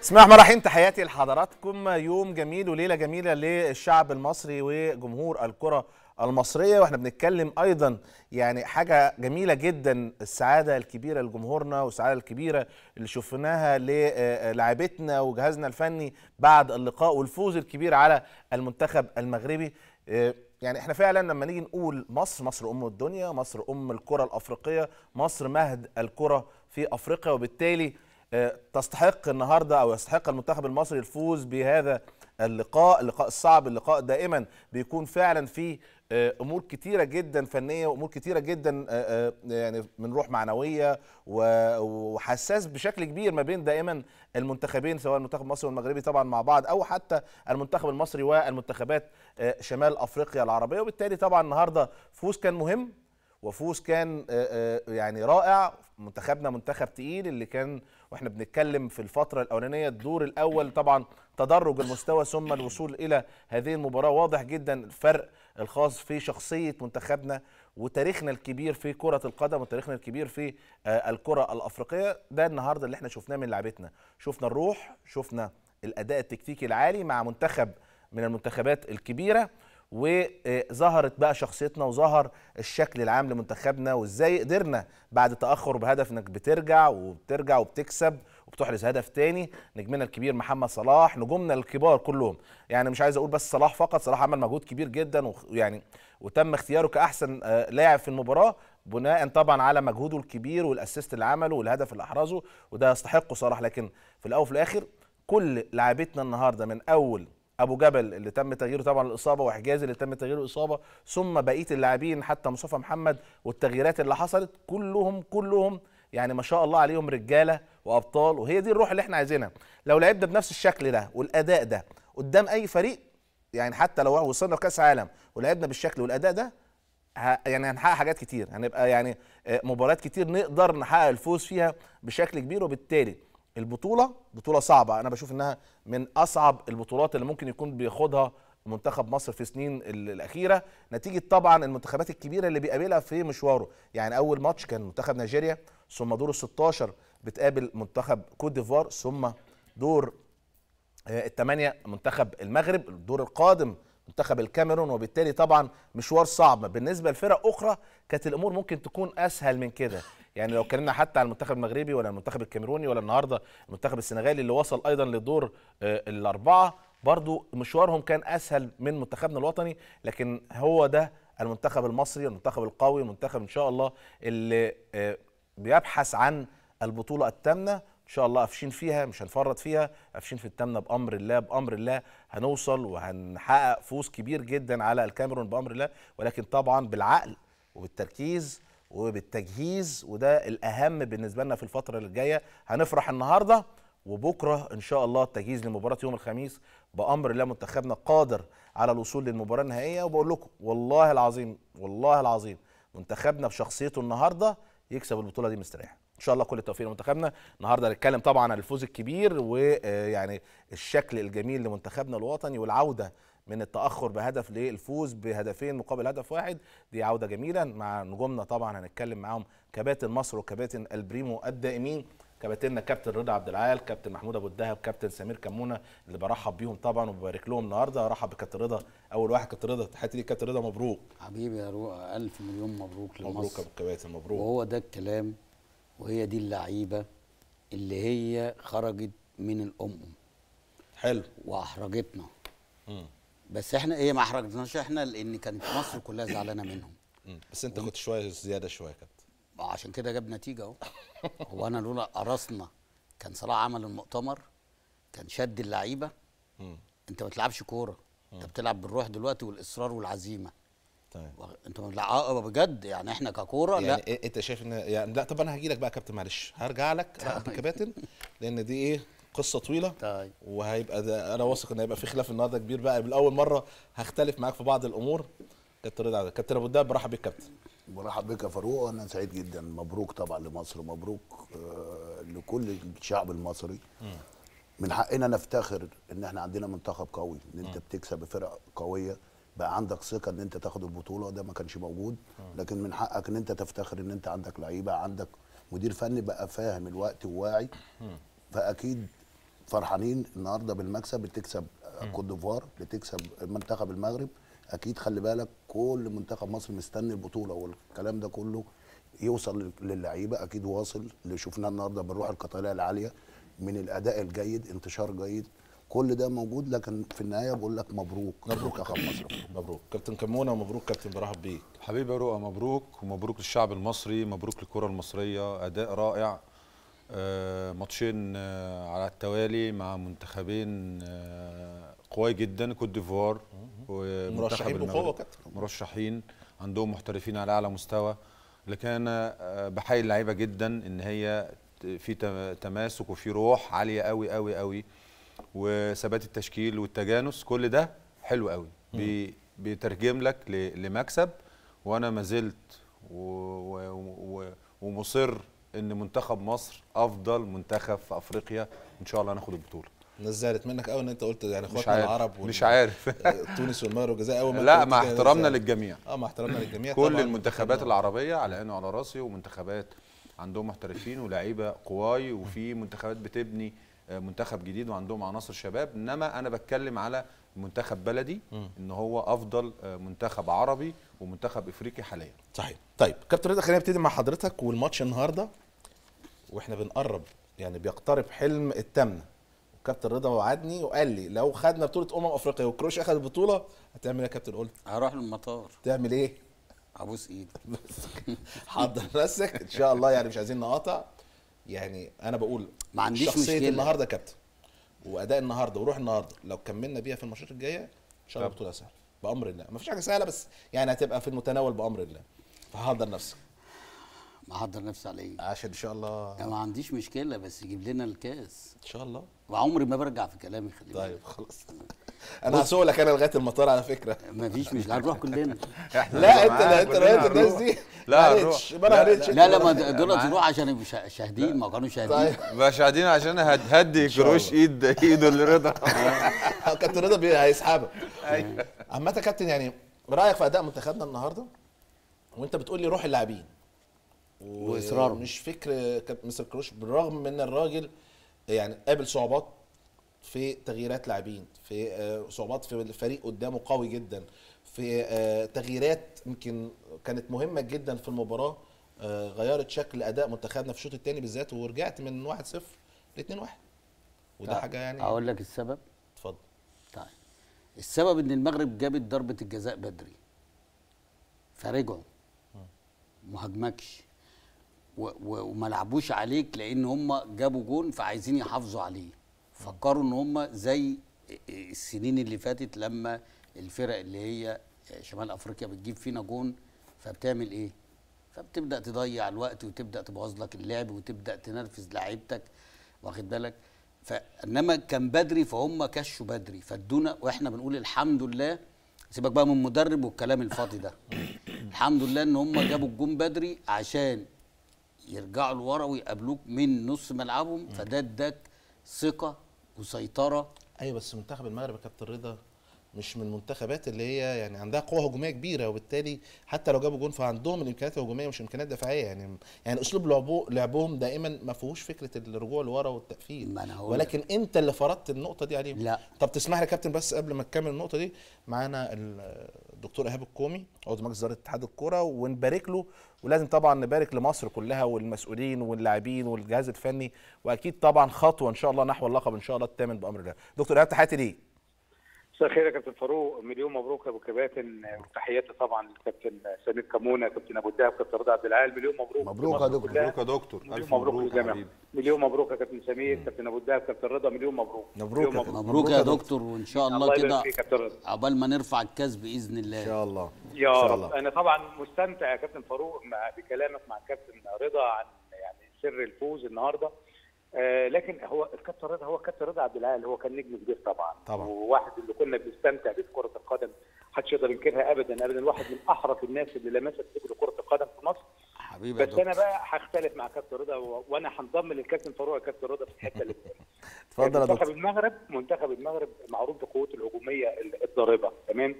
بسم الله الرحمن الرحيم تحياتي لحضراتكم يوم جميل وليله جميله للشعب المصري وجمهور الكره المصريه واحنا بنتكلم ايضا يعني حاجه جميله جدا السعاده الكبيره لجمهورنا والسعاده الكبيره اللي شفناها للاعبتنا وجهازنا الفني بعد اللقاء والفوز الكبير على المنتخب المغربي يعني احنا فعلا لما نيجي نقول مصر مصر ام الدنيا مصر ام الكره الافريقيه مصر مهد الكره في افريقيا وبالتالي تستحق النهارده او يستحق المنتخب المصري الفوز بهذا اللقاء اللقاء الصعب اللقاء دائما بيكون فعلا فيه امور كتيره جدا فنيه وامور كتيره جدا يعني من روح معنويه وحساس بشكل كبير ما بين دائما المنتخبين سواء المنتخب المصري والمغربي طبعا مع بعض او حتى المنتخب المصري والمنتخبات شمال افريقيا العربيه وبالتالي طبعا النهارده فوز كان مهم وفوز كان يعني رائع منتخبنا منتخب تقيل اللي كان واحنا بنتكلم في الفتره الاولانيه الدور الاول طبعا تدرج المستوى ثم الوصول الى هذه المباراه واضح جدا الفرق الخاص في شخصيه منتخبنا وتاريخنا الكبير في كره القدم وتاريخنا الكبير في الكره الافريقيه ده النهارده اللي احنا شفناه من لعبتنا شفنا الروح شفنا الاداء التكتيكي العالي مع منتخب من المنتخبات الكبيره وظهرت بقى شخصيتنا وظهر الشكل العام لمنتخبنا وازاي قدرنا بعد تاخر بهدف انك بترجع وبترجع وبتكسب وبتحرز هدف تاني نجمنا الكبير محمد صلاح نجومنا الكبار كلهم يعني مش عايز اقول بس صلاح فقط صلاح عمل مجهود كبير جدا ويعني وتم اختياره كاحسن لاعب في المباراه بناء طبعا على مجهوده الكبير والاسيست اللي عمله والهدف اللي احرزه وده يستحقه صلاح لكن في الاول وفي الاخر كل لاعبتنا النهارده من اول ابو جبل اللي تم تغييره طبعا الاصابه وحجازي اللي تم تغييره الاصابه ثم بقيه اللاعبين حتى مصطفى محمد والتغييرات اللي حصلت كلهم كلهم يعني ما شاء الله عليهم رجاله وابطال وهي دي الروح اللي احنا عايزينها لو لعبنا بنفس الشكل ده والاداء ده قدام اي فريق يعني حتى لو وصلنا كاس عالم ولعبنا بالشكل والاداء ده يعني هنحقق حاجات كتير هنبقى يعني مباريات كتير نقدر نحقق الفوز فيها بشكل كبير وبالتالي البطوله بطوله صعبه انا بشوف انها من اصعب البطولات اللي ممكن يكون بياخدها منتخب مصر في سنين الاخيره نتيجه طبعا المنتخبات الكبيره اللي بيقابلها في مشواره يعني اول ماتش كان منتخب نيجيريا ثم دور ال16 بتقابل منتخب كوت ديفوار ثم دور الثمانيه منتخب المغرب الدور القادم منتخب الكاميرون وبالتالي طبعا مشوار صعب بالنسبه لفرق اخرى كانت الامور ممكن تكون اسهل من كده يعني لو اتكلمنا حتى على المنتخب المغربي ولا المنتخب الكاميروني ولا النهارده المنتخب السنغالي اللي وصل ايضا لدور الاربعه برضو مشوارهم كان اسهل من منتخبنا الوطني لكن هو ده المنتخب المصري المنتخب القوي المنتخب ان شاء الله اللي بيبحث عن البطوله الثامنه ان شاء الله قافشين فيها مش هنفرط فيها قافشين في التامنه بامر الله بامر الله هنوصل وهنحقق فوز كبير جدا على الكاميرون بامر الله ولكن طبعا بالعقل وبالتركيز وبالتجهيز وده الاهم بالنسبه لنا في الفتره اللي جايه هنفرح النهارده وبكره ان شاء الله التجهيز لمباراه يوم الخميس بامر الله منتخبنا قادر على الوصول للمباراه النهائيه وبقول لكم والله العظيم والله العظيم منتخبنا بشخصيته النهارده يكسب البطوله دي مستريح ان شاء الله كل التوفيق لمنتخبنا النهارده هنتكلم طبعا عن الفوز الكبير ويعني الشكل الجميل لمنتخبنا الوطني والعوده من التاخر بهدف للفوز بهدفين مقابل هدف واحد دي عوده جميله مع نجومنا طبعا هنتكلم معاهم كباتن مصر وكباتن البريمو الدائمين كباتننا كابتن رضا عبد العال كابتن محمود ابو الدهب كابتن سمير كمونه اللي برحب بيهم طبعا وببارك لهم النهارده ارحب بكابتن رضا اول واحد كابتن رضا تحياتي ليك كابتن رضا مبروك حبيبي يا روقه الف مليون مبروك لمصر مبروك يا ابو الكباتن مبروك وهو ده الكلام وهي دي اللعيبه اللي هي خرجت من الام حلو واحرجتنا مم. بس احنا ايه ما احرجناش احنا لان كانت مصر كلها زعلانه منهم مم. بس انت كنت شويه زياده شويه يا كابتن عشان كده جاب نتيجه اهو هو انا لولا قرصنا كان صلاح عمل المؤتمر كان شد اللعيبه مم. انت ما بتلعبش كوره انت بتلعب بالروح دلوقتي والاصرار والعزيمه تمام و- انت ما بتلعب آه، بجد يعني احنا ككوره يعني لا إيه انت شايف ان يعني لا طب انا هجي لك بقى يا كابتن معلش هرجع لك ارحب بالكباتن لان دي ايه قصه طويله طيب وهيبقى ده انا واثق ان هيبقى في خلاف النهارده كبير بقى بالاول مره هختلف معاك في بعض الامور كابتن رضا عبد- كابتن ابو الدهب برحب بيك كابتن برحب بك يا فاروق وانا سعيد جدا مبروك طبعا لمصر مبروك آه، لكل الشعب المصري من حقنا نفتخر ان احنا عندنا منتخب قوي ان انت بتكسب بفرق قويه بقى عندك ثقه ان انت تاخد البطوله ده ما كانش موجود لكن من حقك ان انت تفتخر ان انت عندك لعيبه عندك مدير فني بقى فاهم الوقت وواعي فاكيد فرحانين النهارده بالمكسب بتكسب كوت ديفوار بتكسب منتخب المغرب اكيد خلي بالك كل منتخب مصر مستني البطوله والكلام ده كله يوصل للعيبه اكيد واصل اللي شفناه النهارده بالروح القتاليه العاليه من الاداء الجيد انتشار جيد كل ده موجود لكن في النهايه بقول لك مبروك مبروك منتخب مصر مبروك كابتن كمونه ومبروك كابتن برحب بيك حبيبي يا رؤى مبروك ومبروك للشعب المصري مبروك للكرة المصرية أداء رائع آه، ماتشين آه، على التوالي مع منتخبين آه، قوي جدا كوت ديفوار ومنتخب مرشحين المغرب. بقوة كابتن. مرشحين عندهم محترفين على اعلى مستوى لكن انا آه، بحيي اللعيبه جدا ان هي ت- في تم- تماسك وفي روح عاليه قوي قوي قوي وثبات التشكيل والتجانس كل ده حلو قوي بي بيترجم لك ل- لمكسب وانا ما زلت و- و- و- ومصر ان منتخب مصر افضل منتخب في افريقيا ان شاء الله هناخد البطوله الناس زعلت منك قوي ان انت قلت يعني مش اخواتنا عارف العرب مش عارف تونس والمغرب والجزائر اول ما لا أنت مع قلت كده احترامنا زعلت. للجميع اه مع احترامنا للجميع كل طبعاً المنتخبات منتخبنا. العربيه على عيني وعلى راسي ومنتخبات عندهم محترفين ولاعيبه قواي وفي منتخبات بتبني آه، منتخب جديد وعندهم عناصر شباب انما انا بتكلم على منتخب بلدي ان هو افضل آه، منتخب عربي ومنتخب افريقي حاليا صحيح طيب كابتن رضا خلينا نبتدي مع حضرتك والماتش النهارده واحنا بنقرب يعني بيقترب حلم التامنه وكابتن رضا وعدني وقال لي لو خدنا بطوله امم افريقيا وكروش اخذ البطوله هتعمل ايه يا كابتن قلت هروح المطار تعمل ايه ابوس ايدي حضر نفسك ان شاء الله يعني مش عايزين نقاطع يعني انا بقول ما عنديش شخصيه مشكلة. النهارده يا كابتن واداء النهارده وروح النهارده لو كملنا بيها في الماتشات الجايه ان شاء الله بطوله سهله بامر الله ما فيش حاجه سهله بس يعني هتبقى في المتناول بامر الله فحضر نفسك محضر نفسي على ايه عشان ان شاء الله أنا ما عنديش مشكله بس يجيب لنا الكاس ان شاء الله وعمري ما برجع في كلامي خلي بالك طيب خلاص انا هسوق لك انا لغايه المطار على فكره ما فيش مش هنروح كلنا لا انت لا انت لا انت الناس دي لا، ما هنروح. قالتش ما لا، قالتش لا لا ما دول تروح عشان يبقوا شا- شاهدين ما كانوا شاهدين طيب مش قاعدين عشان هد- هدي شاء كروش ايد ايده لرضا كابتن رضا بي- هيسحبك عامة يا كابتن يعني رايك في اداء منتخبنا النهارده وانت بتقول لي روح اللاعبين و- وإصرارهم. مش فكر كاب- مستر كروش بالرغم من الراجل يعني قابل صعوبات في تغييرات لاعبين في آه، صعوبات في الفريق قدامه قوي جدا في آه، تغييرات يمكن كانت مهمه جدا في المباراه آه، غيرت شكل اداء منتخبنا في الشوط الثاني بالذات ورجعت من 1-0 ل 2-1 وده حاجه يعني اقول لك السبب اتفضل طيب السبب ان المغرب جابت ضربه الجزاء بدري فرجعوا ما هاجمكش و- و- وما لعبوش عليك لان هم جابوا جون فعايزين يحافظوا عليه فكروا ان هم زي السنين اللي فاتت لما الفرق اللي هي شمال افريقيا بتجيب فينا جون فبتعمل ايه فبتبدا تضيع الوقت وتبدا تبوظ لك اللعب وتبدا تنرفز لعيبتك واخد بالك فانما كان بدري فهم كشوا بدري فادونا واحنا بنقول الحمد لله سيبك بقى من المدرب والكلام الفاضي ده الحمد لله ان هم جابوا الجون بدري عشان يرجعوا لورا ويقابلوك من نص ملعبهم فده اداك ثقه وسيطره ايوه بس منتخب المغرب يا كابتن رضا مش من المنتخبات اللي هي يعني عندها قوه هجوميه كبيره وبالتالي حتى لو جابوا جون فعندهم الامكانيات الهجوميه مش امكانيات دفاعيه يعني يعني اسلوب لعبو لعبهم دائما ما فيهوش فكره الرجوع لورا والتقفيل ما أنا هقول ولكن انت اللي فرضت النقطه دي عليهم لا. طب تسمح لي يا كابتن بس قبل ما تكمل النقطه دي معانا ال- الدكتور ايهاب الكومي عضو مجلس اداره اتحاد الكوره ونبارك له ولازم طبعا نبارك لمصر كلها والمسؤولين واللاعبين والجهاز الفني واكيد طبعا خطوه ان شاء الله نحو اللقب ان شاء الله الثامن بامر الله دكتور ايهاب تحياتي ليك مساء الخير يا كابتن فاروق مليون مبروك يا ابو كباتن وتحياتي طبعا للكابتن سمير كمونه كابتن ابو الدهب كابتن رضا عبد العال مليون مبروك مبروك يا لمصر دكتور. كلها. مبروك يا دكتور مليون الف مبروك مبروك يا للجميع حبيبي مليون مبروك يا كابتن سمير كابتن ابو الدهب كابتن رضا مليون مبروك مبروك مليون يا كابتن. مبروك يا دكتور وان شاء الله يبارك كده فيك يا كابتن رضا عقبال ما نرفع الكاس باذن الله ان شاء الله يا إن شاء رب الله. انا طبعا مستمتع يا كابتن فاروق مع بكلامك مع الكابتن رضا عن يعني سر الفوز النهارده آه لكن هو الكابتن رضا هو الكابتن رضا عبد العال هو كان نجم كبير طبعا طبعا. وواحد اللي كنا بنستمتع بيه في كره القدم محدش يقدر ينكرها ابدا ابدا واحد من احرف الناس اللي لمست رجل كره القدم في مصر حبيبي يا بس انا دكتور بقى هختلف مع كابتن رضا و- وانا هنضم للكابتن فاروق يا كابتن رضا في الحته اللي بتقولها. اتفضل يا منتخب دكتور المغرب منتخب المغرب معروف بقوته الهجوميه الضاربه تمام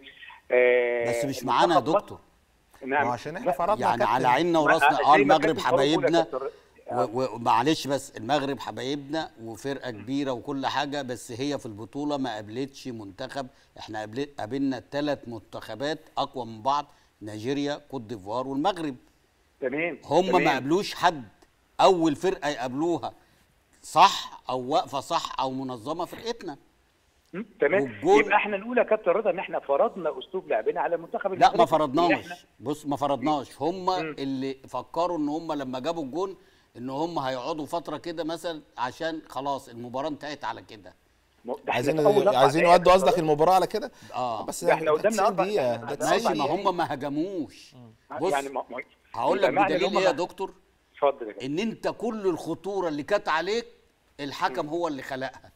آه بس مش معانا يا منتخب مصر- دكتور نعم ما عشان احنا لا، فرضنا يا يعني كابتن. على عيننا ما- وراسنا زي اه ما المغرب كابتن فاروق بيقول يا حبايبنا كابتن ر- و- ومعلش بس المغرب حبايبنا وفرقه كبيره وكل حاجه بس هي في البطوله ما قابلتش منتخب احنا قابل- قابلنا ثلاث منتخبات اقوى من بعض نيجيريا كوت ديفوار والمغرب تمام هم تمام. ما قابلوش حد اول فرقه يقابلوها صح او واقفه صح او منظمه فرقتنا م? تمام والجول- يبقى احنا نقول يا كابتن رضا ان احنا فرضنا اسلوب لعبنا على المنتخب لا المغربي ما اللي احنا- فرضناش بص ما فرضناش هم اللي فكروا ان هم لما جابوا الجون ان هم هيقعدوا فتره كده مثلا عشان خلاص المباراه انتهت على كده م- ده احنا عايزين في أول أربع عايزين دقايق يودوا يا قصدك كابتن المباراه على كده اه بس ده احنا قدامنا 90 أربع دقيقه دقايق. ده ده 90 ماشي ما دقيقة. هم ما هجموش بص يعني ما ما- هقول يبقى لك معنى إن بدليل هم ايه يا ما- دكتور اتفضل يا كابتن ان انت كل الخطوره اللي كانت عليك الحكم هو اللي خلقها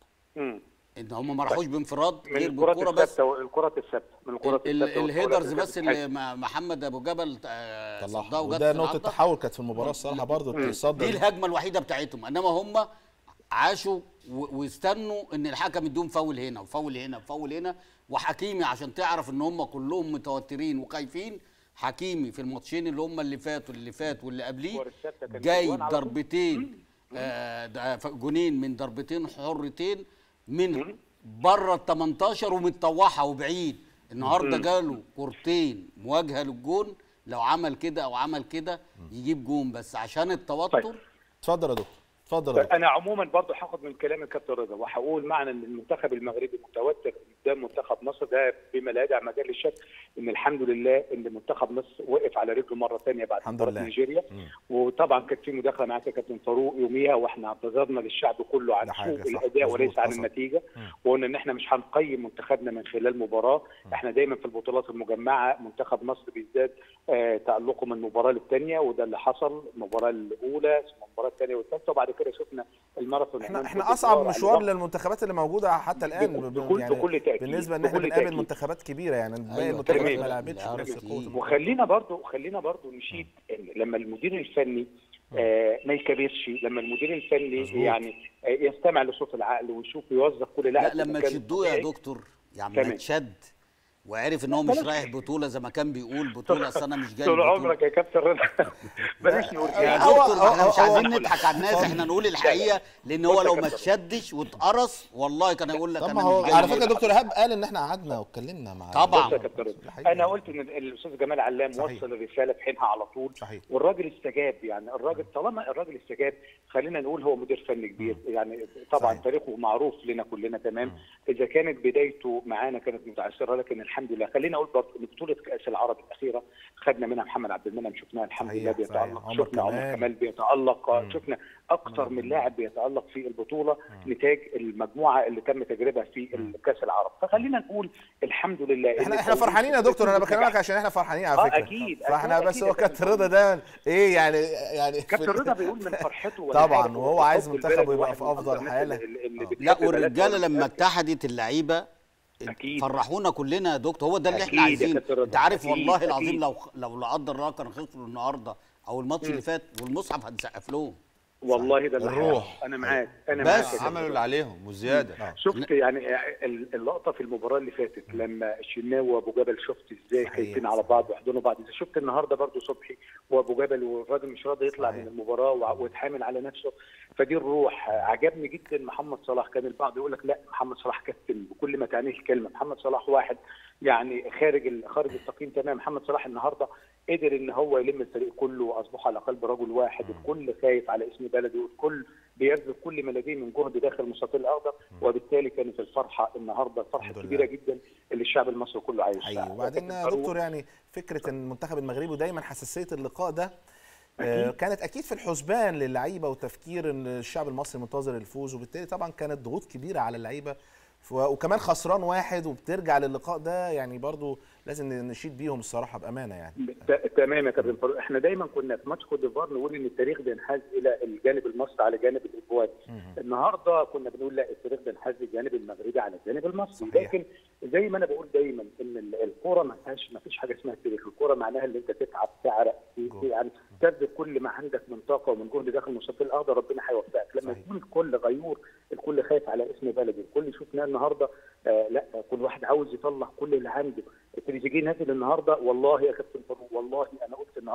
مم. ان هم ما راحوش بانفراد من غير الكرات بالكوره بس الثابته الكرات الثابته من الكرات ال- الثابته الهيدرز والكرات بس الثابتة. اللي مع- محمد ابو جبل آه، طلعها صدها وجت وده في نقطه العارضة. تحول كانت في المباراه الصراحه برضه دي تصدر الهجمه الوحيده بتاعتهم انما هم عاشوا و- واستنوا ان الحكم يديهم فاول هنا وفاول هنا وفاول هنا وحكيمي عشان تعرف ان هم كلهم متوترين وخايفين حكيمي في الماتشين اللي هم اللي فاتوا اللي فات واللي قبليه الكور الثابتة كانت جاي جوان على طول. ضربتين آه ده ف- جونين من ضربتين حرتين من بره ال 18 ومتطوحه وبعيد النهارده جاله كورتين مواجهه للجون لو عمل كده او عمل كده يجيب جون بس عشان التوتر طيب. اتفضل يا دكتور اتفضل يا دكتور انا عموما برضه هاخد من كلام الكابتن رضا وهقول معنى ان المنتخب المغربي متوتر قدام منتخب مصر ده بما لا يدع مجال للشك ان الحمد لله ان منتخب مصر وقف على رجله مره ثانيه بعد الحمد مباراه لله. نيجيريا وطبعا كانت في مداخله معاك يا كابتن فاروق يوميها واحنا اعتذرنا للشعب كله عن ده حاجة سوء صح. الاداء مظبوط. وليس عن حصل. النتيجه وقلنا ان احنا مش هنقيم منتخبنا من خلال مباراه احنا دايما في البطولات المجمعه منتخب مصر بيزداد آه تالقه من مباراه للثانيه وده اللي حصل المباراه الاولى ثم المباراه الثانيه والثالثه وبعد كده شفنا الماراثون احنا أمام احنا كوت اصعب ديفوار على مشوار ضغط. للمنتخبات اللي موجوده حتى الان بكل- ب- بكل- بكل تأكيد. بالنسبه ان احنا بكل بنقابل تأكيد. منتخبات كبيره يعني باقي أيوة، المنتخبات تمام. ما لعبتش لا، بنفس أكيد. القوه وخلينا برضو خلينا برضو نشيد إن لما المدير الفني آه ما يكبرش لما المدير الفني مظبوط. يعني آه يستمع لصوت العقل ويشوف يوظف كل لا لاعب في لما مكانه تشدوه يا الطبيعي. دكتور يعني ما تمام. تشد وعرف ان هو مش رايح بطوله زي ما كان بيقول بطوله اصل انا مش جاي طول البطولة. عمرك يا كابتن رضا بلاش نقول يا يعني هو- دكتور ما احنا هو- مش هو- عايزين نضحك على الناس احنا نقول الحقيقه لان هو بص يا لو ما كابتن. تشدش واتقرص والله كان هيقول لك طب انا ما هو مش جاي على البطولة. فكره دكتور ايهاب قال ان احنا قعدنا واتكلمنا مع طبعاً. بص يا كابتن ده رضا حقيقي. انا قلت ان الاستاذ جمال علام صحيح. وصل الرساله في حينها على طول صحيح. والراجل استجاب يعني الراجل طالما الراجل استجاب خلينا نقول هو مدير فني كبير يعني طبعا صحيح. تاريخه معروف لنا كلنا تمام اذا كانت بدايته معانا كانت متعثره لكن الحمد لله خلينا اقول برضه ان بطوله كاس العرب الاخيره خدنا منها محمد عبد المنعم شفناها الحمد صحيح، لله صحيح. بيتالق عمر شفنا عمر كمال. كمال بيتالق شفنا اكثر من لاعب بيتالق في البطوله نتاج المجموعه اللي تم تجربها في كاس العرب فخلينا نقول الحمد لله إن احنا احنا التوفيق فرحانين يا دكتور انا نجاح. بكلمك عشان احنا فرحانين على آه، فكره أكيد، فاحنا أكيد، بس أكيد هو يا كابتن كابتن رضا ده ايه يعني يعني في كابتن ال- رضا بيقول من فرحته وأنا طبعاً، عارف وهو إن عايز حب منتخبه البلد يبقى واحد في من أفضل الناس حالة. اللي- اللي بتحب لا بلدها والرجاله لما والناس- اتحدت اللعيبه أكيد. فرحونا كلنا يا دكتور هو ده اللي أكيد احنا يا عايزينه كابتن رضا، انت عارف أكيد، والله أكيد. العظيم لو لو لا قدر الله كانوا خسروا النهارده او الماتش اللي فات والمصحف هنسقف لهم والله ده اللي الروح. حصل. انا معاك انا بس معاك يا كابتن عملوا رضا. اللي عليهم وزياده شفت يعني ال- اللقطه في المباراه اللي فاتت لما الشناوي وابو جبل شفت ازاي صحيح، خايفين على بعض ويحضنوا بعض اذا شفت النهارده برضو صبحي وابو جبل والراجل مش راضي يطلع صحيح. من المباراه وع- ويتحامل على نفسه فدي الروح عجبني جدا محمد صلاح كان البعض يقول لك لا محمد صلاح كابتن بكل ما تعنيه الكلمه محمد صلاح واحد يعني خارج ال- خارج التقييم تمام محمد صلاح النهارده قدر ان هو يلم الفريق كله واصبح على قلب رجل واحد الكل خايف على اسم بلده والكل بيبذل كل ما لديه من جهد داخل المستطيل الاخضر وبالتالي كانت الفرحه النهارده الفرحه الحمد الكبيره لله. جدا اللي الشعب المصري كله عايش حقيقي وبعدين يا فاروق، دكتور يعني فكره ان المنتخب المغربي ودايما حساسيه اللقاء ده آه، كانت اكيد في الحسبان للعيبه وتفكير ان الشعب المصري منتظر الفوز وبالتالي طبعا كانت ضغوط كبيره على اللعيبه ف- وكمان خسران واحد وبترجع للقاء ده يعني برضو لازم نشيد بيهم الصراحه بامانه يعني ت- تمام يا كابتن فاروق احنا دايما كنا في ماتش كوت ديفوار نقول ان التاريخ بينحاز الى الجانب المصري على جانب الاجواد النهارده كنا بنقول لا التاريخ بينحاز للجانب المغربي على الجانب المصري صحيح. لكن زي ما انا بقول دايما ان ال- الكوره ما فيهاش ما فيش حاجه اسمها التاريخ الكوره معناها ان انت تتعب تعرق ت- جول. يعني تبذل كل ما عندك من طاقه ومن جهد داخل المستطيل الاخضر ربنا هيوفقك لما صحيح. يكون الكل غيور الكل خايف على اسم بلده الكل شفناه النهارده آه لا كل واحد عاوز يطلع كل اللي عنده تريزيجيه نازل النهارده والله يا كابتن فاروق والله انا قلت النهارده تريزيجيه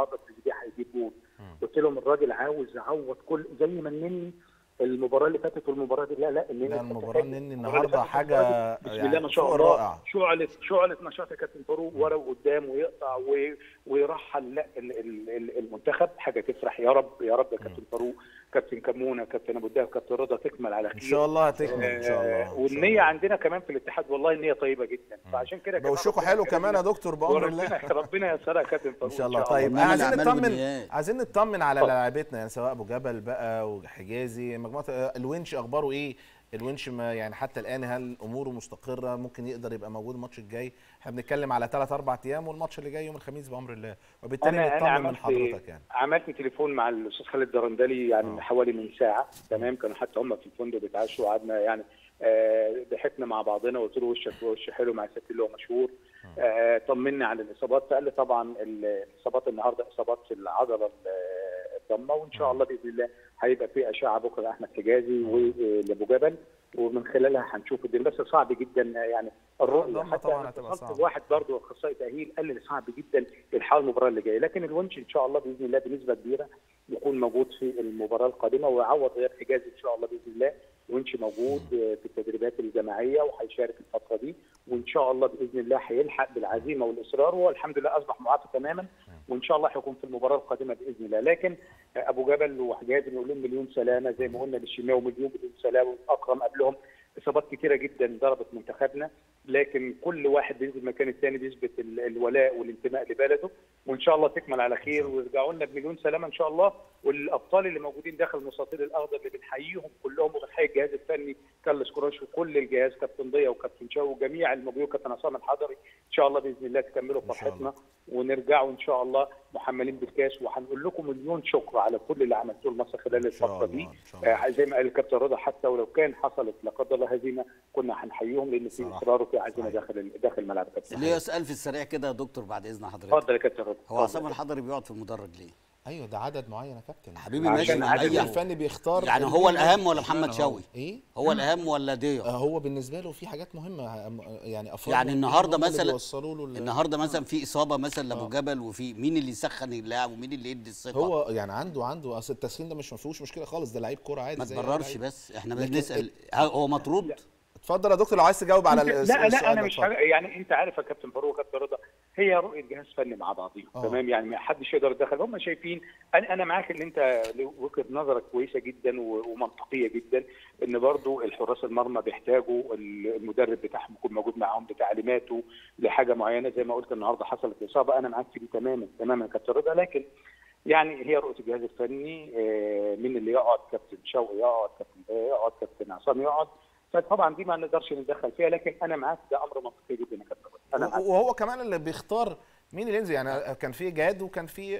دي هيجيب جول قلت لهم الراجل عاوز يعوض كل زي ما النني المباراه اللي فاتت والمباراه دي لا لا النني لا كان المباراه متفاجئ. النني المباراة اللي النهارده فاتت حاجه بسم الله يعني ما شاء فوق الله الرائع شعلة شعلة نشاط يا كابتن فاروق ورا وقدام ويقطع و- ويرحل لا ال- ال- ال- المنتخب حاجه تفرح يا رب يا رب يا كابتن فاروق كابتن كمونه كابتن ابو الدهب كابتن رضا تكمل على خير ان شاء الله هتكمل ان شاء الله آه، والنيه عندنا كمان في الاتحاد والله النيه طيبه جدا فعشان كده كمان وشكوا ربنا حلو يكرمنا. كمان يا دكتور بامر الله وربنا ربنا ييسرها يا كابتن ان فاروق شاء الله طيب إنما عايزين الأعمال نطمن بالنيات. عايزين نطمن على اتفضل. لاعبتنا يعني سواء ابو جبل بقى وحجازي مجموعه الونش اخباره ايه الونش ما يعني حتى الان هل اموره مستقره ممكن يقدر يبقى موجود الماتش الجاي احنا بنتكلم على 3 4 ايام والماتش اللي جاي يوم الخميس بامر الله وبالتالي انا انا نطمن من عملت حضرتك يعني عملت تليفون مع الاستاذ خالد درندلي يعني من حوالي من ساعه تمام كانوا حتى هم في الفندق بيتعشوا وقعدنا يعني آه، ضحكنا مع بعضنا وقلت له وشك وش حلو مع ست اللي هو مشهور آه، طمنا على الاصابات فقال لي طبعا الاصابات النهارده اصابات في العضله ال- الضمه وان شاء الله باذن الله هيبقى في اشعه بكره لاحمد حجازي ولابو جبل ومن خلالها هنشوف الدنيا بس صعب جدا يعني الرؤيه الضمة حتى طبعاً أنا هتبقى اتصلت صعبة. بواحد برضه اخصائي تاهيل قال لي صعب جدا الحال المباراه اللي جايه لكن الونش ان شاء الله باذن الله بنسبه كبيره يكون موجود في المباراه القادمه ويعوض غياب حجازي ان شاء الله باذن الله ونش موجود في التدريبات الجماعيه وهيشارك الفتره دي وان شاء الله باذن الله هيلحق بالعزيمه والاصرار وهو الحمد لله اصبح معافى تماما وان شاء الله هيكون في المباراه القادمه باذن الله لكن ابو جبل وحجازي نقول لهم مليون سلامه زي ما قلنا للشناوي مليون مليون سلامه واكرم قبلهم اصابات كتيره جدا ضربت منتخبنا لكن كل واحد بينزل مكان الثاني بيثبت ال- الولاء والانتماء لبلده وان شاء الله تكمل على خير ويرجعوا لنا بمليون سلامه ان شاء الله والابطال اللي موجودين داخل المستطيل الاخضر اللي بنحييهم كلهم وبنحيي الجهاز الفني كارلوس كروش وكل الجهاز كابتن ضيا وكابتن شاو وجميع الموجودين كابتن عصام الحضري ان شاء الله باذن الله تكملوا إن شاء فرحتنا ونرجعوا ان شاء الله محملين بالكاس وهنقول لكم مليون شكر على كل اللي عملتوه لمصر خلال شاء الفتره الله، دي إن شاء الله. آه، زي ما قال الكابتن رضا حتى ولو كان حصلت لا قدر الله هزيمه كنا هنحييهم لان في صراحة. اصرار وفي عزيمه صحيح. داخل ال- داخل الملعب يا كابتن ليه اسال في السريع كده يا دكتور بعد اذن حضرتك اتفضل يا كابتن رضا هو اتفضل. عصام الحضري بيقعد في المدرج ليه ايوه ده عدد معين يا كابتن حبيبي عشان ماشي عدد اي الفني بيختار يعني هو الاهم ولا محمد شوقي ايه هو الاهم ولا ديو آه، هو بالنسبه له في حاجات مهمه آه، يعني افراد يعني مهمين النهارده هم اللي مثلا بيوصلوا له ال- النهارده مثلا في اصابه مثلا لابو جبل وفي مين اللي يسخن اللاعب ومين اللي يدي الثقه هو يعني عنده عنده اصل التسخين ده مش ما فيهوش مشكله خالص ده لعيب كوره عادي ما زي أي تبررش لعيب. بس احنا لكن بنسال ها، هو مطرود اتفضل يا دكتور لو عايز تجاوب على لا الس- لا السؤال انا ده، مش اتفضل. حاجة يعني انت عارف يا كابتن فاروق وكابتن رضا هي رؤيه جهاز فني مع بعضهم آه. تمام يعني ما حدش يقدر يتدخل هم شايفين انا انا معاك ان انت وجهه نظرك كويسه جدا و- ومنطقيه جدا ان برضو الحراس المرمى بيحتاجوا المدرب بتاعهم يكون موجود معاهم بتعليماته لحاجه معينه زي ما قلت النهارده حصلت اصابه انا معاك في دي تماما تماما يا كابتن رضا لكن يعني هي رؤيه الجهاز الفني آه، مين اللي يقعد كابتن شوقي يقعد كابتن ضياء يقعد كابتن عصام يقعد فطبعا دي ما نقدرش نتدخل فيها لكن انا معاك ده امر منطقي جدا يا كابتن رضا. انا معاك وهو كمان اللي بيختار مين اللي ينزل يعني كان في جاد وكان في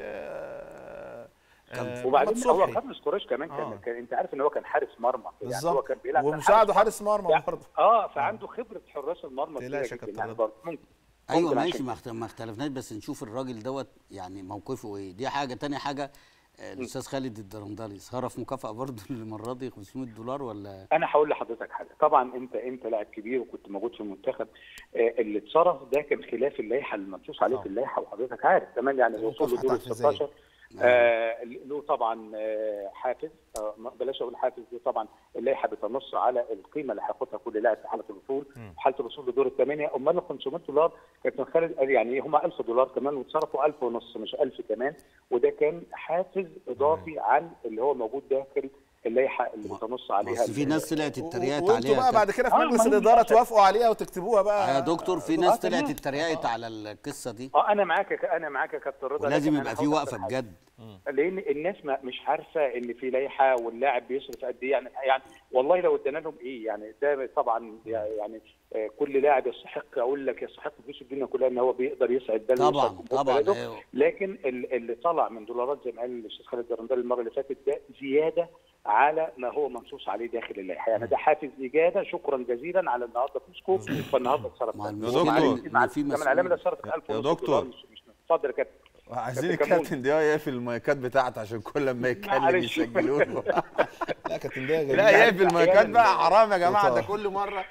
آه، آه، وبعدين محمد هو صبحي. كارلوس كوريش كمان كان, آه. كان انت عارف ان هو كان حارس مرمى يعني هو بالظبط كان بيلعب كان ومساعده حارس حارس مرمى مرمى. برضه اه فعنده خبره حراس المرمى تقلقش كبيره يا جدا كابتن يعني رضا. برضه ممكن ايوه ممكن ماشي عشان ما اخت- ما اختلفناش بس نشوف الراجل دوت يعني موقفه ايه دي حاجه تاني حاجه آه، الاستاذ خالد الدرندلي صرف مكافاه برضه المره دي 500 دولار ولا انا هقول لحضرتك حاجه طبعا انت انت لاعب كبير وكنت موجود في المنتخب آه اللي اتصرف ده كان خلاف اللائحه اللي منصوص عليه في اللائحه وحضرتك عارف كمان يعني الوصول مكافأة لدور ال تحفيزية. 16 آه له طبعا آه حافز آه ما- بلاش اقول حافز له طبعا اللائحه بتنص على القيمه اللي هياخدها كل لاعب في حاله الوصول وحاله الوصول لدور الثمانيه امال ال 500 دولار كابتن خالد قال يعني هم 1000 دولار كمان وتصرفوا 1000 ونص مش 1000 كمان وده كان حافز اضافي عن اللي هو موجود داخل اللائحه اللي بتنص عليها بس في ال- ناس طلعت اتريقت وانتوا عليها بقى بعد كده في آه، مجلس ما هي الاداره مش- توافقوا عليها وتكتبوها بقى يا دكتور في آه، ناس تمام. طلعت اتريقت على القصه دي اه انا معاك يا- انا معاك يا كابتن رضا ولازم لكن يبقى أنا في هقول وقفه لك حاجة. بجد لان الناس ما مش عارفه ان في لائحه واللاعب بيصرف قد ايه يعني يعني والله لو ادينا لهم ايه يعني ده طبعا يعني آه، كل لاعب يستحق اقول لك يستحق فلوس الدنيا كلها ان هو بيقدر يسعد بلده طبعاً، ويسعد جمهور طبعاً، بلده. أيوه. لكن ال- اللي طلع من دولارات زي ما قال الاستاذ خالد الدرندلي المره اللي فاتت ده زياده على ما هو منصوص عليه داخل اللائحه يعني ده حافز اجاده شكرا جزيلا على النهارده فلوسكم فالنهارده اتصرف مع كام. المشكلة ومعلش إن مع- في كمان مسؤول. العلامه اللي صرفت يا- 1000 يا ونص دكتور. دولار مش مش اتفضل يا كابتن عايزين كابتن كمون. الكابتن ده يقفل المايكات بتاعته عشان كل ما يتكلم معلش. يسجلوا له لا كابتن ده جميل. لا يقفل المايكات أحياناً- بقى حرام يا جماعه ده طبعا. كل مره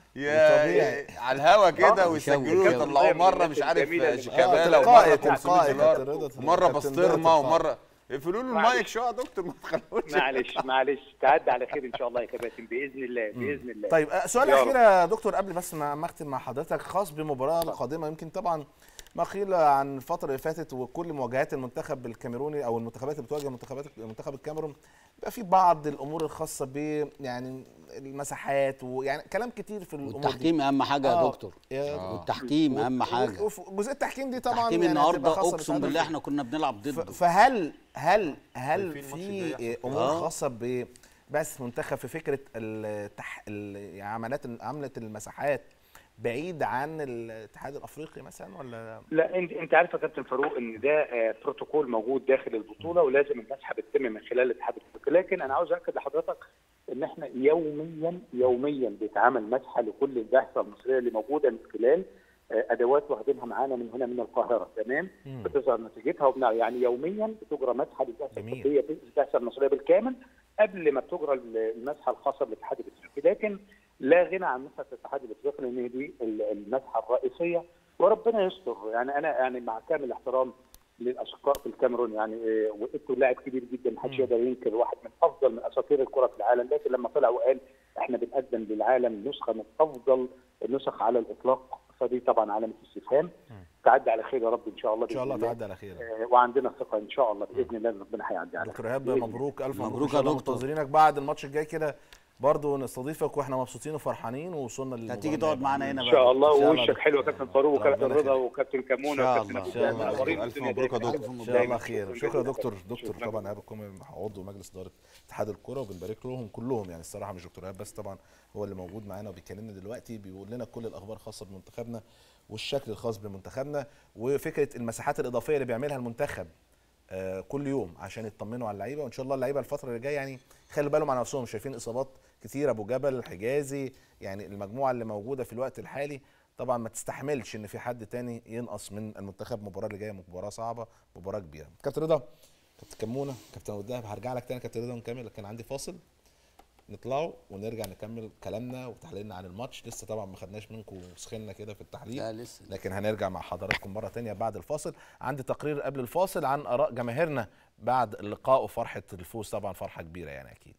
يا طبيعي. يا- على الهوا كده آه، ويسجلوا يشوي. يطلعوا مره مش عارف الجميلة اللي شيكابالا آه، ومره تلقائي، 500 تلقائي، دولار كابتن رضا، ومره كابتن رضا بسطرمه تلقائي. ومره اقفلوا له المايك معلش. شويه يا دكتور ما تخلوش معلش معلش تعدي على خير ان شاء الله يا كباتن باذن الله باذن الله طيب آه، سؤال يا اخير يا دكتور قبل بس ما ما اختم مع حضرتك خاص بمباراه القادمه يمكن طبعا ما قيل عن الفتره اللي فاتت وكل مواجهات المنتخب الكاميروني او المنتخبات اللي بتواجه منتخبات منتخب الكاميرون بيبقى في بعض الامور الخاصه ب يعني المساحات ويعني كلام كتير في الامور دي والتحكيم اهم حاجه يا آه، دكتور يا- والتحكيم اهم حاجه وفي جزئيه التحكيم دي طبعا تحكيم يعني النهارده هتبقى خاصة اقسم بالاتحاد بالله الأفريقي. احنا كنا بنلعب ف- ضده فهل هل هل شايفين الماتش الجاي في يحصل امور آه. خاصه ب بس منتخب في فكره التح... ال- يعني عمليات عمله المساحات بعيد عن الاتحاد الافريقي مثلا ولا لا انت انت عارف يا كابتن فاروق ان ده آه، بروتوكول موجود داخل البطوله ولازم المسحه بتتم من خلال الاتحاد الافريقي لكن انا عاوز اكد لحضرتك ان احنا يوميا يوميا بيتعمل مسحه لكل البعثه المصريه اللي موجوده من خلال آه، ادوات واخدينها معانا من هنا من القاهره تمام بتظهر نتيجتها وبنع يعني يوميا بتجرى مسحه للبعثه جميل. الطبيه البعثه المصريه بالكامل قبل ما بتجرى المسحه الخاصه بالاتحاد الافريقي لكن لا غنى عن مسحه الاتحاد الافريقي لان دي ال- المسحه الرئيسيه وربنا يستر يعني انا يعني مع كامل احترام للاشقاء في الكاميرون يعني إيه، وإيتو لاعب كبير جدا محدش يقدر ينكر واحد من افضل من اساطير الكره في العالم لكن لما طلع وقال احنا بنقدم للعالم نسخه من افضل النسخ على الاطلاق فدي طبعا علامه استفهام تعدي على خير يا رب ان شاء الله ان شاء الله بإذن تعدي على خير آه، وعندنا ثقه ان شاء الله باذن الله إن ربنا هيعدي على دكتور خير. ايهاب بإذن الله. مبروك الف مبروك, مبروك إن شاء الله يا دكتور. منتظرينك بعد الماتش الجاي كده برضه نستضيفك واحنا مبسوطين وفرحانين ووصلنا للمباراه هتيجي تقعد معانا هنا ان بقى شاء الله إن شاء الله ووشك دكتور. حلو يا كابتن فاروق وكابتن ربنا رضا يخليك. وكابتن كمونه إن شاء وكابتن الله. ابو إن شاء جهل. الله. منورين ألف الدنيا مبروك يا دايماً. دكتور. ان شاء الله دايماً. خير شكرا يا دكتور دكتور طبعا ايهاب الكومي عضو مجلس اداره اتحاد الكره وبنبارك لهم كلهم يعني الصراحه مش دكتور ايهاب بس طبعا هو اللي موجود معانا وبيكلمنا دلوقتي بيقول لنا كل الاخبار الخاصه بمنتخبنا والشكل الخاص بمنتخبنا وفكره المساحات الاضافيه اللي بيعملها المنتخب آه، كل يوم عشان يطمنوا على اللعيبه وان شاء الله اللعيبه الفتره اللي جايه يعني خلوا بالهم على نفسهم شايفين اصابات كتير ابو جبل حجازي يعني المجموعه اللي موجوده في الوقت الحالي طبعا ما تستحملش ان في حد تاني ينقص من المنتخب المباراه اللي جايه مباراه صعبه مباراه كبيره كابتن رضا كابتن كمونه كابتن وداع هرجع لك تاني كابتن رضا ونكمل لكن عندي فاصل نطلعوا ونرجع نكمل كلامنا وتحليلنا عن الماتش لسه طبعا ما خدناش منكم سخنا كده في التحليل لا لسه لكن هنرجع مع حضراتكم مرة تانية بعد الفاصل عندي تقرير قبل الفاصل عن آراء جماهيرنا بعد اللقاء وفرحة الفوز طبعا فرحة كبيرة يعني أكيد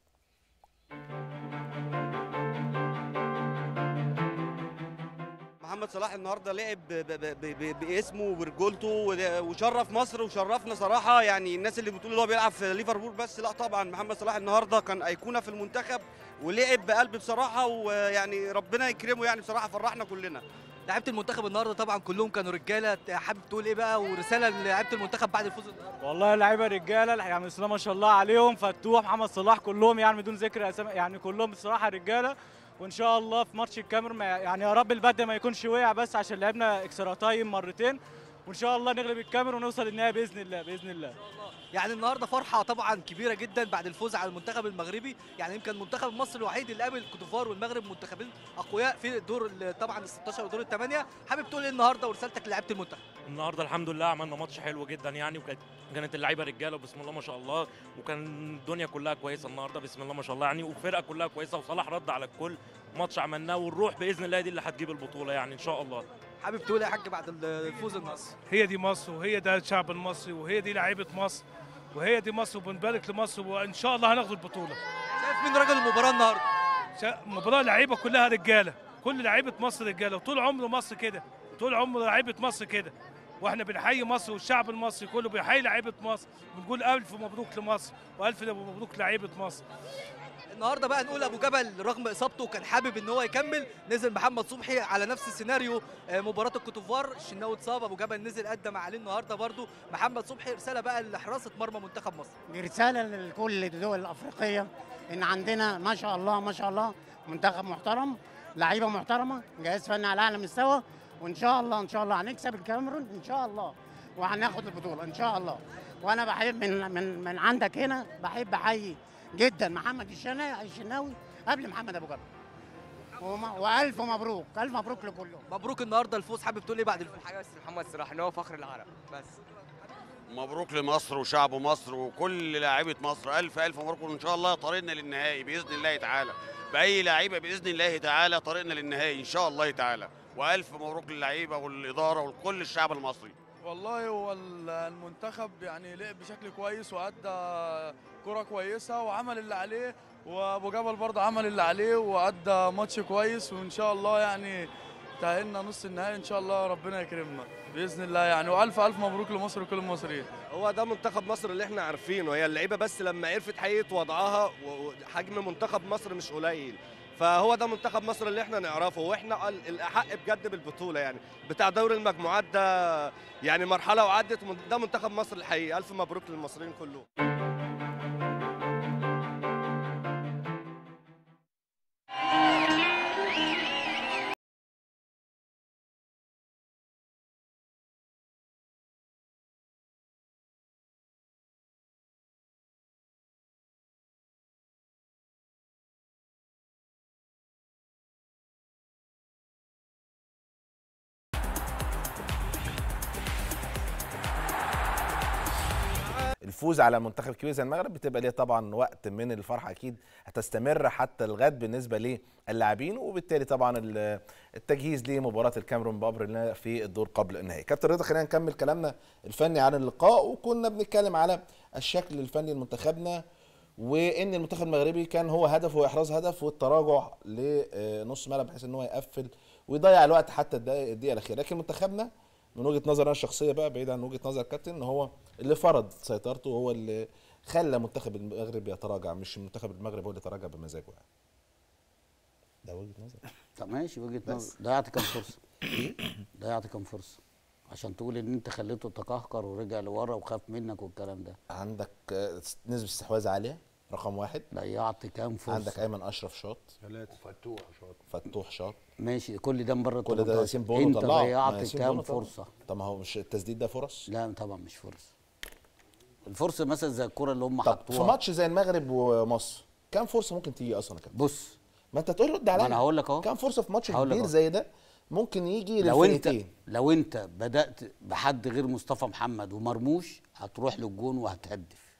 محمد صلاح النهارده لعب ب- ب- ب- ب- باسمه وبرجولته ود- وشرف مصر وشرفنا صراحه يعني الناس اللي بتقول اللي هو بيلعب في ليفربول بس لا طبعا محمد صلاح النهارده كان ايقونه في المنتخب ولعب بقلب بصراحه ويعني ربنا يكرمه يعني بصراحه فرحنا كلنا لعيبه المنتخب النهارده طبعا كلهم كانوا رجاله حابب تقول ايه بقى ورساله للعيبه المنتخب بعد الفوز النهارده والله لعيبه رجاله يعني بسم الله ما شاء الله عليهم فتوح محمد صلاح كلهم يعني بدون ذكر اسامي يعني كلهم بصراحه رجاله وان شاء الله في ماتش الكاميرون ما- يعني يا رب البدء ما يكونش وقع بس عشان لعبنا اكسترا تايم مرتين وان شاء الله نغلب الكاميرون ونوصل النهائي باذن الله باذن الله يعني النهارده فرحه طبعا كبيره جدا بعد الفوز على المنتخب المغربي يعني يمكن منتخب مصر الوحيد اللي قابل كوتيفوار والمغرب منتخبين اقوياء في الدور ال- طبعا ال 16 ودور الثمانيه حابب تقول ايه النهارده ورسالتك لعيبه المنتخب النهارده الحمد لله عملنا ماتش حلو جدا يعني وكانت كانت اللعيبه رجاله وبسم الله ما شاء الله وكان الدنيا كلها كويسه النهارده بسم الله ما شاء الله يعني والفرقه كلها كويسه وصلاح رد على الكل ماتش عملناه والروح باذن الله دي اللي هتجيب البطوله يعني ان شاء الله حابب تقول ايه يا حاج بعد الفوز النهارده هي دي مصر وهي ده الشعب المصري وهي دي لعيبه مصر وهي دي مصر وبنبارك لمصر وان شاء الله هناخد البطوله شايف مين راجل المباراه النهارده شا- مباراه لعيبه كلها رجاله كل لعيبه مصر رجاله وطول عمر مصر كده طول عمر لعيبه مصر كده واحنا بنحيي مصر والشعب المصري كله بيحيي لعيبه مصر بنقول الف مبروك لمصر والف مبروك لعيبه مصر النهارده بقى نقول ابو جبل رغم اصابته كان حابب ان هو يكمل نزل محمد صبحي على نفس السيناريو آه، مباراه الكوتوفوار الشناوي اتصاب ابو جبل نزل قدم عليه النهارده برده محمد صبحي رساله بقى لحراسه مرمى منتخب مصر دي رسالة لكل الدول الأفريقية إن عندنا ما شاء الله ما شاء الله منتخب محترم لعيبة محترمة جهاز فني على أعلى مستوى وإن شاء الله إن شاء الله هنكسب الكاميرون إن شاء الله وهناخد البطولة إن شاء الله وأنا بحب من من من عندك هنا بحب أحيي جدا محمد الشنا- الشناوي قبل محمد أبو جبل وما- وألف مبروك ألف مبروك لكلهم مبروك النهارده الفوز حابب تقول ايه بعد الفوز حاجه بس محمد صلاح ان هو فخر العرب بس مبروك لمصر وشعب مصر وكل لاعيبه مصر الف الف مبروك وان شاء الله طريقنا للنهائي باذن الله تعالى باي لعيبه باذن الله تعالى طريقنا للنهائي ان شاء الله تعالى والف مبروك للعيبه والاداره ولكل الشعب المصري والله هو ال- المنتخب يعني لعب بشكل كويس وادى كرة كويسة وعمل اللي عليه وابو جبل برضه عمل اللي عليه وادى ماتش كويس وان شاء الله يعني تأهلنا نص النهائي ان شاء الله ربنا يكرمنا باذن الله يعني والف الف مبروك لمصر وكل المصريين هو ده منتخب مصر اللي احنا عارفينه هي اللعيبه بس لما عرفت حقيقه وضعها وحجم منتخب مصر مش قليل فهو ده منتخب مصر اللي احنا نعرفه واحنا ال- الاحق بجد بالبطوله يعني بتاع دوري المجموعات ده يعني مرحله وعدت من- ده منتخب مصر الحقيقي الف مبروك للمصريين كلهم الفوز على منتخب كبير زي المغرب بتبقى ليه طبعا وقت من الفرحه اكيد هتستمر حتى الغد بالنسبه للاعبين وبالتالي طبعا ال- التجهيز لمباراه الكاميرون بامر الله في الدور قبل النهائي كابتن رضا خلينا نكمل كلامنا الفني عن اللقاء وكنا بنتكلم على الشكل الفني لمنتخبنا وان المنتخب المغربي كان هو هدفه احراز هدف والتراجع لنص ملعب بحيث ان هو يقفل ويضيع الوقت حتى الدقائق الدقيقه الاخيره لكن منتخبنا من وجهه نظر انا الشخصيه بقى بعيد عن وجهه نظر الكابتن ان هو اللي فرض سيطرته هو اللي خلى منتخب المغرب يتراجع مش منتخب المغرب هو اللي تراجع بمزاجه يعني ده وجهه نظر طب ماشي وجهه بس. نظر ضيعت كام فرصه ضيعت كام فرصه عشان تقول ان انت خليته تكهكر ورجع لورا وخاف منك والكلام ده عندك آه، نسبه استحواذ عاليه رقم واحد ضيعت كام فرصه عندك ايمن اشرف شاط ثلاثة فتوح شاط فتوح شاط ماشي كل ده من بره كل ده 18. ياسين بونو انت طلعه ما ضيعت ياسين كام بونو طلعه. فرصه طب ما هو مش التسديد ده فرص لا طبعا مش فرصه الفرصه مثلا زي الكره اللي هم طب حطوها في ماتش زي المغرب ومصر كام فرصه ممكن تيجي اصلا يا كابتن بص ما انت تقول رد عليا ما انا هقول لك اهو كام فرصه في ماتش هقول لك كبير أهو. زي ده ممكن يجي لو انت للفرقتين لو انت بدات بحد غير مصطفى محمد ومرموش هتروح للجون وهتهدف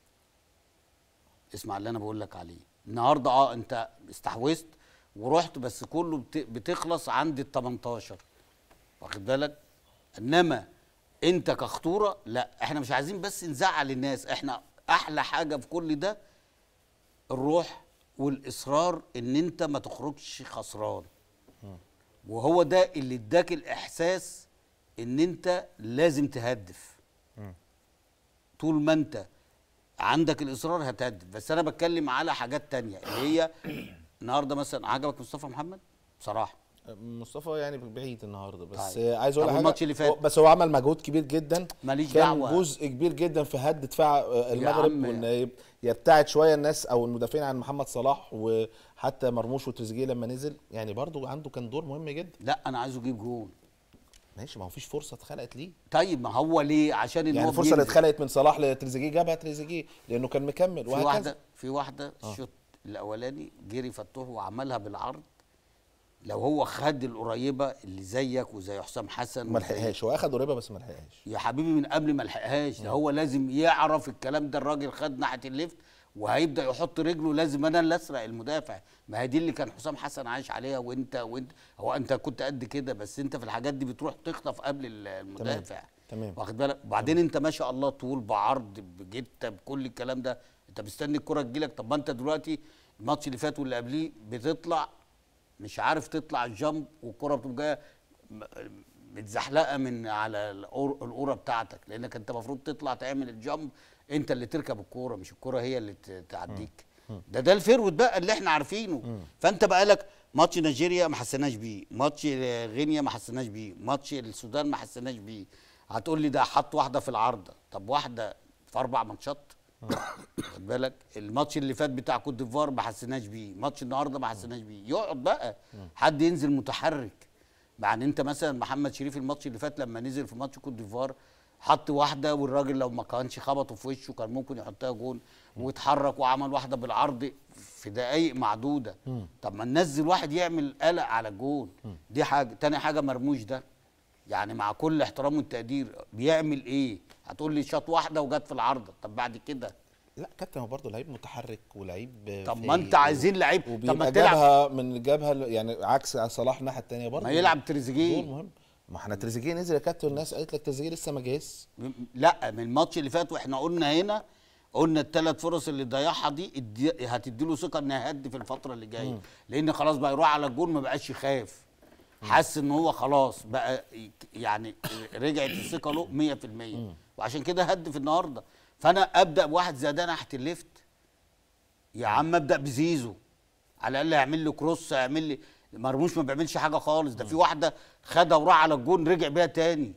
اسمع اللي انا بقول لك عليه النهارده اه انت استحوذت ورحت بس كله بت- بتخلص عند ال 18 واخد بالك انما انت كخطوره لا احنا مش عايزين بس نزعل الناس احنا احلى حاجه في كل ده الروح والاصرار ان انت ما تخرجش خسران وهو ده اللي اداك الاحساس ان انت لازم تهدف طول ما انت عندك الاصرار هتهدف بس انا بتكلم على حاجات تانية اللي هي النهارده مثلا عجبك مصطفى محمد بصراحه مصطفى يعني بعيد النهارده بس طيب. عايز اقول طب لك حاجه والماتش اللي فات؟ هو- بس هو عمل مجهود كبير جدا ماليش كان دعوة. جزء كبير جدا في هد دفاع آه، المغرب عم. وان يب- يبتعد شويه الناس او المدافعين عن محمد صلاح وحتى مرموش وتريزيجيه لما نزل يعني برضو عنده كان دور مهم جدا لا انا عايزه يجيب جون ماشي ما هو فيش فرصه اتخلقت ليه طيب ما هو ليه عشان ان يعني هو الفرصه اللي بينزل. اتخلقت من صلاح لتريزيجيه جابها تريزيجيه لانه كان مكمل في وهكذا واحده في واحده آه. الشوط الاولاني جري فتوح وعملها بالعرض لو هو خد القريبه اللي زيك وزي حسام حسن ما وزي- لحقهاش هو اخد قريبه بس ما لحقهاش يا حبيبي من قبل ما لحقهاش ده هو لازم يعرف الكلام ده الراجل خد ناحيه الليفت وهيبدا يحط رجله لازم انا اللي اسرق المدافع ما هي دي اللي كان حسام حسن عايش عليها وانت وانت هو انت كنت قد كده بس انت في الحاجات دي بتروح تخطف قبل ال- المدافع تمام واخد بالك وبعدين انت ما شاء الله طول بعرض بجته بكل الكلام ده انت مستني الكره تجيلك طب ما انت دلوقتي الماتش اللي فات واللي قبليه بتطلع مش عارف تطلع الجامب والكره بتبقى جايه م- متزحلقه من على القر- القوره بتاعتك لانك انت المفروض تطلع تعمل الجامب انت اللي تركب الكوره مش الكوره هي اللي ت- تعديك ده ده الفيرود بقى اللي احنا عارفينه فانت بقى لك ماتش نيجيريا ما حسيناش بيه ماتش غينيا ما حسيناش بيه ماتش السودان ما حسيناش بيه هتقول لي ده حط واحده في العارضه طب واحده في اربع ماتشات خد بالك الماتش اللي فات بتاع كوت ديفوار ما حسيناش بيه ماتش النهارده ما حسيناش بيه يقعد بقى حد ينزل متحرك يعني انت مثلا محمد شريف الماتش اللي فات لما نزل في ماتش كوت ديفوار حط واحده والراجل لو ما كانش خبطه في وشه كان ممكن يحطها جون واتحرك وعمل واحده بالعرض في دقائق معدوده طب ما ننزل واحد يعمل قلق على الجون دي حاجه تاني حاجه مرموش ده يعني مع كل احترام والتقدير بيعمل ايه هتقول لي شاط واحده وجت في العارضه طب بعد كده لا كابتن هو برضه لعيب متحرك ولعيب طب فايق ما انت عايزين لعيب طب وبيبقى ما تلعب جابها من جابها يعني عكس صلاح الناحيه الثانيه برضه ما يلعب تريزيجيه. دور مهم ما احنا تريزيجيه نزل يا كابتن الناس قالت لك تريزيجيه لسه ما جاهز لا من الماتش اللي فات واحنا قلنا هنا قلنا الثلاث فرص اللي ضيعها دي ادي- هتدي له ثقه انه هيهدي في الفتره اللي جايه مم. لان خلاص بقى يروح على الجول ما بقاش يخاف حس ان هو خلاص بقى ي- يعني رجعت الثقه له 100% وعشان كده هدف النهارده فانا ابدا بواحد زي ده ناحيه الليفت يا عم ابدا بزيزو على الاقل يعمل لي كروس يعمل لي مرموش ما بيعملش حاجه خالص ده في واحده خدها وراح على الجون رجع بيها تاني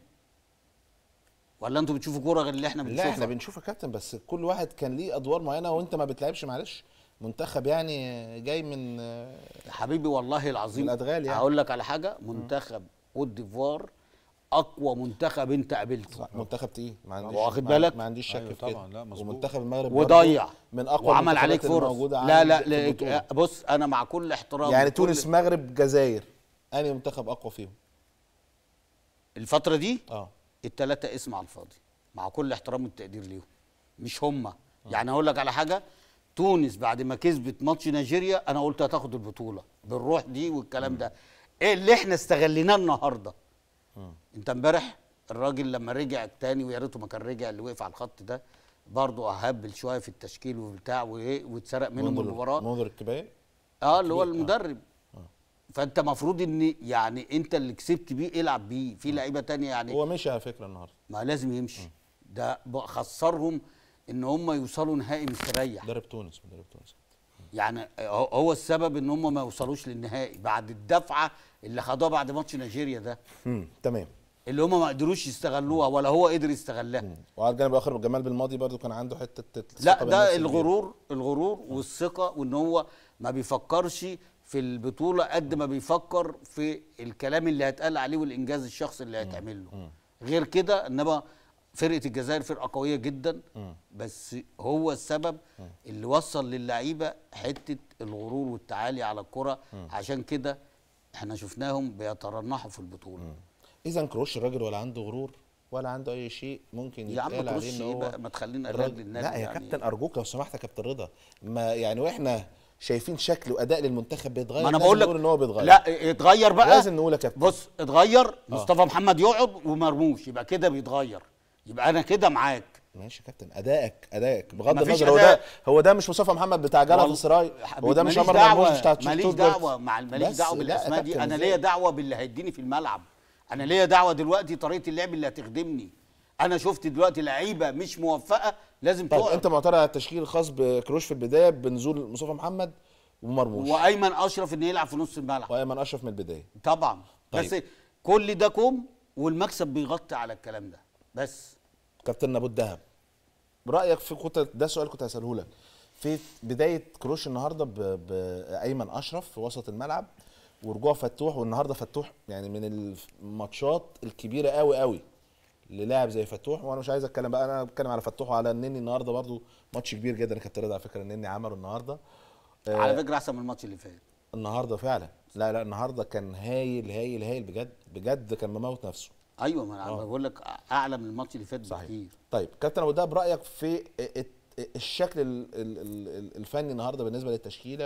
ولا انتوا بتشوفوا كوره غير اللي احنا بنشوفها لا احنا بنشوف يا كابتن بس كل واحد كان ليه ادوار معينه وانت ما بتلعبش معلش منتخب يعني جاي من يا حبيبي والله العظيم الادغال يعني هقول لك على حاجه منتخب كوت ديفوار اقوى منتخب انت قابلته منتخب تقيل ما عنديش واخد ما- بالك ما عنديش شك أيوة في كده طبعاً، لا، مظبوط. ومنتخب المغرب وضيع برضه من اقوى وعمل عليك المنتخبات فرص الموجودة لا لا, عندي في البطولة. لا بص انا مع كل احترام يعني لكل- تونس مغرب جزائر انهي منتخب اقوى فيهم الفتره دي اه التلاتة اسم على الفاضي مع كل احترام والتقدير ليهم مش هما يعني اقول لك على حاجه تونس بعد ما كسبت ماتش نيجيريا انا قلت هتاخد البطوله بالروح دي والكلام ده ايه اللي احنا استغليناه النهارده انت امبارح الراجل لما رجع تاني ويا ريته ما كان رجع اللي وقف على الخط ده برضه اهبل شويه في التشكيل وبتاع وايه واتسرق منهم منذر- المباراه منذر الكباية اه اللي هو كبير، آه. المدرب فانت مفروض ان يعني انت اللي كسبت بيه العب بيه في لعيبه تانية يعني هو مشي على فكره النهارده ما لازم يمشي ده بقى خسرهم ان هم يوصلوا نهائي مستريح مدرب تونس مدرب تونس يعني هو هو السبب ان هم ما يوصلوش للنهائي بعد الدفعه اللي خدوها بعد ماتش نيجيريا ده امم تمام اللي هم ما قدروش يستغلوها ولا هو قدر يستغلها وعلى الجانب الاخر جمال بالماضي برضو كان عنده حته الثقة لا بالنفس ده كبيرة. الغرور الغرور والثقه وان هو ما بيفكرش في البطوله قد ما بيفكر في الكلام اللي هيتقال عليه والانجاز الشخصي اللي هيتعمل له غير كده انما فرقه الجزائر فرقه قويه جدا بس هو السبب اللي وصل للعيبه حته الغرور والتعالي على الكره عشان كده احنا شفناهم بيترنحوا في البطوله اذا كروش الراجل ولا عنده غرور ولا عنده اي شيء ممكن يا عم يتقال كروش عليه ان إيه هو بقى؟ ما تخلينا الراجل- نراجل الناس لا يا يعني. كابتن ارجوك لو سمحت يا كابتن رضا ما يعني واحنا شايفين شكل واداء للمنتخب بيتغير ما انا لازم بقول لك نقول ان هو بيتغير لا اتغير بقى لازم نقول يا كابتن بص اتغير مصطفى محمد يقعد ومرموش يبقى كده بيتغير يبقى انا كده معاك ماشي يا كابتن ادائك ادائك بغض مفيش النظر هو ده أداء. هو ده مش مصطفى محمد بتاع جلطة والله- سراي هو ده مش ماليش عمر دعوة- مرموش بتاع ماليش شتوتجارت. دعوه مع ماليش بس دعوه لا يا بالاسماء دي كابتن انا إزاي؟ ليا دعوه باللي هيديني في الملعب انا ليا دعوه دلوقتي طريقه اللعب اللي هتخدمني انا شفت دلوقتي لعيبه مش موفقه لازم طيب تقع انت معترض على التشكيل الخاص بكروش في البدايه بنزول مصطفى محمد ومرموش وايمن اشرف ان يلعب في نص الملعب وايمن اشرف من البدايه طبعا طيب. بس كل ده كوم والمكسب بيغطي على الكلام ده بس كابتن ابو الدهب رايك في كنت ده سؤال كنت هساله لك في بدايه كروش النهارده ب- بايمن اشرف في وسط الملعب ورجوع فتوح والنهارده فتوح يعني من الماتشات الكبيره قوي قوي للاعب زي فتوح وانا مش عايز اتكلم بقى انا بتكلم على فتوح وعلى النني النهارده برضو ماتش كبير جدا يا كابتن رضا على فكره النني عمله النهارده آه، على فكره احسن من الماتش اللي فات النهارده فعلا لا لا النهارده كان هايل هايل هايل بجد بجد كان مموت نفسه ايوه ما انا آه. بقول لك اعلى من الماتش اللي فات صحيح. بكتير طيب كابتن ابو دهب رايك في الشكل ال- ال- ال- الفني النهارده بالنسبه للتشكيله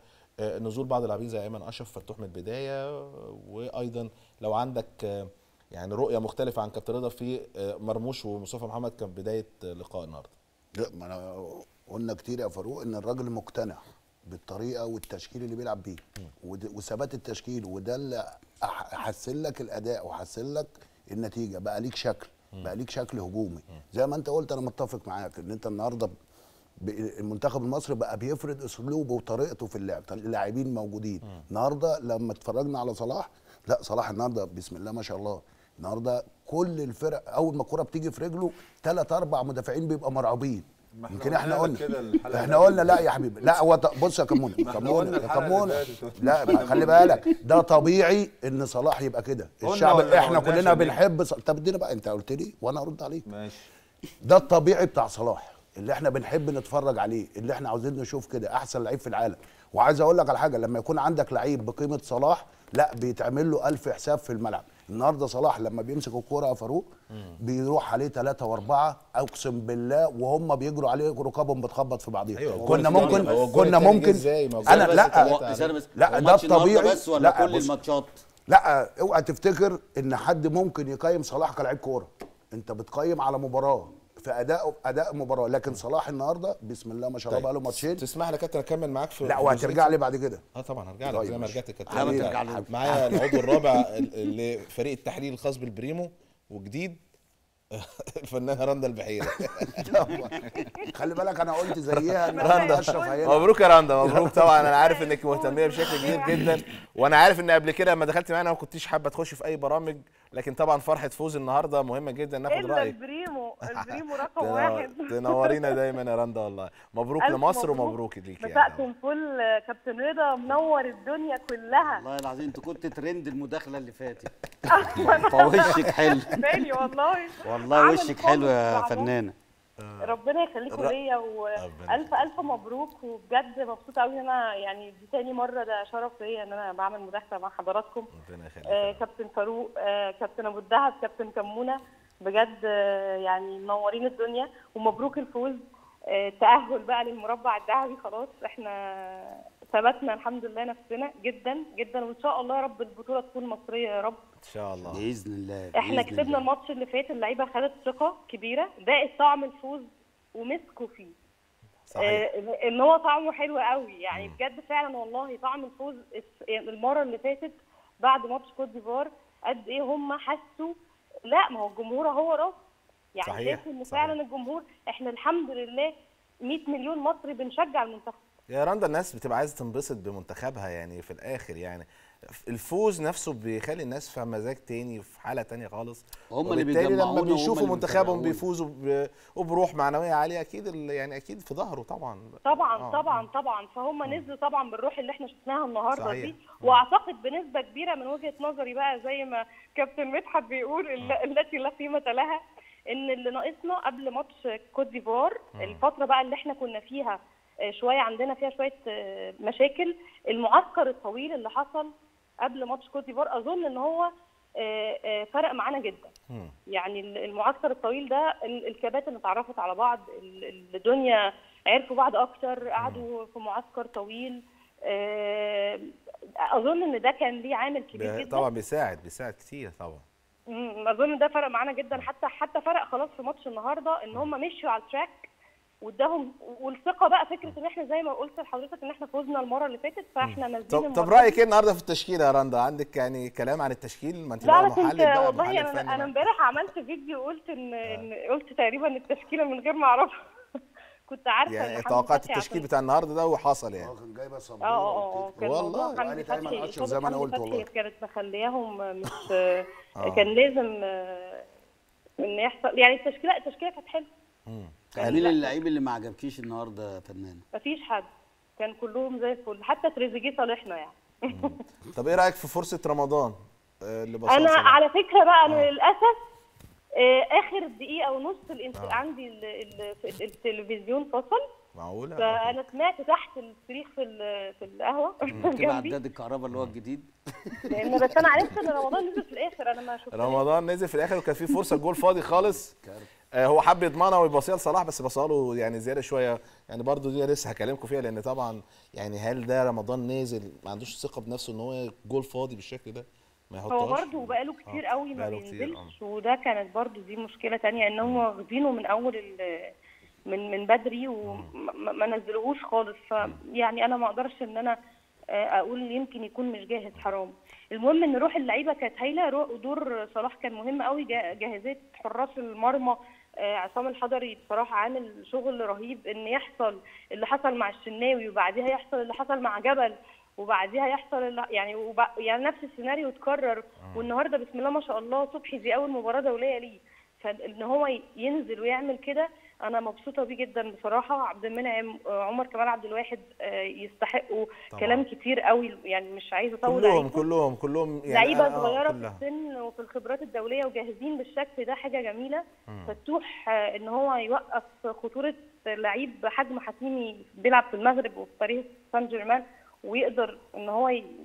ونزول بعض اللاعبين زي ايمن اشرف فتوح من البدايه وايضا لو عندك آه، يعني رؤيه مختلفه عن كابتن رضا في آه، مرموش ومصطفى محمد كان بدايه آه، لقاء النهارده لا ما انا قلنا كتير يا فاروق ان الراجل مقتنع بالطريقه والتشكيل اللي بيلعب بيه ود- وثبات التشكيل وده اللي أح- حسن لك الاداء وحسن لك النتيجه بقى ليك شكل بقى ليك شكل هجومي زي ما انت قلت انا متفق معاك ان انت النهارده ب- المنتخب المصري بقى بيفرض اسلوبه وطريقته في اللعب طل- اللاعبين موجودين النهارده لما اتفرجنا على صلاح لا صلاح النهارده بسم الله ما شاء الله النهارده كل الفرق اول ما الكوره بتيجي في رجله ثلاث اربع مدافعين بيبقى مرعوبين ما احنا يمكن احنا قلنا لك قلنا كده الحلقة احنا اللي قلنا لا يا حبيبي لا هو ط- بص يا كمونه ما احنا كمونه قلنا يا الحلقة كمونه اللي فاتت. لا ما خلي بالك ده طبيعي ان صلاح يبقى كده قلنا الشعب ولا ما احنا قلناش كلنا يا بيه؟ بنحب ص- طب ادينا بقى انت قلت لي وانا ارد عليك ماشي ده الطبيعي بتاع صلاح اللي احنا بنحب نتفرج عليه اللي احنا عاوزين نشوف كده احسن لعيب في العالم وعايز اقول لك على حاجه لما يكون عندك لعيب بقيمه صلاح لا بيتعمل له ألف حساب في الملعب النهارده صلاح لما بيمسك الكوره يا فاروق بيروح عليه ثلاثة وأربعة أقسم بالله وهم بيجروا عليه ركابهم بتخبط في بعضيها أيوة، كنا الجول ممكن التاني- هو الجول كنا التاني جه ممكن إزاي؟ ما هو أنا بس لا التلاتة ثانية بس لا هو ده ماتش النهاردة الطبيعي بس ولا لا كل بص، الماتشات لا اوعى تفتكر ان حد ممكن يقيم صلاح كلاعب كوره انت بتقيم على مباراه في اداء اداء مباراه لكن صلاح النهارده بسم الله ما شاء الله طيب. بقى له ماتشين تسمح لي يا كابتن اكمل معاك في لا في وهترجع لي بعد كده اه طبعا هرجع لك طيب زي ما ماشي. رجعت كابتن حبيبي، هرجع. حبيبي. معايا العضو الرابع ال- لفريق التحليل الخاص بالبريمو وجديد الفنانه رندا البحيري خلي بالك انا قلت زيها ان رندا اشرف هيلعب مبروك يا رندا مبروك طبعا انا عارف انك مهتميه بشكل كبير جدا وانا عارف ان قبل كده لما دخلت معانا ما كنتيش حابه تخشي في اي برامج لكن طبعا فرحه فوز النهارده مهمه جدا ناخد الا رايك البريمو البريمو رقم تنو- واحد تنورينا دايما يا رندا والله مبروك ألف لمصر مبروك. ومبروك ليك يعني مساءكم فل كابتن رضا منور الدنيا كلها والله العظيم انت كنت ترند المداخله اللي فاتت فوشك حلو بالي والله والله عامل وشك حلو يا فوز فنانه ربنا يخليكم ر- ليا والف الف مبروك وبجد مبسوطه قوي ان انا يعني دي تاني مره ده شرف ليا ان انا بعمل مداخله مع حضراتكم ربنا يخليك آه كابتن فاروق آه كابتن ابو الدهب كابتن كمونه بجد آه يعني منورين الدنيا ومبروك الفوز آه تاهل بقى للمربع الذهبي خلاص احنا ثبتنا الحمد لله نفسنا جدا جدا وان شاء الله يا رب البطوله تكون مصريه يا رب ان شاء الله باذن الله احنا بإذن كسبنا الله. الماتش اللي فات اللعيبه خدت ثقه كبيره ده طعم الفوز ومسكوا فيه صحيح. آه ان هو طعمه حلو قوي يعني بجد فعلا والله طعم الفوز الس- يعني المره اللي فاتت بعد ماتش كوت ديفوار قد ايه هم حسوا لا ما هو الجمهور هو راس يعني صحيح، شايف ان صحيح. فعلا الجمهور احنا الحمد لله 100 مليون مصري بنشجع المنتخب يا رندا الناس بتبقى عايزه تنبسط بمنتخبها يعني في الاخر يعني الفوز نفسه بيخلي الناس في مزاج تاني في حاله تانية خالص هم اللي وبالتالي بيجمعونا لما وهم بيشوفوا اللي منتخبهم بيفرحونا. بيفوزوا ب- وبروح معنويه عاليه اكيد ال- يعني اكيد في ظهره طبعا طبعا آه. طبعا طبعا فهم نزلوا طبعا بالروح اللي احنا شفناها النهارده صحيح. دي واعتقد بنسبه كبيره من وجهه نظري بقى زي ما كابتن مدحت بيقول ال- التي لا قيمه لها ان اللي ناقصنا قبل ماتش كوت ديفوار الفتره بقى اللي احنا كنا فيها آه، شويه عندنا فيها شويه آه، مشاكل المعسكر الطويل اللي حصل قبل ماتش كوت ديفوار اظن ان هو آه، آه، فرق معانا جدا يعني ال- المعسكر الطويل ده ال- الكباتن اتعرفت على بعض ال- الدنيا عرفوا بعض اكتر قعدوا في معسكر طويل آه، اظن ان ده كان ليه عامل كبير بي- جدا طبعا بيساعد بيساعد كتير طبعا مم، اظن ده فرق معانا جدا حتى حتى فرق خلاص في ماتش النهارده ان هم مشوا على التراك واداهم والثقه بقى فكره ان احنا زي ما قلت لحضرتك ان احنا فوزنا المره اللي فاتت فاحنا نازلين طب طب المرة رايك دي- ايه النهارده في التشكيله يا رندا عندك يعني كلام عن التشكيل ما انت لا بقى انا محلل كنت بقى والله محلل انا فني انا بقى. امبارح عملت فيديو وقلت ان, إن قلت تقريبا التشكيله من غير ما اعرفها كنت عارفه يعني إن حمدي توقعت فتحي التشكيل عشان- بتاع النهارده ده وحصل يعني كان جايبه اه اه اه كان والله. موضوع حمدي وقالت أيمن فتحي أشرف زي ما أنا إصابة قلت حمدي فتحي والله. كانت مخلياهم مش آه. كان لازم آه، ان يحصل يعني التشكيله التشكيله كانت حلوه كان مين لا، اللعيب اللي ما عجبكيش النهارده يا فنانه مفيش حد كان كلهم زي الفل حتى تريزيجيه صالحنا يعني طب ايه رايك في فرصه رمضان آه، اللي بصل انا صلاح؟ على فكره بقى انا للاسف آه، اخر دقيقه ونص الانت... آه. عندي ال... ال... في التلفزيون فصل معقوله فانا سمعت تحت الصريخ في ال... في القهوه كده جنبي عداد الكهرباء اللي هو الجديد لان بس انا عرفت ان رمضان نزل في الاخر انا ما شفتش رمضان نزل في الاخر وكان في فرصه جول فاضي خالص آه، هو حب يضمنها ويبصيها لصلاح بس بصها له يعني زياده شويه يعني برضو دي لسه هكلمكم فيها لان طبعا يعني هل ده رمضان نازل ما عندوش ثقه بنفسه ان هو جول فاضي بالشكل ده ما هو يحطهاش برضه بقاله كتير قوي ما بقاله كتير، بينزلش وده كانت برضه دي مشكله تانية ان هم واخدينه من اول ال- من من بدري وما ما نزلوهوش خالص فيعني انا ما اقدرش ان انا آه، اقول يمكن يكون مش جاهز حرام المهم ان روح اللعيبه كانت هايله رو- دور صلاح كان مهم قوي جا- جاهزيه حراس المرمى آه، عصام الحضري بصراحه عامل شغل رهيب ان يحصل اللي حصل مع الشناوي وبعديها يحصل اللي حصل مع جبل وبعديها يحصل اللي يعني وب... يعني نفس السيناريو اتكرر والنهارده بسم الله ما شاء الله صبحي دي اول مباراه دوليه ليه فان هو ي- ينزل ويعمل كده انا مبسوطه بيه جدا بصراحه عبد المنعم آه، عمر كمال عبد الواحد آه، يستحقوا طبعاً. كلام كتير قوي يعني مش عايزه اطول كلهم عليكم كلهم كلهم يعني لعيبه آه، صغيره في كلها. السن وفي الخبرات الدوليه وجاهزين بالشكل ده حاجه جميله فتوح آه، ان هو يوقف خطوره لعيب حجم حكيمي بيلعب في المغرب وفي باريس سان جيرمان ويقدر ان هو ي-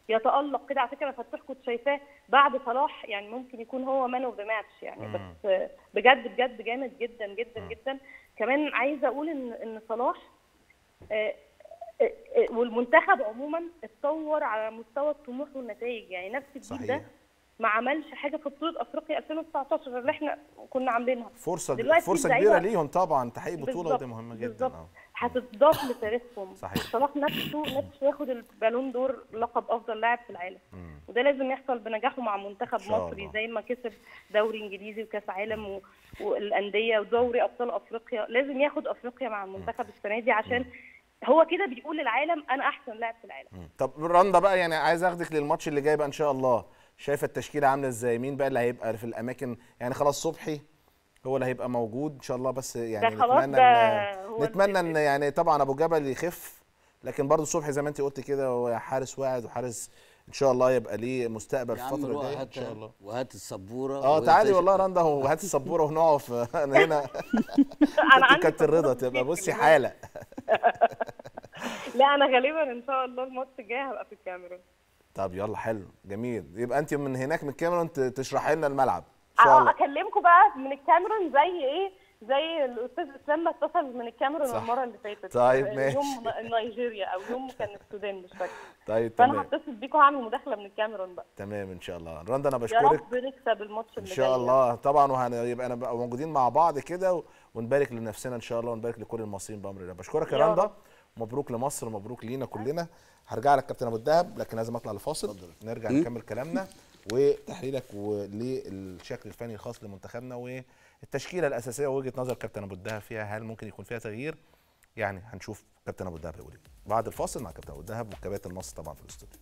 يتالق كده على فكره فتوح كنت شايفاه بعد صلاح يعني ممكن يكون هو مان اوف ذا ماتش يعني بس آه، بجد بجد جامد جدا جدا جدا كمان عايزه اقول ان ان صلاح آه، آه، آه، والمنتخب عموما اتطور على مستوى الطموح والنتائج يعني نفس الجيل ده صحيح. ما عملش حاجه في بطوله افريقيا 2019 اللي احنا كنا عاملينها فرصه دلوقتي فرصه اللعيبة- كبيره ليهم طبعا تحقيق بطوله بالظبط، ودي مهمه جدا بالظبط. اه هتضاف لتاريخهم صحيح. صلاح نفسه نفسه ياخد البالون دور لقب افضل لاعب في العالم وده لازم يحصل بنجاحه مع منتخب إن شاء مصري الله. زي ما كسب دوري انجليزي وكاس عالم و... والانديه ودوري ابطال افريقيا لازم ياخد افريقيا مع المنتخب السنه دي عشان هو كده بيقول للعالم انا احسن لاعب في العالم طب رندا بقى يعني عايز اخدك للماتش اللي جاي بقى ان شاء الله شايفه التشكيله عامله ازاي مين بقى اللي هيبقى في الاماكن يعني خلاص صبحي هو اللي هيبقى موجود ان شاء الله بس يعني ده خلاص نتمنى ده ان هو نتمنى ان يعني طبعا ابو جبل يخف لكن برضه صبحي زي ما انت قلت كده هو حارس واعد وحارس ان شاء الله يبقى ليه مستقبل في يا عم الفتره روح الجايه ان هات شاء الله وهات السبوره اه وهي تعالي تش- والله رندا وهات السبوره ونقف انا هنا انا عندي كابتن رضا سبورة تبقى كتير بصي كمان. حاله لا انا غالبا ان شاء الله الماتش الجاي هبقى في الكاميرون طب يلا حلو جميل يبقى انت من هناك من الكاميرون ت- تشرحي لنا الملعب ان شاء اه الله اكلمكم بقى من الكاميرون زي ايه زي الاستاذ اسلام ما اتصل من الكاميرون صح. المره اللي فاتت طيب، يوم ماشي. نيجيريا او يوم كان السودان مش فاكره طيب فانا تمام هتصل بيكم هعمل مداخله من الكاميرون بقى تمام ان شاء الله رندا انا يا بشكرك رب نكسب الماتش ان اللي شاء جاي الله طبعا وهنبقى انا بقى موجودين مع بعض كده و- ونبارك لنفسنا ان شاء الله ونبارك لكل المصريين بامر الله بشكرك يا يا رندا رب. مبروك لمصر مبروك لينا كلنا هرجع لك كابتن ابو الدهب لكن لازم اطلع لفاصل نرجع نكمل كلامنا وتحليلك للشكل الفني الخاص لمنتخبنا والتشكيله الاساسيه ووجهه نظر كابتن ابو الدهب فيها هل ممكن يكون فيها تغيير يعني هنشوف كابتن ابو الدهب هيقول ايه بعد الفاصل مع كابتن ابو الدهب وكباتن مصر طبعا في الاستوديو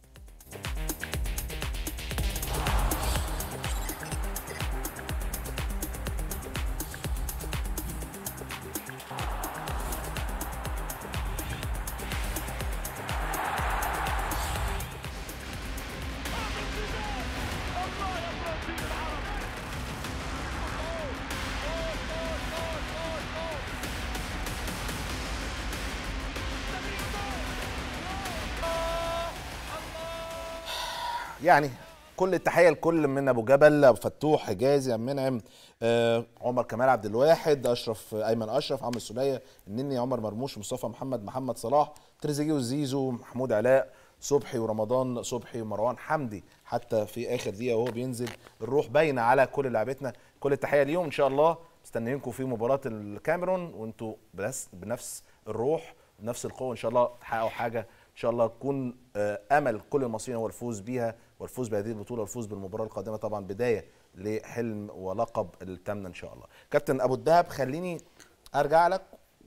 يعني كل التحيه لكل من ابو جبل ابو فتوح حجازي عم منعم آه عمر كمال عبد الواحد اشرف ايمن اشرف عمرو السوليه النني عمر مرموش مصطفى محمد محمد صلاح تريزيجيه وزيزو محمود علاء صبحي ورمضان صبحي ومروان حمدي حتى في اخر دقيقه وهو بينزل الروح باينه على كل لعبتنا كل التحيه ليهم ان شاء الله مستنيينكم في مباراه الكاميرون وانتوا بس بنفس الروح بنفس القوه ان شاء الله تحققوا حاجه ان شاء الله تكون آه، امل كل المصريين هو الفوز بيها والفوز بهذه البطوله والفوز بالمباراه القادمه طبعا بدايه لحلم ولقب التامنه ان شاء الله كابتن ابو الدهب خليني ارجع لك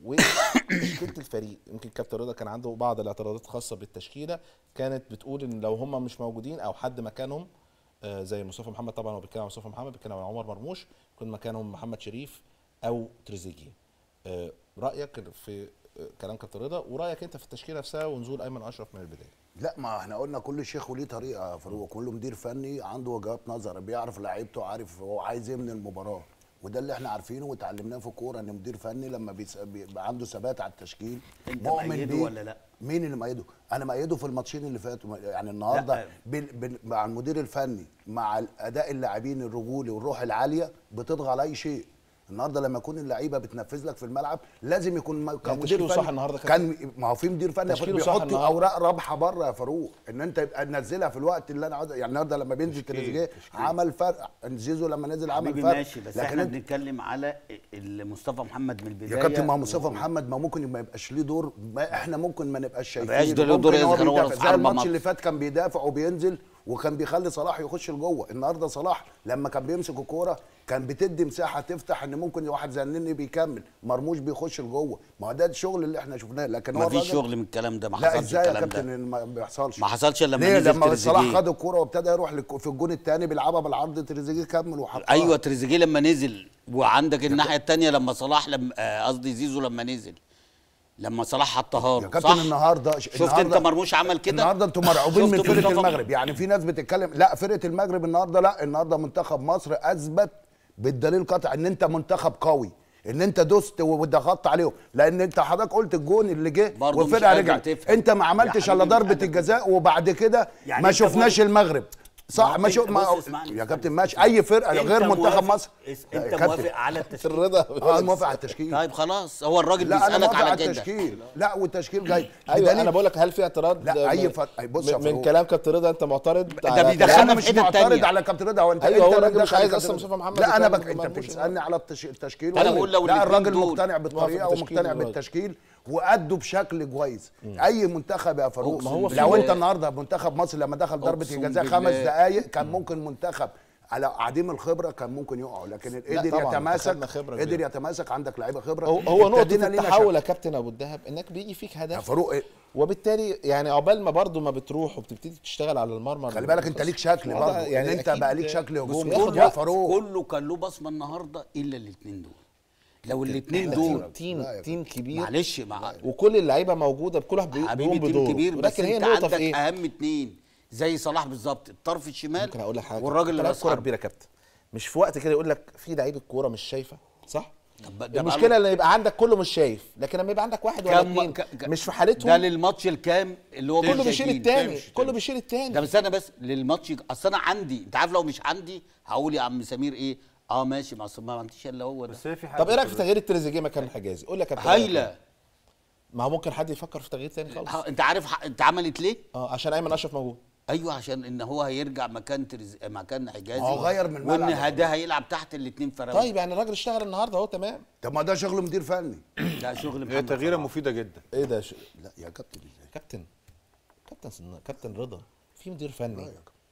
وتشكيله الفريق يمكن كابتن رضا كان عنده بعض الاعتراضات الخاصه بالتشكيله كانت بتقول ان لو هم مش موجودين او حد مكانهم آه، زي مصطفى محمد طبعا هو بيتكلم عن مصطفى محمد بيتكلم عن عمر مرموش يكون مكانهم محمد شريف او تريزيجيه آه، رايك في آه، كلام كابتن رضا ورايك انت في التشكيله نفسها ونزول ايمن اشرف من البدايه لا ما احنا قلنا كل شيخ وليه طريقه يا فاروق كل مدير فني عنده وجهات نظر بيعرف لعيبته عارف هو عايز ايه من المباراه وده اللي احنا عارفينه وتعلمناه في الكوره ان مدير فني لما بيس- بيبقى عنده ثبات على التشكيل انت مؤمن مأيده بيه. ولا لا؟ مين اللي مأيده؟ انا مأيده في الماتشين اللي فاتوا يعني النهارده لا. بال بال مع المدير الفني مع اداء اللاعبين الرجولي والروح العاليه بتطغى على اي شيء النهارده لما يكون اللعيبه بتنفذ لك في الملعب لازم يكون م- كمدير تشكيله فني صح النهارده كان ما هو في مدير فني تشكيله صح بيحط النهاردة. اوراق رابحه بره يا فاروق ان انت يبقى تنزلها في الوقت اللي انا عاوز يعني النهارده لما بينزل تريزيجيه عمل فرق زيزو لما نزل عمل حبيبي فرق ماشي بس لكن احنا انت بنتكلم على ال- مصطفى محمد من البدايه يا كابتن ما هو مصطفى و- محمد ما ممكن ما يبقاش ليه دور ما احنا ممكن ما نبقاش شايفين يبقاش ده له دور ممكن هو إذا كان هو بيدافع. راس زي حربة الماتش مصر. اللي فات كان بيدافع وبينزل وكان بيخلي صلاح يخش لجوه النهارده صلاح لما كان بيمسك الكوره كان بتدي مساحه تفتح ان ممكن واحد زي النني بيكمل مرموش بيخش لجوه ما هو ده الشغل اللي احنا شفناه لكن هو ما فيش الراجل- شغل من الكلام ده ما لا حصلش ازاي يا الكلام كابتن ده إن ما بيحصلش ما حصلش الا لما ليه نزل لما صلاح تريزيجيه. خد الكوره وابتدى يروح لك- في الجون الثاني بيلعبها بالعرض تريزيجيه كمل وحطها ايوه تريزيجيه لما نزل وعندك الناحيه الثانيه لما صلاح لما آه، قصدي زيزو لما نزل لما صلاح حطها يا له كابتن صح النهارده شفت انت مرموش عمل كده النهارده انتوا مرعوبين شفت من فرقه مصطفى- المغرب يعني في ناس بتتكلم لا فرقه المغرب النهارده لا النهارده منتخب مصر اثبت بالدليل قطع ان انت منتخب قوي ان انت دوست وضغطت عليهم لان انت حضرتك قلت الجون اللي جه برضه مش والفرقه قادر رجعت تفهم. انت ما عملتش يا الا حبيبي مش ضربه قادر الجزاء وبعد كده يعني ما أنت شفناش موافق- المغرب صح ما ما هو شو أنت- ما بص اسمعني. يا كابتن ماشي اي فرقه أنت غير منتخب موافق- مصر اس- يا انت كابتن. موافق على التشكيل الرضا اه موافق على التشكيل طيب خلاص هو الراجل لا انا بيسالك موافق على على كده التشكيل لا والتشكيل جاي ايوه بدليل- انا بقول لك هل في اعتراض لا اي من- فرق بص يا من, من فاروق. كلام كابتن رضا انت معترض ده على بيدخلنا كلام- انا في مش حتة معترض تانية. على كابتن رضا هو انت أيوة، انت هو اللي الراجل مش مدخل عايز كابتن أصلاً رضا. مصطفى محمد لا انا يتكلم بك... ما انت لهوش بتسالني على التش... التشكيل أنا ولا- بقول لو لا الاتنين الراجل دول مقتنع موافق بالطريقه بالتشكيل ومقتنع الراجل. بالتشكيل وادوا بشكل كويس اي منتخب يا فاروق ما هو في لو بالله. انت النهارده منتخب مصر لما دخل ضربه أقسم الجزاء بالله. خمس دقائق كان ممكن منتخب على عديم الخبره كان ممكن يقعوا لكن قدر طبعاً، يتماسك خدنا خبرة قدر كبيرة. يتماسك عندك لعيبه خبره هو, هو نقطة ابتدينا لينا التحول شك. يا كابتن ابو الدهب انك بيجي فيك يا هدف فاروق إيه؟ وبالتالي يعني عقبال ما برضه ما بتروح وبتبتدي تشتغل على المرمى خلي بالك انت ليك شكل الوضع برضه يعني انت أكيد بقى ليك شكل بص، هجوم بياخد يا وقت. فاروق كله كان له بصمه النهارده الا الاثنين دول لو الاثنين احنا دول تيم تيم, تيم كبير معلش مع وكل اللعيبه موجوده بكل واحد بي- حبيبي بيقوم تيم بدوره كبير بس ولكن هي انت النقطه عندك في ايه؟ اهم اثنين زي صلاح بالظبط الطرف الشمال ممكن اقول لك حاجه والراجل انت اللي لاعب راس كوره حرب. كبيره يا كابتن مش في وقت كده يقول لك في لعيبه كوره مش شايفه صح؟ طب ده المشكله بقى ان يبقى عندك كله مش شايف لكن لما يبقى عندك واحد ولا كم- اثنين ك- ك- مش في ده حالتهم للماتش الكام اللي هو كله مش بيشيل شايفين. التاني تمشي، كله تمشي. بيشيل التاني ده بس انا بس للماتش اصل انا عندي انت عارف لو مش عندي هقول يا عم سمير ايه اه ماشي ما أصل ما عنديش الا هو ده بس هي في حاجه طب ايه رايك في تغيير التريزيجيه مكان الحجازي؟ قول لي يا كابتن هايله ما هو ممكن حد يفكر في تغيير تاني خالص ها، انت عارف ح- انت عملت ليه؟ اه عشان ايمن اشرف موجود ايوه عشان ان هو هيرجع مكان ترز... مكان حجازي ما هو غير من وان الملعب. ده هيلعب تحت الاثنين فراوده طيب يعني الراجل اشتغل النهارده اهو تمام طب ما ده شغل مدير فني ده شغل هي محمد تغييره صلاح. مفيده جدا ايه ده ش... لا يا كابتن ازاي كابتن كابتن سن... كابتن رضا في مدير فني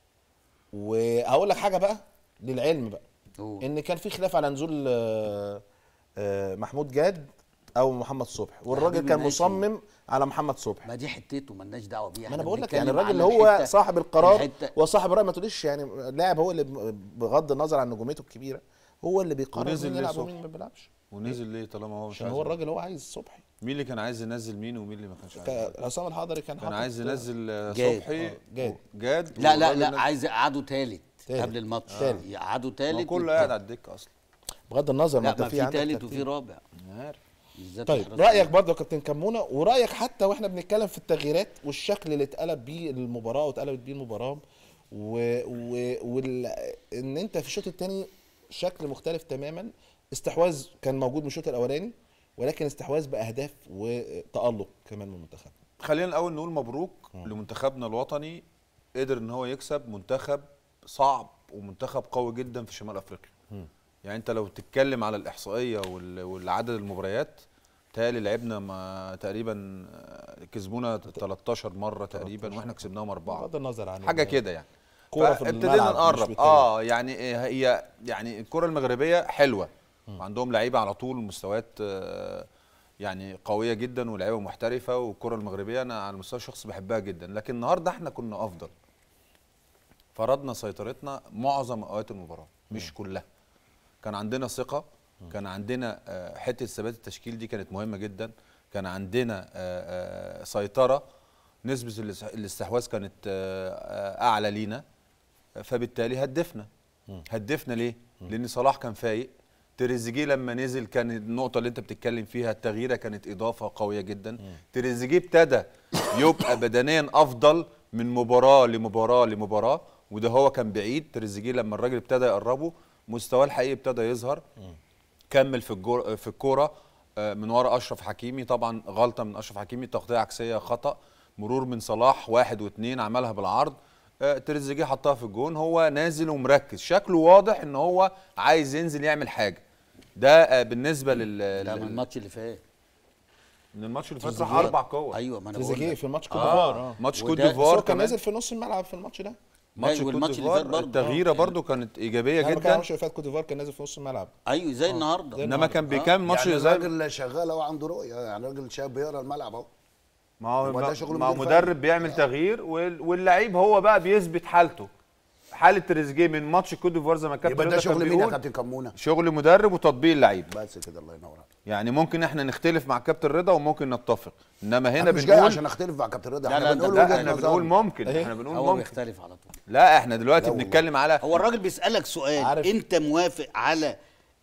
وهقول لك حاجه بقى للعلم بقى قول. ان كان في خلاف على نزول آه، آه، محمود جاد او محمد صبحي والراجل حبيبي كان ماشي. مصمم على محمد صبحي ما دي حتته مالناش دعوه بيها ما احنا انا بقول لك بنتكلم يعني الراجل على اللي هو الحتة- صاحب القرار الحتة- وصاحب الراي ما تقوليش يعني لاعب هو اللي ب- بغض النظر عن نجوميته الكبيره هو اللي بيقرر ونزل مين ليه يلعب صبحي؟ ومين ما بيلعبش ونزل ليه طالما هو مش عشان عايز هو الراجل هو عايز صبحي مين اللي كان عايز ينزل مين ومين اللي ما كانش عايز ك- عصام الحضري كان كان حاطط- عايز ينزل آه، جاد. صبحي آه، جاد. جاد لا لا والراجل لا نزل- عايز يقعدوا تالت تالت. قبل الماتش تالت. يقعدوا ما تالت كله قاعد على الدكه اصلا بغض النظر ما لا انت ما في في عندك تالت وفي ترتيب. رابع انا عارف بالذات طيب الحراس رايك برضه يا كابتن كمونه ورايك حتى واحنا بنتكلم في التغييرات والشكل اللي اتقلب بيه المباراه واتقلبت بيه المباراه و... و... وال... ان انت في الشوط الثاني شكل مختلف تماما استحواذ كان موجود من الشوط الاولاني ولكن استحواذ باهداف وتالق كمان من المنتخب خلينا الاول نقول مبروك لمنتخبنا الوطني قدر ان هو يكسب منتخب صعب ومنتخب قوي جدا في شمال افريقيا يعني انت لو تتكلم على الاحصائيه وال- والعدد المباريات تهيألي لعبنا ما تقريبا آه، كسبونا 13 مره تقريبا واحنا كسبناهم اربعه بغض النظر عن حاجه ال- كده يعني كورة في ابتدينا الملعب مش نقرب بالتاريخ. اه يعني إيه هي يعني الكره المغربيه حلوه وعندهم لعيبه على طول مستويات آه، يعني قويه جدا ولاعيبه محترفه والكره المغربيه انا على المستوى الشخصي بحبها جدا لكن النهارده احنا كنا افضل فرضنا سيطرتنا معظم اوقات المباراه مش كلها كان عندنا ثقه كان عندنا آه، حته ثبات التشكيل دي كانت مهمه جدا كان عندنا آه، آه، سيطره نسبه الاس- الاستحواذ كانت آه، آه، اعلى لينا فبالتالي هدفنا هدفنا ليه لان صلاح كان فايق تريزيجيه لما نزل كان النقطه اللي انت بتتكلم فيها التغييره كانت اضافه قويه جدا تريزيجيه ابتدى يبقى بدنيا افضل من مباراه لمباراه لمباراه وده هو كان بعيد تريزيجيه لما الراجل ابتدى يقربه مستواه الحقيقي ابتدى يظهر كمل في الجور في الكوره آه، من ورا اشرف حكيمي طبعا غلطه من اشرف حكيمي تغطيه عكسيه خطا مرور من صلاح واحد واثنين عملها بالعرض آه، تريزيجيه حطها في الجون هو نازل ومركز شكله واضح ان هو عايز ينزل يعمل حاجه ده آه، بالنسبه لل ده من لل- الماتش اللي فات من الماتش اللي فات راح تريزيجيه. اربع كور ايوه ما انا بقول تريزيجيه لك. في الماتش كوت آه، ديفوار اه ماتش كوت وده- بس هو ديفوار كان كمان نازل في نص الملعب في الماتش ده ماتش أيوة، كوت والماتش اللي ديفوار فات برضه. التغييره برضو كانت ايجابيه انا بتكلم جدا عن الماتش اللي فات كوت ديفوار كان نازل في نص الملعب ايوه زي النهارده زي انما كان آه. بيكمل ماتش يعني زي الراجل شغال اهو عنده رؤيه يعني الراجل شاب بيقرا الملعب اهو ما هو يبقى ده ما شغل ما هو مدير مدرب بيعمل تغيير وال- واللعيب هو بقى بيثبت حالته حاله تريزيجيه من ماتش كوت ديفوار زي ما كابتن يبقى ده رضا كان شغل مين يا بيقول، كابتن كمونه شغل مدرب وتطبيق اللعيب بس كده الله ينور عليك يعني ممكن احنا نختلف مع كابتن رضا وممكن نتفق انما هنا انا مش جاي بنقول عشان اختلف مع كابتن رضا لا، احنا لا، بنقول لا وجهه احنا نظر بنقول ممكن إيه؟ احنا بنقول هو ممكن بيختلف على طول لا احنا دلوقتي لا والله. بنتكلم على هو الراجل بيسالك سؤال عارف. انت موافق على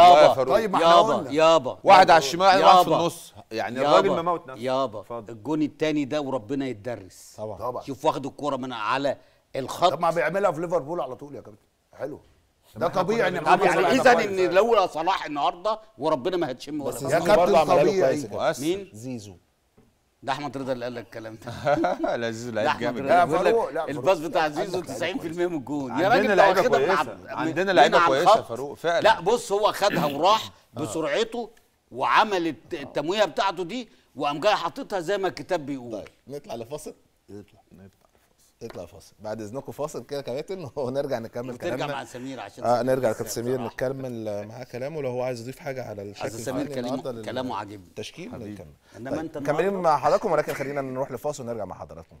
يابا يا فاروق. طيب ما احنا يابا قلنا. يابا واحد على الشمال واحد في يابا. النص يعني يابا. الراجل مموت نفسه يابا الجون التاني ده وربنا يتدرس طبعا طبعا شوف واخد الكوره من على الخط طب ما بيعملها في ليفربول على طول يا كابتن حلو ده احنا طبيعي ان كنا محمد يعني صلاح اذا يبقى ان كويس. لولا صلاح النهارده وربنا ما هتشم ولا بس يا زيزو كابتن برضه عملها له طبيعي. كويس يا كابتن. مؤثر. مين زيزو ده احمد رضا اللي قال لك الكلام ده لا زيزو ده لعيب احمد جامد رضا جدا. بيقول فاروق، لك لا، الباص فاروق بتاع عندك زيزو لعيبة 90% من الجون يا عندنا راجل ده لعيبة واخدها من كويسة. عبد- عندنا من لعيبة على كويسة الخط. يا فاروق، فعلا. لا بص هو خدها وراح بسرعته وعمل الت- التمويه بتاعته دي وقام جاي حاططها زي ما الكتاب بيقول طيب نطلع لفاصل يطلع نطلع فاصل بعد اذنكم فاصل كده كابتن ونرجع نكمل وترجع كلامنا مع سمير عشان اه سمير نرجع لسه لكابتن سمير بصراحة. نكمل معاه كلامه لو هو عايز يضيف حاجه على الشكل أصل سمير الفني كلامه- النهارده لل- كلامه عاجبني. التشكيل حبيبي. نكمل إنما طيب، أنت مكملين النهاردة- مع حضراتكم ولكن خلينا نروح لفاصل ونرجع مع حضراتكم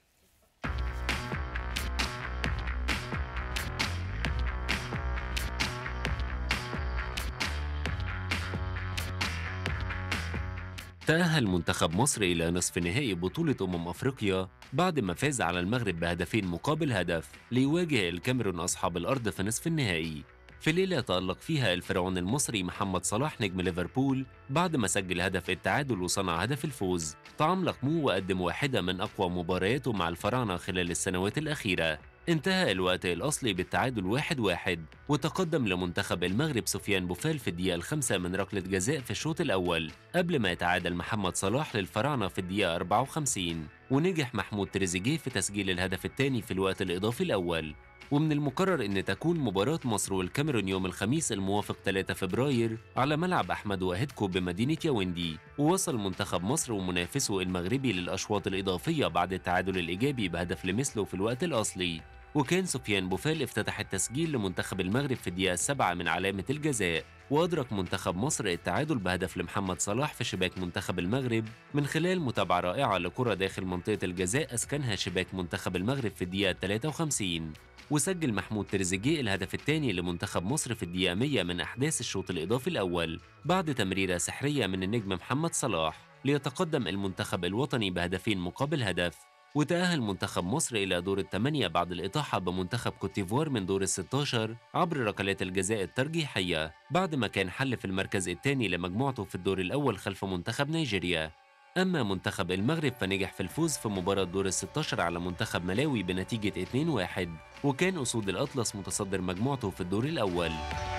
تأهل منتخب مصر إلى نصف نهائي بطولة أمم أفريقيا بعد ما فاز على المغرب بهدفين مقابل هدف ليواجه الكاميرون أصحاب الأرض في نصف النهائي في ليلة تألق فيها الفرعون المصري محمد صلاح نجم ليفربول بعد ما سجل هدف التعادل وصنع هدف الفوز تعملق مو وقدم واحدة من أقوى مبارياته مع الفراعنة خلال السنوات الأخيرة انتهى الوقت الأصلي بالتعادل واحد واحد وتقدم لمنتخب المغرب سفيان بوفال في الدقيقة الخامسة من ركلة جزاء في الشوط الأول قبل ما يتعادل محمد صلاح للفراعنة في الدقيقة 54 ونجح محمود تريزيجيه في تسجيل الهدف الثاني في الوقت الإضافي الأول ومن المقرر أن تكون مباراة مصر والكاميرون يوم الخميس الموافق 3 فبراير على ملعب أحمد واهدكو بمدينة ياوندي ووصل منتخب مصر ومنافسه المغربي للأشواط الإضافية بعد التعادل الإيجابي بهدف لمثله في الوقت الأصلي وكان سفيان بوفال افتتح التسجيل لمنتخب المغرب في الدقيقة السابعة من علامة الجزاء وأدرك منتخب مصر التعادل بهدف لمحمد صلاح في شباك منتخب المغرب من خلال متابعة رائعة لكرة داخل منطقة الجزاء أسكنها شباك منتخب المغرب في الدقيقة 53 وسجل محمود تريزيجيه الهدف الثاني لمنتخب مصر في الدقيقة 100 من أحداث الشوط الإضافي الأول بعد تمريرة سحرية من النجم محمد صلاح ليتقدم المنتخب الوطني بهدفين مقابل هدف وتأهل منتخب مصر إلى دور الثمانية بعد الإطاحة بمنتخب كوتيفوار من دور الستاشر عبر ركلات الجزاء الترجيحية بعد ما كان حل في المركز الثاني لمجموعته في الدور الأول خلف منتخب نيجيريا أما منتخب المغرب فنجح في الفوز في مباراة دور الستاشر على منتخب ملاوي بنتيجة 2-1 وكان أسود الأطلس متصدر مجموعته في الدور الأول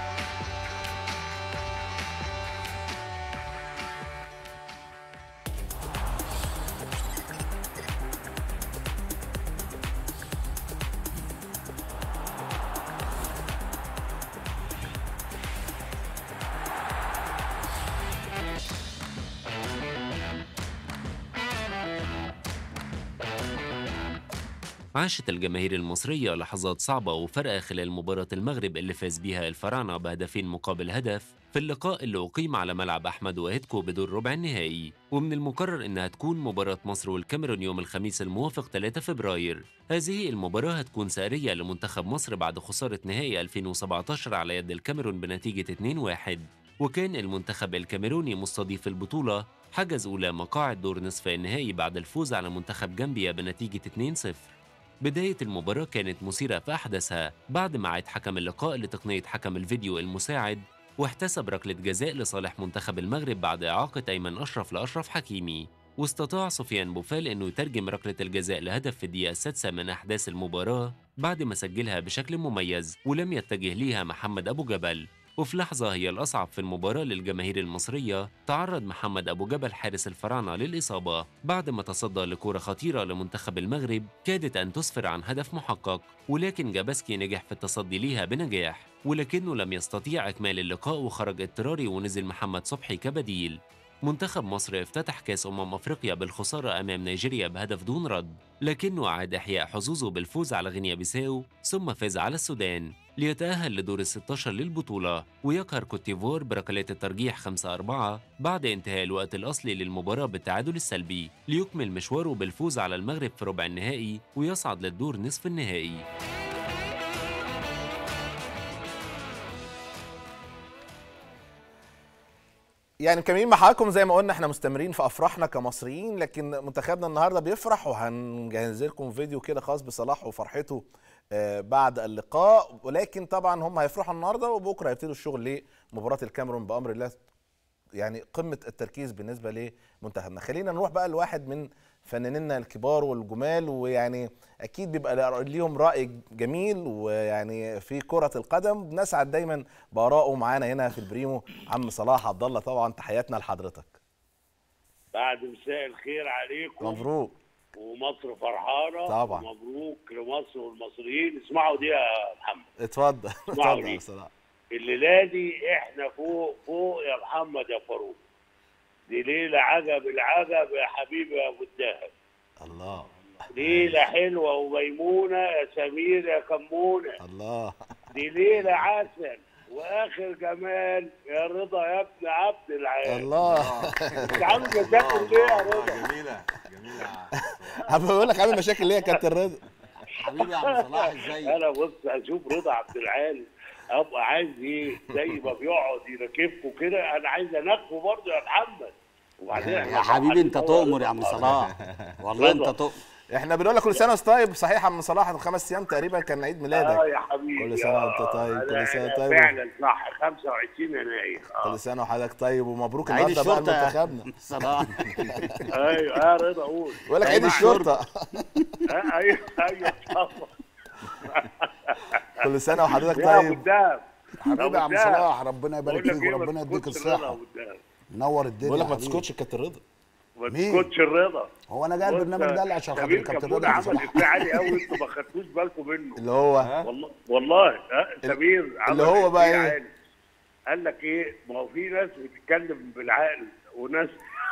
عاشت الجماهير المصرية لحظات صعبة وفارقة خلال مباراة المغرب اللي فاز بيها الفراعنة بهدفين مقابل هدف في اللقاء اللي أقيم على ملعب أحمد وهيدكو بدور ربع النهائي ومن المقرر إنها تكون مباراة مصر والكاميرون يوم الخميس الموافق 3 فبراير هذه المباراة هتكون سارية لمنتخب مصر بعد خسارة نهائي 2017 على يد الكاميرون بنتيجة 2-1 وكان المنتخب الكاميروني مستضيف البطولة حجز أولى مقاعد دور نصف النهائي بعد الفوز على منتخب جامبيا بنتيجة 2-0 بداية المباراة كانت مثيرة في أحداثها بعد ما عاد حكم اللقاء لتقنية حكم الفيديو المساعد واحتسب ركلة جزاء لصالح منتخب المغرب بعد إعاقة أيمن أشرف لأشرف حكيمي واستطاع سفيان بوفال أنه يترجم ركلة الجزاء لهدف في الدقيقة السادسة من أحداث المباراة بعد ما سجلها بشكل مميز ولم يتجه ليها محمد أبو جبل وفي لحظة هي الأصعب في المباراة للجماهير المصرية تعرض محمد أبو جبل حارس الفراعنة للإصابة بعد ما تصدى لكرة خطيرة لمنتخب المغرب كادت أن تسفر عن هدف محقق ولكن جابسكي نجح في التصدي ليها بنجاح ولكنه لم يستطيع إكمال اللقاء وخرج اضطراري ونزل محمد صبحي كبديل منتخب مصر افتتح كاس أمم أفريقيا بالخسارة أمام نيجيريا بهدف دون رد لكنه أعاد إحياء حظوظه بالفوز على غينيا بيساو ثم فاز على السودان ليتأهل لدور ال 16 للبطولة ويقهر كوتيفور بركلات الترجيح 5-4 بعد انتهاء الوقت الأصلي للمباراة بالتعادل السلبي ليكمل مشواره بالفوز على المغرب في ربع النهائي ويصعد للدور نصف النهائي يعني مكملين مع حضراتكم زي ما قلنا احنا مستمرين في افراحنا كمصريين لكن منتخبنا النهارده بيفرح وهنجهز لكم فيديو كده خاص بصلاح وفرحته آه، بعد اللقاء ولكن طبعا هم هيفرحوا النهارده وبكره هيبتدوا الشغل لمباراه الكاميرون بامر الله يعني قمه التركيز بالنسبه لمنتخبنا خلينا نروح بقى لواحد من فنانينا الكبار والجمال ويعني اكيد بيبقى ليهم راي جميل ويعني في كره القدم بنسعد دايما بارائه معانا هنا في البريمو عم صلاح عبد الله طبعا تحياتنا لحضرتك بعد مساء الخير عليكم مبروك ومصر فرحانه طبعا. مبروك لمصر والمصريين اسمعوا دي يا محمد اتفضل اسمعوا اتفضل دي. يا صلاح الليله دي احنا فوق فوق يا محمد يا فاروق دي ليله عجب العجب يا حبيبي يا ابو الدهب الله ليله حلوه وميمونه يا سمير يا كمونه الله دي ليله عسل واخر جمال يا رضا يا ابن عبد العال الله انت عامل مشاكل ليه يا رضا؟ جميله جميله عم بقول لك عامل مشاكل ليه يا كابتن رضا حبيبي يا عم صلاح ازاي انا بص اشوف رضا عبد العال ابقى عايز ايه زي ما بيقعد يركبكوا كده انا عايز انكفه برضه يا محمد وبعدين إحنا يا حبيبي انت تؤمر يا عم صلاح والله انت تؤمر احنا بنقول لك كل سنه وانت طيب صحيح يا عم صلاح من خمس ايام تقريبا كان عيد ميلادك اه يا حبيبي كل سنه وانت آه، طيب كل أنا- سنه أنا طيب فعلا صح 25 يناير اه كل سنه وحضرتك طيب ومبروك عيد النهارده بقى الشرطة يا لمنتخبنا صلاح ايوه يا رضا قول بقول لك عيد الشرطه آه، ايوه ايوه طبعا كل سنه وحضرتك يا ابو طيب الدهب حبيبي يا عم صلاح ربنا يبارك بقول لك فيك إيه، ما وربنا يديك تسكتش رضا يا الصحه أبو الدهب. نور الدنيا بقول لك ما يا حبيبي. تسكتش يا كابتن رضا ما مين؟ تسكتش الرضا هو انا جاي بص، البرنامج ده اللي عشان خاطر سمير الكابتن كمونة رضا يا عمل صلاح افيه عالي قوي انتوا ما خدتوش بالكم منه اللي هو والله والله ها سمير عمل اللي هو بقى إفيه إيه؟ عالي. قال لك ايه ما هو في ناس بتتكلم بالعقل وناس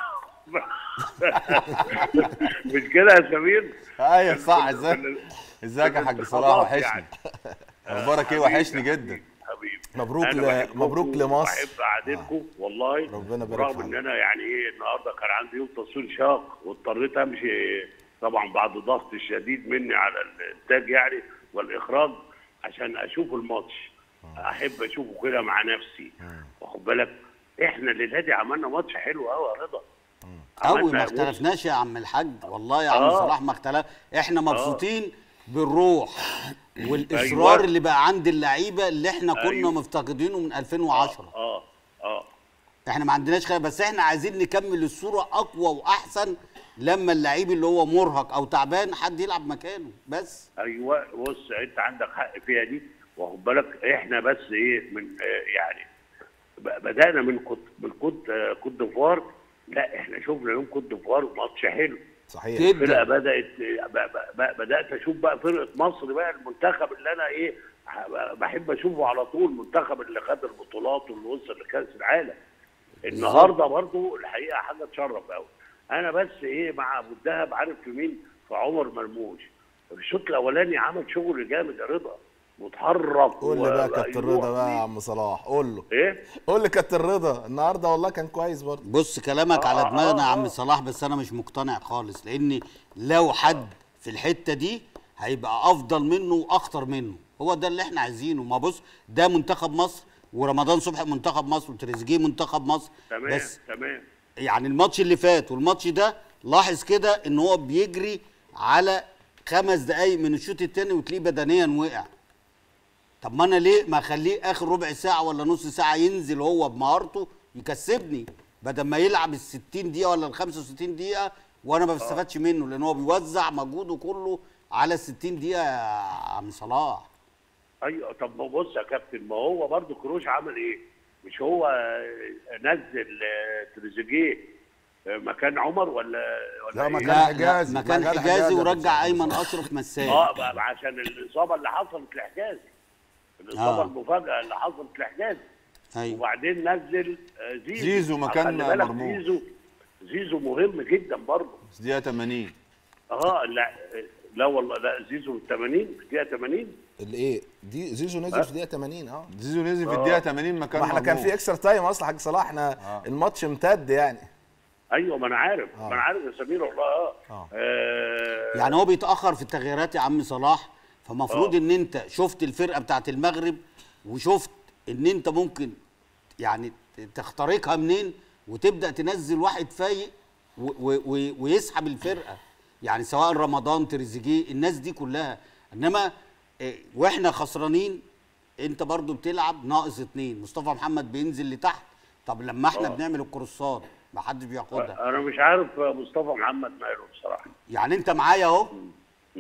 مش كده يا سمير؟ ايوه صح ازيك ازيك يا حاج صلاح خلاص وحشني يعني. اخبارك ايه حبيبي وحشني يا جدا حبيبي مبروك أنا ل... بحبكم مبروك لمصر وبحب قعدتكم والله ربنا يبارك رغم في ان انا يعني ايه النهارده كان عندي يوم تصوير شاق واضطريت امشي طبعا بعد ضغط شديد مني على الانتاج يعني والاخراج عشان اشوف الماتش احب اشوفه كده مع نفسي واخد بالك احنا الليله دي عملنا ماتش حلو قوي يا رضا قوي عملنا- ما اختلفناش يا عم الحاج والله يا عم آه. صلاح ما اختلف احنا مبسوطين بالروح والاصرار أيوة. اللي بقى عند اللعيبه اللي احنا كنا أيوة. مفتقدينه من 2010 اه اه احنا ما عندناش خير بس احنا عايزين نكمل الصوره اقوى واحسن لما اللعيب اللي هو مرهق او تعبان حد يلعب مكانه بس ايوه بص انت عندك حق فيها دي واخد بالك احنا بس ايه من آه يعني ب- بدانا من كوت من كوت آه، كوت ديفوار لا احنا شفنا يوم كوت ديفوار ماتش حلو صحيح الفرقه بدات ب- ب- ب- بدات اشوف بقى فرقه مصر بقى المنتخب اللي انا ايه ح- بحب اشوفه على طول المنتخب اللي خد البطولات واللي وصل لكاس العالم النهارده برضو الحقيقه حاجه تشرف قوي انا بس ايه مع ابو الدهب عارف في مين في عمر مرموش الشوط الاولاني عمل شغل جامد يا رضا متحرك قول لي بقى و- كابتن أيوة. رضا بقى يا عم صلاح قول له ايه قول لي كابتن رضا النهارده والله كان كويس برضه بص كلامك آه، على آه، دماغنا يا آه، عم آه. صلاح بس انا مش مقتنع خالص لان لو حد في الحته دي هيبقى افضل منه واخطر منه هو ده اللي احنا عايزينه ما بص ده منتخب مصر ورمضان صبحي منتخب مصر وتريزيجيه منتخب مصر تمام بس تمام يعني الماتش اللي فات والماتش ده لاحظ كده ان هو بيجري على خمس دقايق من الشوط التاني وتلاقيه بدنيا وقع طب ما انا ليه ما اخليه اخر ربع ساعه ولا نص ساعه ينزل هو بمهارته يكسبني بدل ما يلعب ال 60 دقيقه ولا ال 65 دقيقه وانا ما بستفادش منه لان هو بيوزع مجهوده كله على ال 60 دقيقه يا عم صلاح ايوه طب ما بص يا كابتن ما هو برضو كروش عمل ايه؟ مش هو آه، نزل آه، تريزيجيه آه، مكان عمر ولا ولا لا، إيه؟ مكان لا حجازي، لا مكان مكان حجازي حجازي يا ورجع أبو ايمن اشرف مساك اه بقى عشان الاصابه اللي حصلت لحجازي الاصابه آه. المفاجاه اللي حصلت لحجازي ايوه وبعدين نزل آه، زيزو زيزو مكان خلي بالك مرموش. زيزو زيزو مهم جدا برضه بس دقيقه 80 اه لا لا والله لا زيزو 80 دقيقه 80 الايه دي زيزو نزل في دقيقه 80 اه زيزو نزل في آه. الدقيقه 80 مكان ما احنا كان مرموش. في اكسترا تايم اصلا حاج صلاح احنا آه. الماتش امتد يعني ايوه ما انا عارف آه. ما انا عارف يا سمير والله اه, آه. آه. يعني هو بيتاخر في التغييرات يا عم صلاح فمفروض آه. ان انت شفت الفرقه بتاعت المغرب وشفت ان انت ممكن يعني تخترقها منين وتبدا تنزل واحد فايق و- و- و- ويسحب الفرقه يعني سواء رمضان تريزيجيه الناس دي كلها انما إيه، واحنا خسرانين انت برضو بتلعب ناقص اتنين مصطفى محمد بينزل لتحت طب لما احنا آه. بنعمل الكروسات ما حدش بياخدها انا مش عارف مصطفى محمد ماله بصراحه يعني انت معايا اهو امم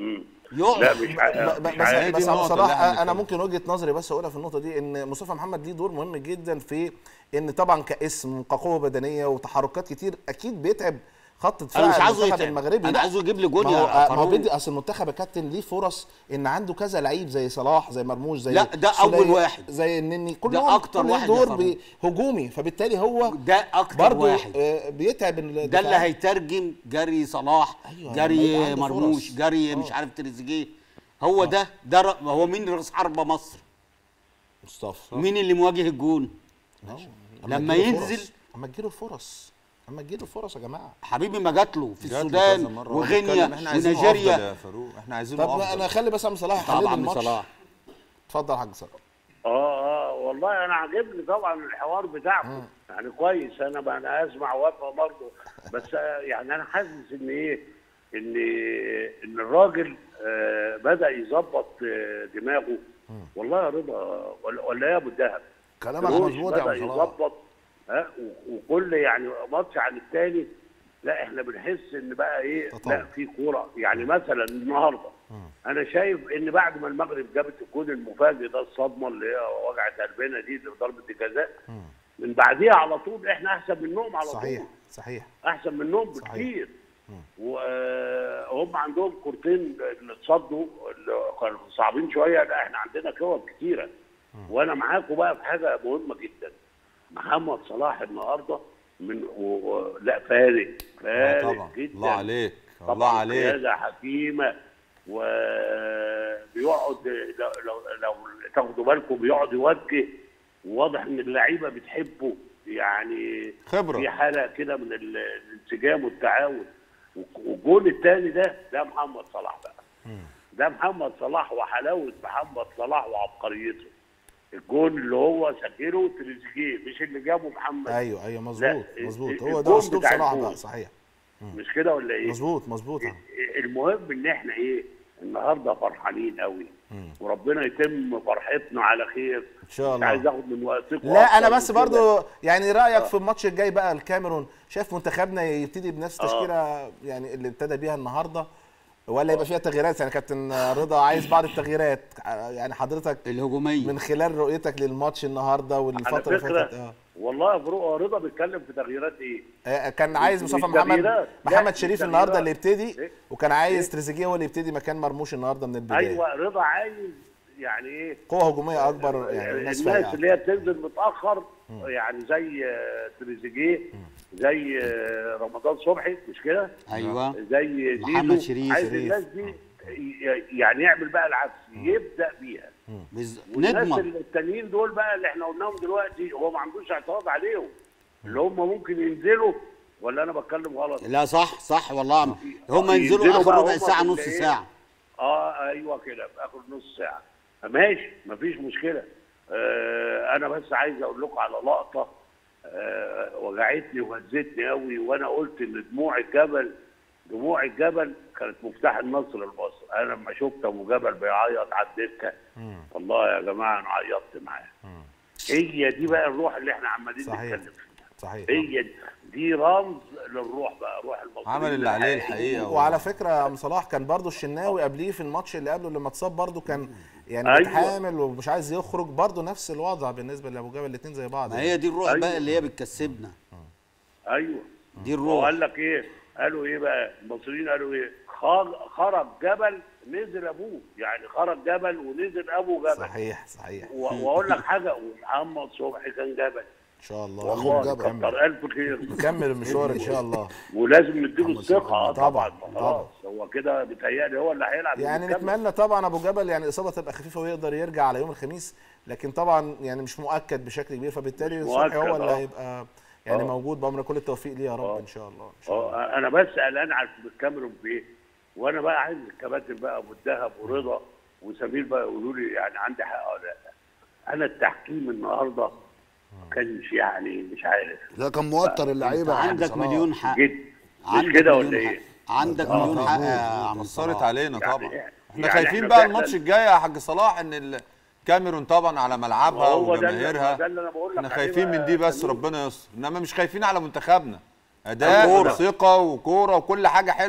لا مش ع- ب- مش بس عارف. بس ابو صلاح انا ممكن وجهه نظري بس اقولها في النقطه دي ان مصطفى محمد ليه دور مهم جدا في ان طبعا كاسم كقوه بدنيه وتحركات كتير اكيد بيتعب خط دفاع أنا مش عايزه المنتخب يتعب. المغربي أنا لا. عايزه يجيب لي جون ما يا هو ما هو فاروق. بيدي اصل المنتخب يا كابتن ليه فرص ان عنده كذا لعيب زي صلاح زي مرموش زي لا، ده أول سولية، واحد. زي النني كل ده أكتر واحد يا دور فاروق. بي- هجومي فبالتالي هو ده اكتر برضه واحد آه، بيتعب ده اللي الدفاع. هيترجم جري صلاح أيوة، لما جري يبقى عنده مرموش فرص. جري مش عارف تريزيجيه هو ده ده ر- هو مين راس حربة مصر مصطفى مين اللي مواجه الجون أما لما تجيله ينزل فرص. اما تجيله الفرص اما تجيله الفرص يا جماعه حبيبي ما جات له في جات له السودان كذا مرة. وغينيا بنتكلم إحنا عايزينه أفضل ونيجيريا يا فاروق احنا عايزينه طب افضل انا خلي بس عم صلاح طبعا يحلل عم الماتش صلاح. اتفضل يا حاج صلاح اه اه والله انا عاجبني طبعا الحوار بتاعكم يعني كويس انا بقى انا اسمع وافهم برضه بس آه، يعني انا حاسس ان ايه ان ان الراجل آه بدا يظبط آه دماغه والله يا رضا ولا, ولا ايه يا ابو الدهب كلامك فلوس مظبوط يا بدا أبو صلاح. يظبط ها و- وكل يعني ماتش عن التاني لا احنا بنحس ان بقى ايه لا في كوره يعني مثلا النهارده انا شايف ان بعد ما المغرب جابت الجون المفاجئ ده الصدمه اللي هي وجعت قلبنا دي اللي ضربه الجزاء من بعديها على طول احنا احسن منهم على صحيح طول صحيح احسن منهم صحيح. بكتير وهم عندهم كورتين اللي اتصدوا اللي كانوا صعبين شويه لا احنا عندنا كور كتيره وانا معاكم بقى في حاجه مهمه جدا محمد صلاح النهارده من و... و... لا فارق آه فارق طبعا جدا الله عليك طبعا الله عليك قياده حكيمه وبيقعد لو, لو, لو تاخدوا بالكم بيقعد يوجه وواضح ان اللعيبه بتحبه يعني خبرة. في حاله كده من ال- الانسجام والتعاون والجول الثاني ده ده محمد صلاح بقى ده محمد صلاح وحلاوه محمد صلاح وعبقريته الجول اللي هو سجله تريزيجيه مش اللي جابه محمد ايوه ايوه مظبوط لا، مظبوط ال- هو ده الجول اسلوب بتاع صلاح الجول. بقى صحيح مش كده ولا ايه؟ مظبوط مظبوط آه. المهم ان احنا ايه النهارده فرحانين قوي وربنا يتم فرحتنا على خير ان شاء مش الله عايز اخد من وقتكم لا أكتر انا من بس كده. برضو يعني رايك في الماتش الجاي بقى الكاميرون شايف منتخبنا يبتدي بنفس آه. التشكيله يعني اللي ابتدى بيها النهارده ولا يبقى فيها تغييرات يعني كابتن رضا عايز بعض التغييرات يعني حضرتك الهجوميه من خلال رؤيتك للماتش النهارده على والفتره اللي فكره فاتت اه والله برو رضا بيتكلم في تغييرات ايه؟ آه، كان عايز مش مصطفى محمد تغييرات. لا، محمد مش شريف النهارده اللي تغييرات. يبتدي إيه؟ وكان عايز إيه؟ تريزيجيه هو اللي يبتدي مكان مرموش النهارده من البدايه ايوه رضا عايز يعني ايه قوه هجوميه اكبر يعني الناس الناس فايقه اللي هي بتنزل متاخر يعني زي آه، تريزيجيه زي آه، رمضان صبحي مش كده؟ ايوه زي زيزو محمد شريف. عايز شريف. الناس دي ي- يعني يعمل بقى العكس يبدا بيها بز... والناس نضمن التانيين دول بقى اللي احنا قلناهم دلوقتي هو ما عندوش اعتراض عليهم اللي هم ممكن ينزلوا ولا انا بتكلم غلط؟ لا صح صح والله هم ينزلوا ينزلوا اخر بقى ربع هم ساعه في نص الإيه؟ ساعه اه ايوه كده في اخر نص ساعه ماشي مفيش مشكله آه انا بس عايز اقول لكم على لقطه آه وجعتني وهزتني قوي وانا قلت ان دموع الجبل دموع الجبل كانت مفتاح النصر لمصر انا لما شفت ابو جبل بيعيط على الدكه والله يا جماعه انا عيطت معاه هي دي بقى الروح اللي احنا عمالين صحيح. نتكلم فيها صحيح هي دي, دي رمز للروح بقى روح المصريين عمل اللي عليه الحقيقه وعلى فكره يا عم صلاح كان برضو الشناوي قبليه في الماتش اللي قبله لما اتصاب برضو كان يعني أيوة. بيتحامل ومش عايز يخرج برضو نفس الوضع بالنسبه لابو جبل الاثنين زي بعض ما هي دي الروح أيوة. بقى اللي هي بتكسبنا ايوه دي الروح وقال لك ايه؟ قالوا ايه بقى؟ المصريين قالوا ايه؟ خر- خرج جبل نزل ابوه، يعني خرج جبل ونزل ابو جبل. صحيح صحيح و- واقول لك حاجه ومحمد صبحي كان جبل. ان شاء الله والله نكمل كتر الف خير. نكمل المشوار ان شاء الله ولازم نديله الثقه آه طبعا طبعا خلاص هو كده بيتهيألي هو اللي هيلعب يعني ونكمل. نتمنى طبعا ابو جبل يعني الاصابه تبقى خفيفه ويقدر يرجع على يوم الخميس لكن طبعا يعني مش مؤكد بشكل كبير فبالتالي مش صبحي هو مؤكد، اللي آه. هيبقى يعني آه. موجود بامر كل التوفيق ليه يا رب ان شاء الله ان شاء الله اه انا بس قلقان على الكاميرون في ايه؟ وانا بقى عايز الكباتن بقى ابو الدهب ورضا وسمير بقى يقولوا لي يعني عندي حق ولا لا. انا التحكيم النهارده ما كانش يعني مش عارف ده كان موتر اللعيبه يا عم عندك صلاح. مليون حق جد مش عندك كده مليون ولا حق. ايه؟ عندك آه، مليون حق يا عم اثرت صلاح علينا طبعا يعني- احنا يعني خايفين إحنا بقى فعلاً- الماتش الجاي يا حاج صلاح ان الكاميرون طبعا على ملعبها هو ده اللي- وجماهيرها ده اللي أنا بقول لك احنا عليه خايفين بقى من دي يا بس سمير. ربنا يستر انما مش خايفين على منتخبنا اداء كورة. وثقه وكوره وكل حاجه حلوه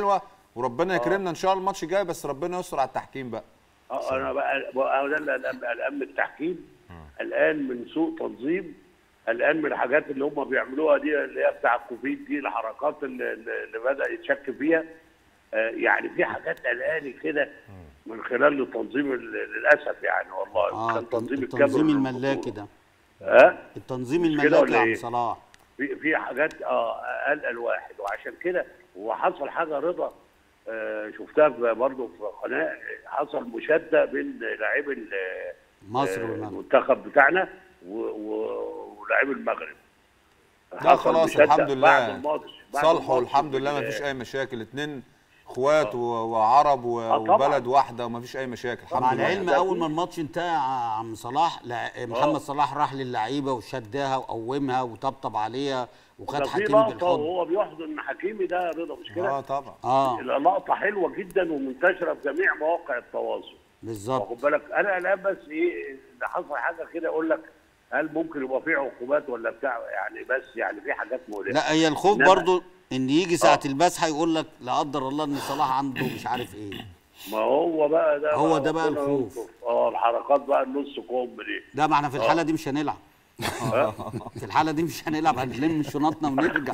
وربنا يكرمنا ان شاء الله الماتش الجاي بس ربنا يستر على التحكيم بقى اه انا بقى بقى ده اللي قلقان قلقان من التحكيم قلقان من سوء تنظيم قلقان من الحاجات اللي هم بيعملوها دي اللي هي بتاع الكوفيد دي الحركات اللي, اللي بدا يتشك فيها آه يعني في حاجات قلقاني كده من خلال التنظيم ال- للاسف يعني والله اه كان تنظيم التنظيم الكاميرون الملاكي ده ها التنظيم مش كده الملاكي ولا يا عم إيه؟ صلاح في في حاجات اه قلق الواحد وعشان كده وحصل حاجه رضا آه شفتها برضه في قناه حصل مشاده بين لاعبي ال- مصر آه، والمغرب. المنتخب بتاعنا و- و- ولاعبي المغرب لا حصل خلاص مشادة الحمد بعد لله الماتش بعد صالحوا الماتش الحمد لله ما في- فيش اي مشاكل اتنين اخوات و- وعرب و- آه طبعاً. وبلد واحده وما فيش اي مشاكل مع الحمد لله العلم اول ما الماتش انتهى يا عم صلاح لا- محمد صلاح راح للعيبه وشدها وقومها وطبطب عليها وخد ده في حكيمي لقطه بالحضن وهو بيحضن حكيمي ده رضا مش كده؟ اه طبعا اه لقطه حلوه جدا ومنتشره في جميع مواقع التواصل بالظبط واخد بالك انا قلقان بس ايه اللي حصل حاجه كده اقول لك هل ممكن يبقى في عقوبات ولا بتاع يعني بس يعني في حاجات مقلقه لا هي الخوف إنما- برضو ان يجي ساعه البسحه يقول لك لا قدر الله ان صلاح عنده مش عارف ايه ما هو بقى ده هو ده بقى ربنا الخوف. يلطف. اه الحركات بقى النص كوم دي ده ما احنا في الحاله آه. دي مش هنلعب في الحاله دي مش هنلعب هنلم شنطنا ونرجع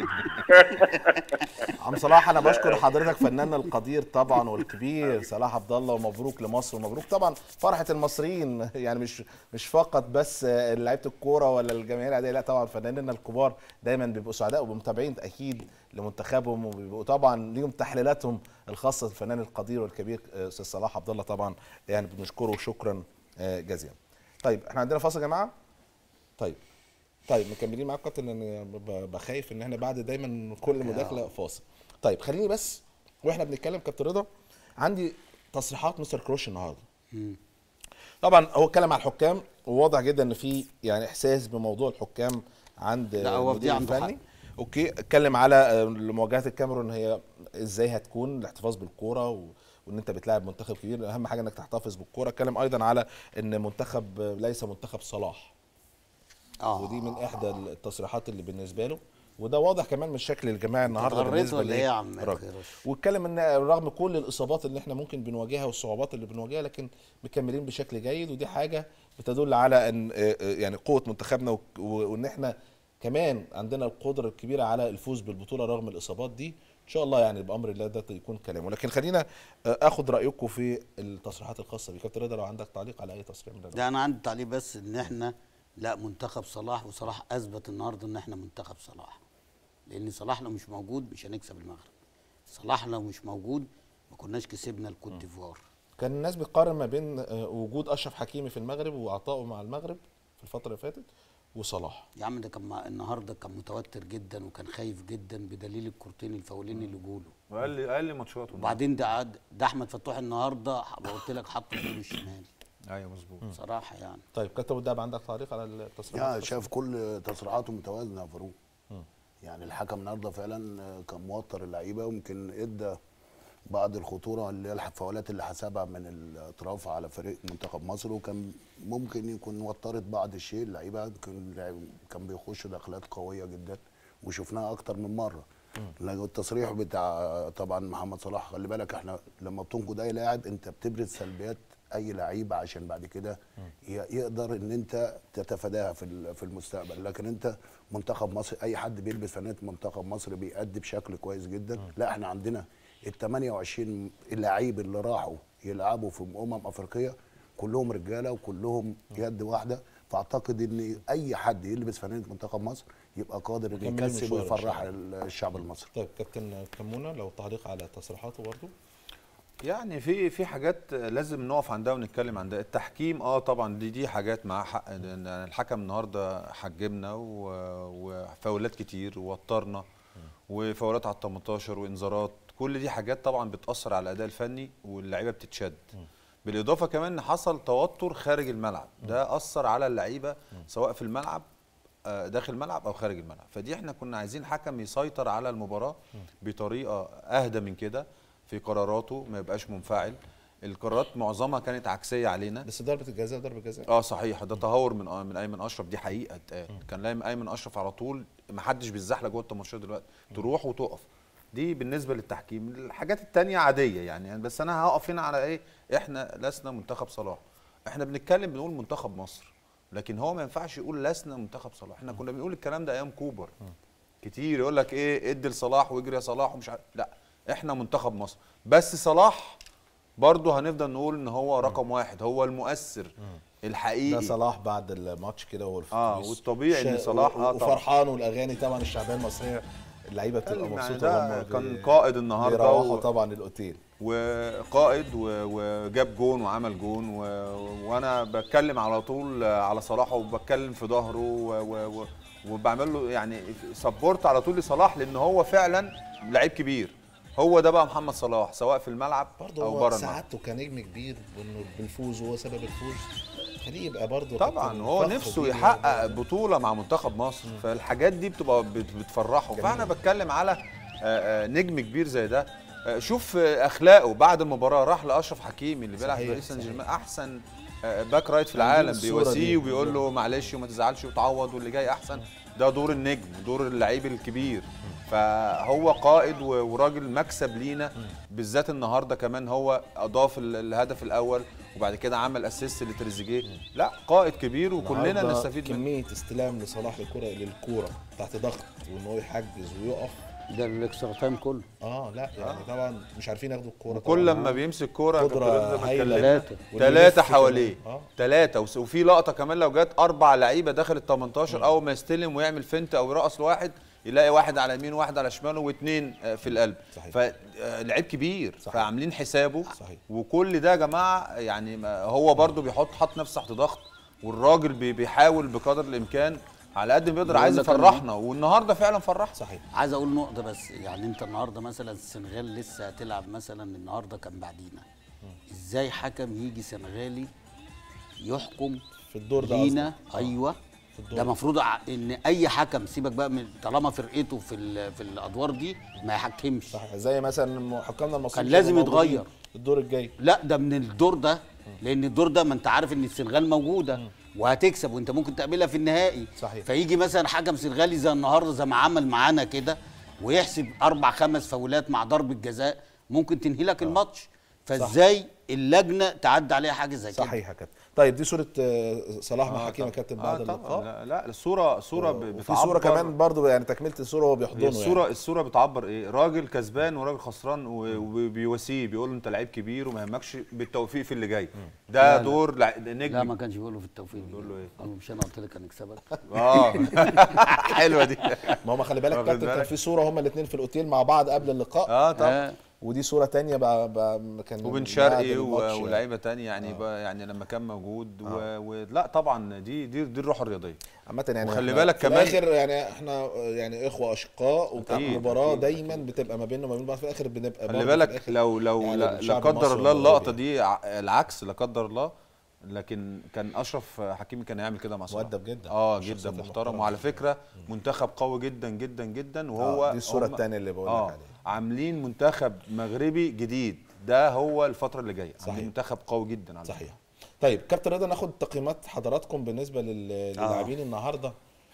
عم صلاح انا بشكر حضرتك فنان القدير طبعا والكبير صلاح عبد الله ومبروك لمصر ومبروك طبعا فرحه المصريين يعني مش مش فقط بس لعيبه الكوره ولا الجماهير العاديه لا طبعا فنانينا الكبار دايما بيبقوا سعداء ومتابعين اكيد لمنتخبهم وبيبقوا طبعا ليهم تحليلاتهم الخاصه الفنان القدير والكبير استاذ صلاح عبد الله طبعا يعني بنشكره شكرا آه، جزيلا. طيب احنا عندنا فاصل يا جماعه؟ طيب طيب مكملين معاك كابتن انا ب- بخايف ان احنا بعد دايما كل مداخله فاصل طيب خليني بس واحنا بنتكلم كابتن رضا عندي تصريحات مستر كروش النهارده طبعا هو اتكلم على الحكام وواضح جدا ان في يعني احساس بموضوع الحكام عند لا، هو في دي المدير عنده الفني اوكي اتكلم على آه، مواجهات الكاميرون هي ازاي هتكون الاحتفاظ بالكوره و... وان انت بتلاعب منتخب كبير اهم حاجه انك تحتفظ بالكوره اتكلم ايضا على ان منتخب آه، ليس منتخب صلاح اه ودي من احدى التصريحات اللي بالنسبه له وده واضح كمان من الشكل الجماعي النهارده اتغريت بالنسبه ولا ايه يا ليه عم الراجل. كيروش؟ واتكلم ان رغم كل الاصابات اللي احنا ممكن بنواجهها والصعوبات اللي بنواجهها لكن مكملين بشكل جيد ودي حاجه بتدل على ان آه، آه، يعني قوه منتخبنا وك- و- وان احنا كمان عندنا القدره الكبيره على الفوز بالبطوله رغم الاصابات دي ان شاء الله يعني بامر الله ده يكون كلامه لكن خلينا آه، اخد رايكم في التصريحات الخاصه بيه كابتن رضا لو عندك تعليق على اي تصريح من ده ده انا عندي تعليق بس ان احنا لا منتخب صلاح وصلاح اثبت النهارده ان احنا منتخب صلاح لان صلاح لو مش موجود مش هنكسب المغرب صلاح لو مش موجود ما كناش كسبنا الكوت ديفوار كان الناس بتقارن ما بين آه، وجود اشرف حكيمي في المغرب وعطائه مع المغرب في الفتره اللي فاتت وصلاح يا عم ده كان مع- النهارده كان متوتر جدا وكان خايف جدا بدليل الكورتين الفاولين اللي جوله واقل اقل ماتشات وبعدين ده عاد- ده احمد فتوح النهارده قلت لك حطه في ايده الشمال ايوه مظبوط صراحه يعني طيب كابتن وداب عندك تعليق على التصريحات يا شايف كل تصريحاته متوازنه يا فاروق يعني الحكم النهارده فعلا كان موتر اللعيبه ويمكن ادى بعض الخطوره اللي هي الفاولات اللي حسبها من الاطراف على فريق منتخب مصر وكان ممكن يكون وترت بعض الشيء اللعيبه كان كان بيخش دخلات قويه جدا وشفناها اكتر من مره لو التصريح بتاع طبعا محمد صلاح خلي بالك احنا لما بتنقد اي لاعب انت بتبرز سلبيات اي لعيب عشان بعد كده ي- يقدر ان انت تتفاداها في ال- في المستقبل لكن انت منتخب مصر اي حد بيلبس فانله منتخب مصر بيأدي بشكل كويس جدا لا احنا عندنا ال 28 اللعيب اللي راحوا يلعبوا في امم افريقيه كلهم رجاله وكلهم يد واحده فاعتقد ان اي حد يلبس فانله منتخب مصر يبقى قادر انه مكملين يكسب مشوار إن شاء ويفرح الله. الشعب المصري طيب كابتن كمونه لو تعليق على تصريحاته برضو يعني في في حاجات لازم نقف عندها ونتكلم عندها التحكيم اه طبعا دي دي حاجات مع حق لأن الحكم النهارده حجمنا و- وفاولات كتير ووترنا وفاولات على ال 18 وانذارات كل دي حاجات طبعا بتاثر على الاداء الفني واللعيبه بتتشد بالاضافه كمان ان حصل توتر خارج الملعب ده اثر على اللعيبه سواء في الملعب آه، داخل الملعب او خارج الملعب فدي احنا كنا عايزين حكم يسيطر على المباراه بطريقه اهدى من كده في قراراته ما يبقاش منفعل القرارات معظمها كانت عكسيه علينا بس ضربه الجزاء ضربه جزاء اه صحيح ده تهور من آه من ايمن اشرف دي حقيقه اتقال كان لايم ايمن اشرف على طول ما حدش بيتزحلق جوه ال 18 دلوقتي تروح وتقف دي بالنسبه للتحكيم الحاجات التانية عاديه يعني بس انا هقف هنا على ايه احنا لسنا منتخب صلاح احنا بنتكلم بنقول منتخب مصر لكن هو ما ينفعش يقول لسنا منتخب صلاح احنا كنا بنقول الكلام ده ايام كوبر كتير يقول لك ايه ادي لصلاح واجري يا صلاح ومش عارف لا احنا منتخب مصر بس صلاح برضه هنفضل نقول ان هو رقم واحد هو المؤثر الحقيقي ده صلاح بعد الماتش كده وهو في اه الفلوس. والطبيعي ان شا- صلاح و- اه طبعا وفرحان والاغاني طبعا الشعبيه المصريه اللعيبه بتبقى يعني مبسوطه ده وهم كان بي- قائد النهارده بيروحوا و- طبعا الاوتيل وقائد و- وجاب جون وعمل جون و... وانا بتكلم على طول على صلاح وبتكلم في ظهره و... و... و... وبعمل له يعني سبورت على طول لصلاح لان هو فعلا لعيب كبير هو ده بقى محمد صلاح سواء في الملعب برضه او هو بره الملعب سعادته كنجم كبير وانه بالفوز وهو سبب الفوز خليه يبقى برضه طبعا كابتن هو فخر نفسه بيه. يحقق بطوله مع منتخب مصر فالحاجات دي بتبقى بت- بتفرحه جميل. فاحنا بتكلم على آه، آه، نجم كبير زي ده آه، شوف آه، اخلاقه بعد المباراه راح لاشرف حكيمي اللي بيلعب في صحيح، باريس سان صحيح. جيرمان احسن آه، باك رايت في عندنا العالم الصورة بيواسيه دي. وبيقول له معلش وما تزعلش وتعوض واللي جاي احسن ده دور النجم دور اللعيب الكبير فهو قائد و- وراجل مكسب لينا بالذات النهارده كمان هو اضاف ال- الهدف الاول وبعد كده عمل اسيست لتريزيجيه لا قائد كبير وكلنا النهاردة نستفيد منه كميه استلام لصلاح للكره للكوره تحت ضغط وان هو يحجز ويقف ده الاكسترا تايم كله اه لا يعني طبعا مش عارفين ياخدوا الكوره كل طبعاً. لما بيمسك كوره قدرة هايلة. ثلاثة واللي ثلاثة يلف حواليه كمان. آه. ثلاثة وس- وفي لقطة كمان لو جت أربع لعيبة داخل ال 18 أول ما يستلم ويعمل فنت أو يرقص لواحد يلاقي واحد على يمين وواحد على شماله واثنين آه، في القلب صحيح. فلعيب كبير صحيح. فعاملين حسابه صحيح. وكل ده يا جماعة يعني ما- هو برضو بيحط حط نفسه تحت ضغط والراجل بي- بيحاول بقدر الإمكان على قد ما بيقدر بقول عايز لك أنا- يفرحنا والنهارده فعلا فرحنا صحيح عايز اقول نقطه بس يعني انت النهارده مثلا السنغال لسه هتلعب مثلا النهارده كان بعدينا ازاي حكم يجي سنغالي يحكم في الدور ده لينا قصدك. ايوه الدور ده ده. المفروض ان اي حكم سيبك بقى من طالما فرقته في ال- في الادوار دي ما يحكمش صحيح زي مثلا حكامنا المصريين كان لازم كانوا موجودين يتغير. الدور الجاي لا ده من الدور ده لان الدور ده ما انت عارف ان السنغال موجوده وهتكسب وانت ممكن تقابلها في النهائي صحيح. فيجي مثلا حكم سنغالي زي النهارده زي ما عمل معانا كده ويحسب اربع خمس فاولات مع ضربه جزاء ممكن تنهي لك الماتش فازاي اللجنه تعدي عليها حاجه زي كده صحيح يا كابتن طيب دي صوره آه، صلاح مع آه حكيم يا طبعاً. كابتن آه بعد طبعاً. اللقاء لا, لا الصوره صوره ب- وفي بتعبر صوره كمان برضو يعني تكمله الصوره وهو هي بيحضنه الصوره يعني. الصوره بتعبر ايه راجل كسبان وراجل خسران و- وبيواسيه بيقول له انت لعيب كبير وما يهمكش بالتوفيق في اللي جاي ده لا، لا. دور لع- نجم لا ما كانش بيقول له في التوفيق بيقول له ايه قال له مش انا قلت لك هنكسبك اه حلوه دي ما هم خلي بالك واخد كابتن كان بالك؟ في صوره هما الاثنين في الاوتيل مع بعض قبل اللقاء اه طبعا آه. ودي صوره تانية بقى, بقى كان وبن بعد شرقي و- الماتش يعني. ولاعيبه تانية يعني بقى يعني لما كان موجود و... و... لا طبعا دي دي دي الروح الرياضيه عامة يعني وخلي إحنا بالك في كمان الاخر يعني احنا يعني اخوه اشقاء وكانت أكيد، مباراه أكيد، دايما بتبقى ما بيننا وما بين بعض في الاخر بنبقى برضه خلي في بالك الآخر لو لو يعني لا, لا الشعب قدر المصري الله والمغربي. اللقطه دي ع- العكس لا قدر الله لكن كان اشرف حكيمي كان هيعمل كده مع صلاح مؤدب جدا. اه الشخصيات جدا محترم المحترمة. وعلى فكره منتخب قوي جدا جدا جدا وهو آه، دي الصورة هم- التانية اللي بقول لك آه عليها. عاملين منتخب مغربي جديد ده هو الفتره اللي جايه صحيح. عاملين منتخب قوي جدا على صحيح طيب كابتن رضا ناخد تقييمات حضراتكم بالنسبه لل- للاعبين النهارده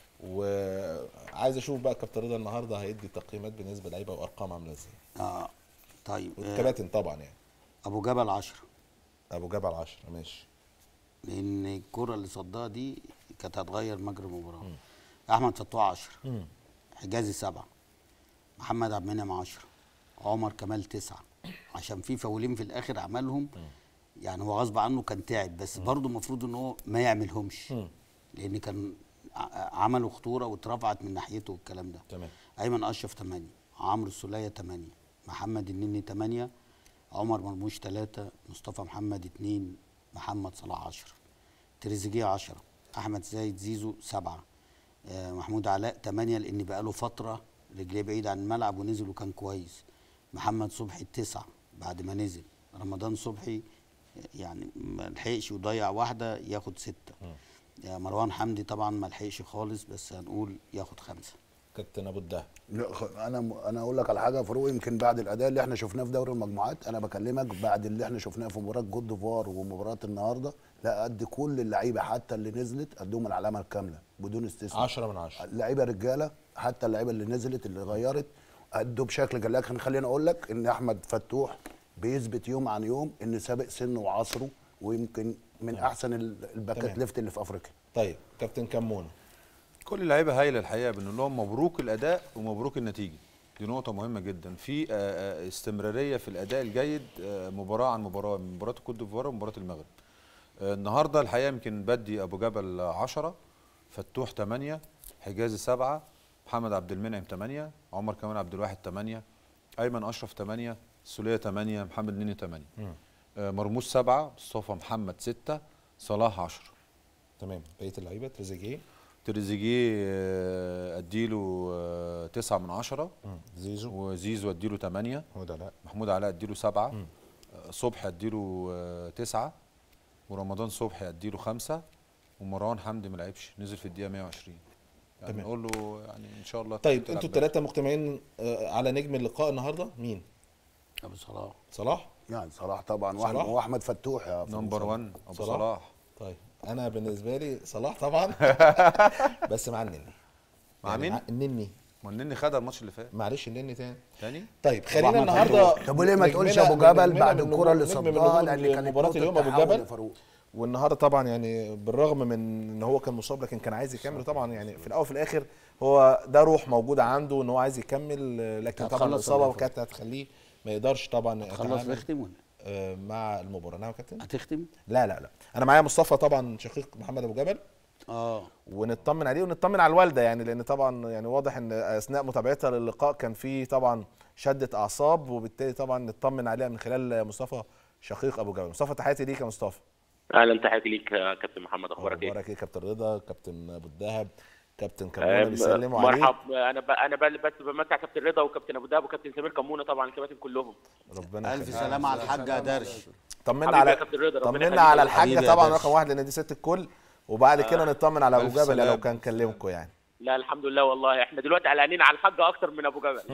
وعايز اشوف بقى كابتن رضا النهارده هيدي تقييمات بالنسبه للعيبه وارقام عامله ازاي اه طيب آه، والكباتن طبعا يعني ابو جبل 10 ابو جبل 10 ماشي لان الكره اللي صدها دي كانت هتغير مجرى المباراه احمد فتوح 10 مم. حجازي 7 محمد عبد المنعم 10 عمر كمال 9 عشان في فاولين في الاخر عملهم يعني هو غصب عنه كان تعب بس برضه المفروض ان هو ما يعملهمش لان كان ع- عملوا خطوره واترفعت من ناحيته والكلام ده تمام ايمن اشرف 8 عمرو السوليه 8 محمد النني 8 عمر مرموش 3 مصطفى محمد 2 محمد صلاح 10 تريزيجيه 10 احمد زايد زيزو 7 آه محمود علاء 8 لان بقاله فتره رجليه بعيد عن الملعب ونزل وكان كويس محمد صبحي 9 بعد ما نزل رمضان صبحي يعني ما لحقش وضيع واحده ياخد 6 آه مروان حمدي طبعا ما لحقش خالص بس هنقول ياخد خمسه كابتن ابو الدهب لا خ- انا انا اقول لك على حاجه يا فاروق يمكن بعد الاداء اللي احنا شفناه في دوري المجموعات انا بكلمك بعد اللي احنا شفناه في مباراه جود ديفوار ومباراه النهارده لا قد كل اللعيبه حتى اللي نزلت قدهم العلامه الكامله بدون استثناء 10 من 10 اللعيبه رجاله حتى اللعيبه اللي نزلت اللي غيرت ادوا بشكل جيد لكن خليني اقول لك ان احمد فتوح بيثبت يوم عن يوم ان سابق سنه وعصره ويمكن من احسن ال- الباكات تمام. ليفت اللي في افريقيا طيب كابتن كمونه كل اللعيبه هايله الحقيقه بنقول لهم مبروك الاداء ومبروك النتيجه دي نقطه مهمه جدا في آه، آه، استمراريه في الاداء الجيد آه، مباراه عن مباراه من مباراه الكوت ديفوار ومباراه المغرب آه، النهارده الحقيقه يمكن بدي ابو جبل 10 فتوح 8 حجازي 7 محمد عبد المنعم 8 عمر كمال عبد الواحد 8 ايمن اشرف 8 سوليه 8 محمد نني 8 آه، مرموش 7 مصطفى محمد 6 صلاح 10 تمام بقيه اللعيبه تريزيجيه تريزيجيه آه، اديله آه، تسعة من عشرة زيزو وزيزو اديله تمانية محمود علاء محمود علاء اديله سبعة آه، صبحي اديله آه، تسعة ورمضان صبحي اديله خمسة ومروان حمدي ما لعبش نزل في الدقيقة 120 يعني تمام. نقول له يعني ان شاء الله طيب تلعب انتوا بدري. الثلاثه مجتمعين آه، على نجم اللقاء النهارده مين ابو صلاح صلاح يعني صلاح طبعا صلاح؟ واحمد واحمد فتوح يا فندم نمبر صلاح. 1 ابو صلاح طيب انا بالنسبه لي صلاح طبعا بس مع النني مع يعني مين؟ مع النني ما النني خدها الماتش اللي فات معلش النني تاني تاني طيب خلينا أحمد النهارده فتوح. طب وليه ما تقولش نجمنا- أبو جبل نجمنا بعد من الكرة اللي نجم من صدها نجوم لأن كانت مباراه نقطة اليوم ابو تحول جبل يا فاروق. والنهارده طبعا يعني بالرغم من ان هو كان مصاب لكن كان عايز يكمل طبعا يعني في الاول وفي الاخر هو ده روح موجوده عنده ان هو عايز يكمل آه، لكن طبعا هتخلص الاصابه ولا إيه؟ كانت هتخليه ما يقدرش طبعا خلص يتعامل، نختم ولا آه، مع المباراه نعم يا كابتن هتختم لا لا لا انا معايا مصطفى طبعا شقيق محمد ابو جبل اه ونطمن عليه ونطمن على الوالده يعني لان طبعا يعني واضح ان اثناء متابعتها للقاء كان في طبعا شده اعصاب وبالتالي طبعا نطمن عليها من خلال مصطفى شقيق ابو جبل مصطفى تحياتي ليك يا مصطفى اهلا تحياتي ليك يا كابتن محمد اخبارك ايه؟ اخبارك ايه كابتن رضا كابتن ابو الدهب كابتن آه، كمونه بيسلموا عليك مرحب انا ب... انا ب... بس بمسح كابتن رضا وكابتن ابو دهب وكابتن سمير كمونه طبعا الكباتن كلهم ربنا الف يخليك. سلامه على الحاجه درش طمنا حبيبي على يا كابتن رضا، ربنا طمنا يخليك على يا الحاجه حبيبي يا طبعا درش. رقم واحد لان دي ست الكل وبعد كده نطمن على ابو ألف جبل لو سلام. كان كلمكم يعني لا الحمد لله والله احنا دلوقتي قلقانين على الحاجه اكتر من ابو جبل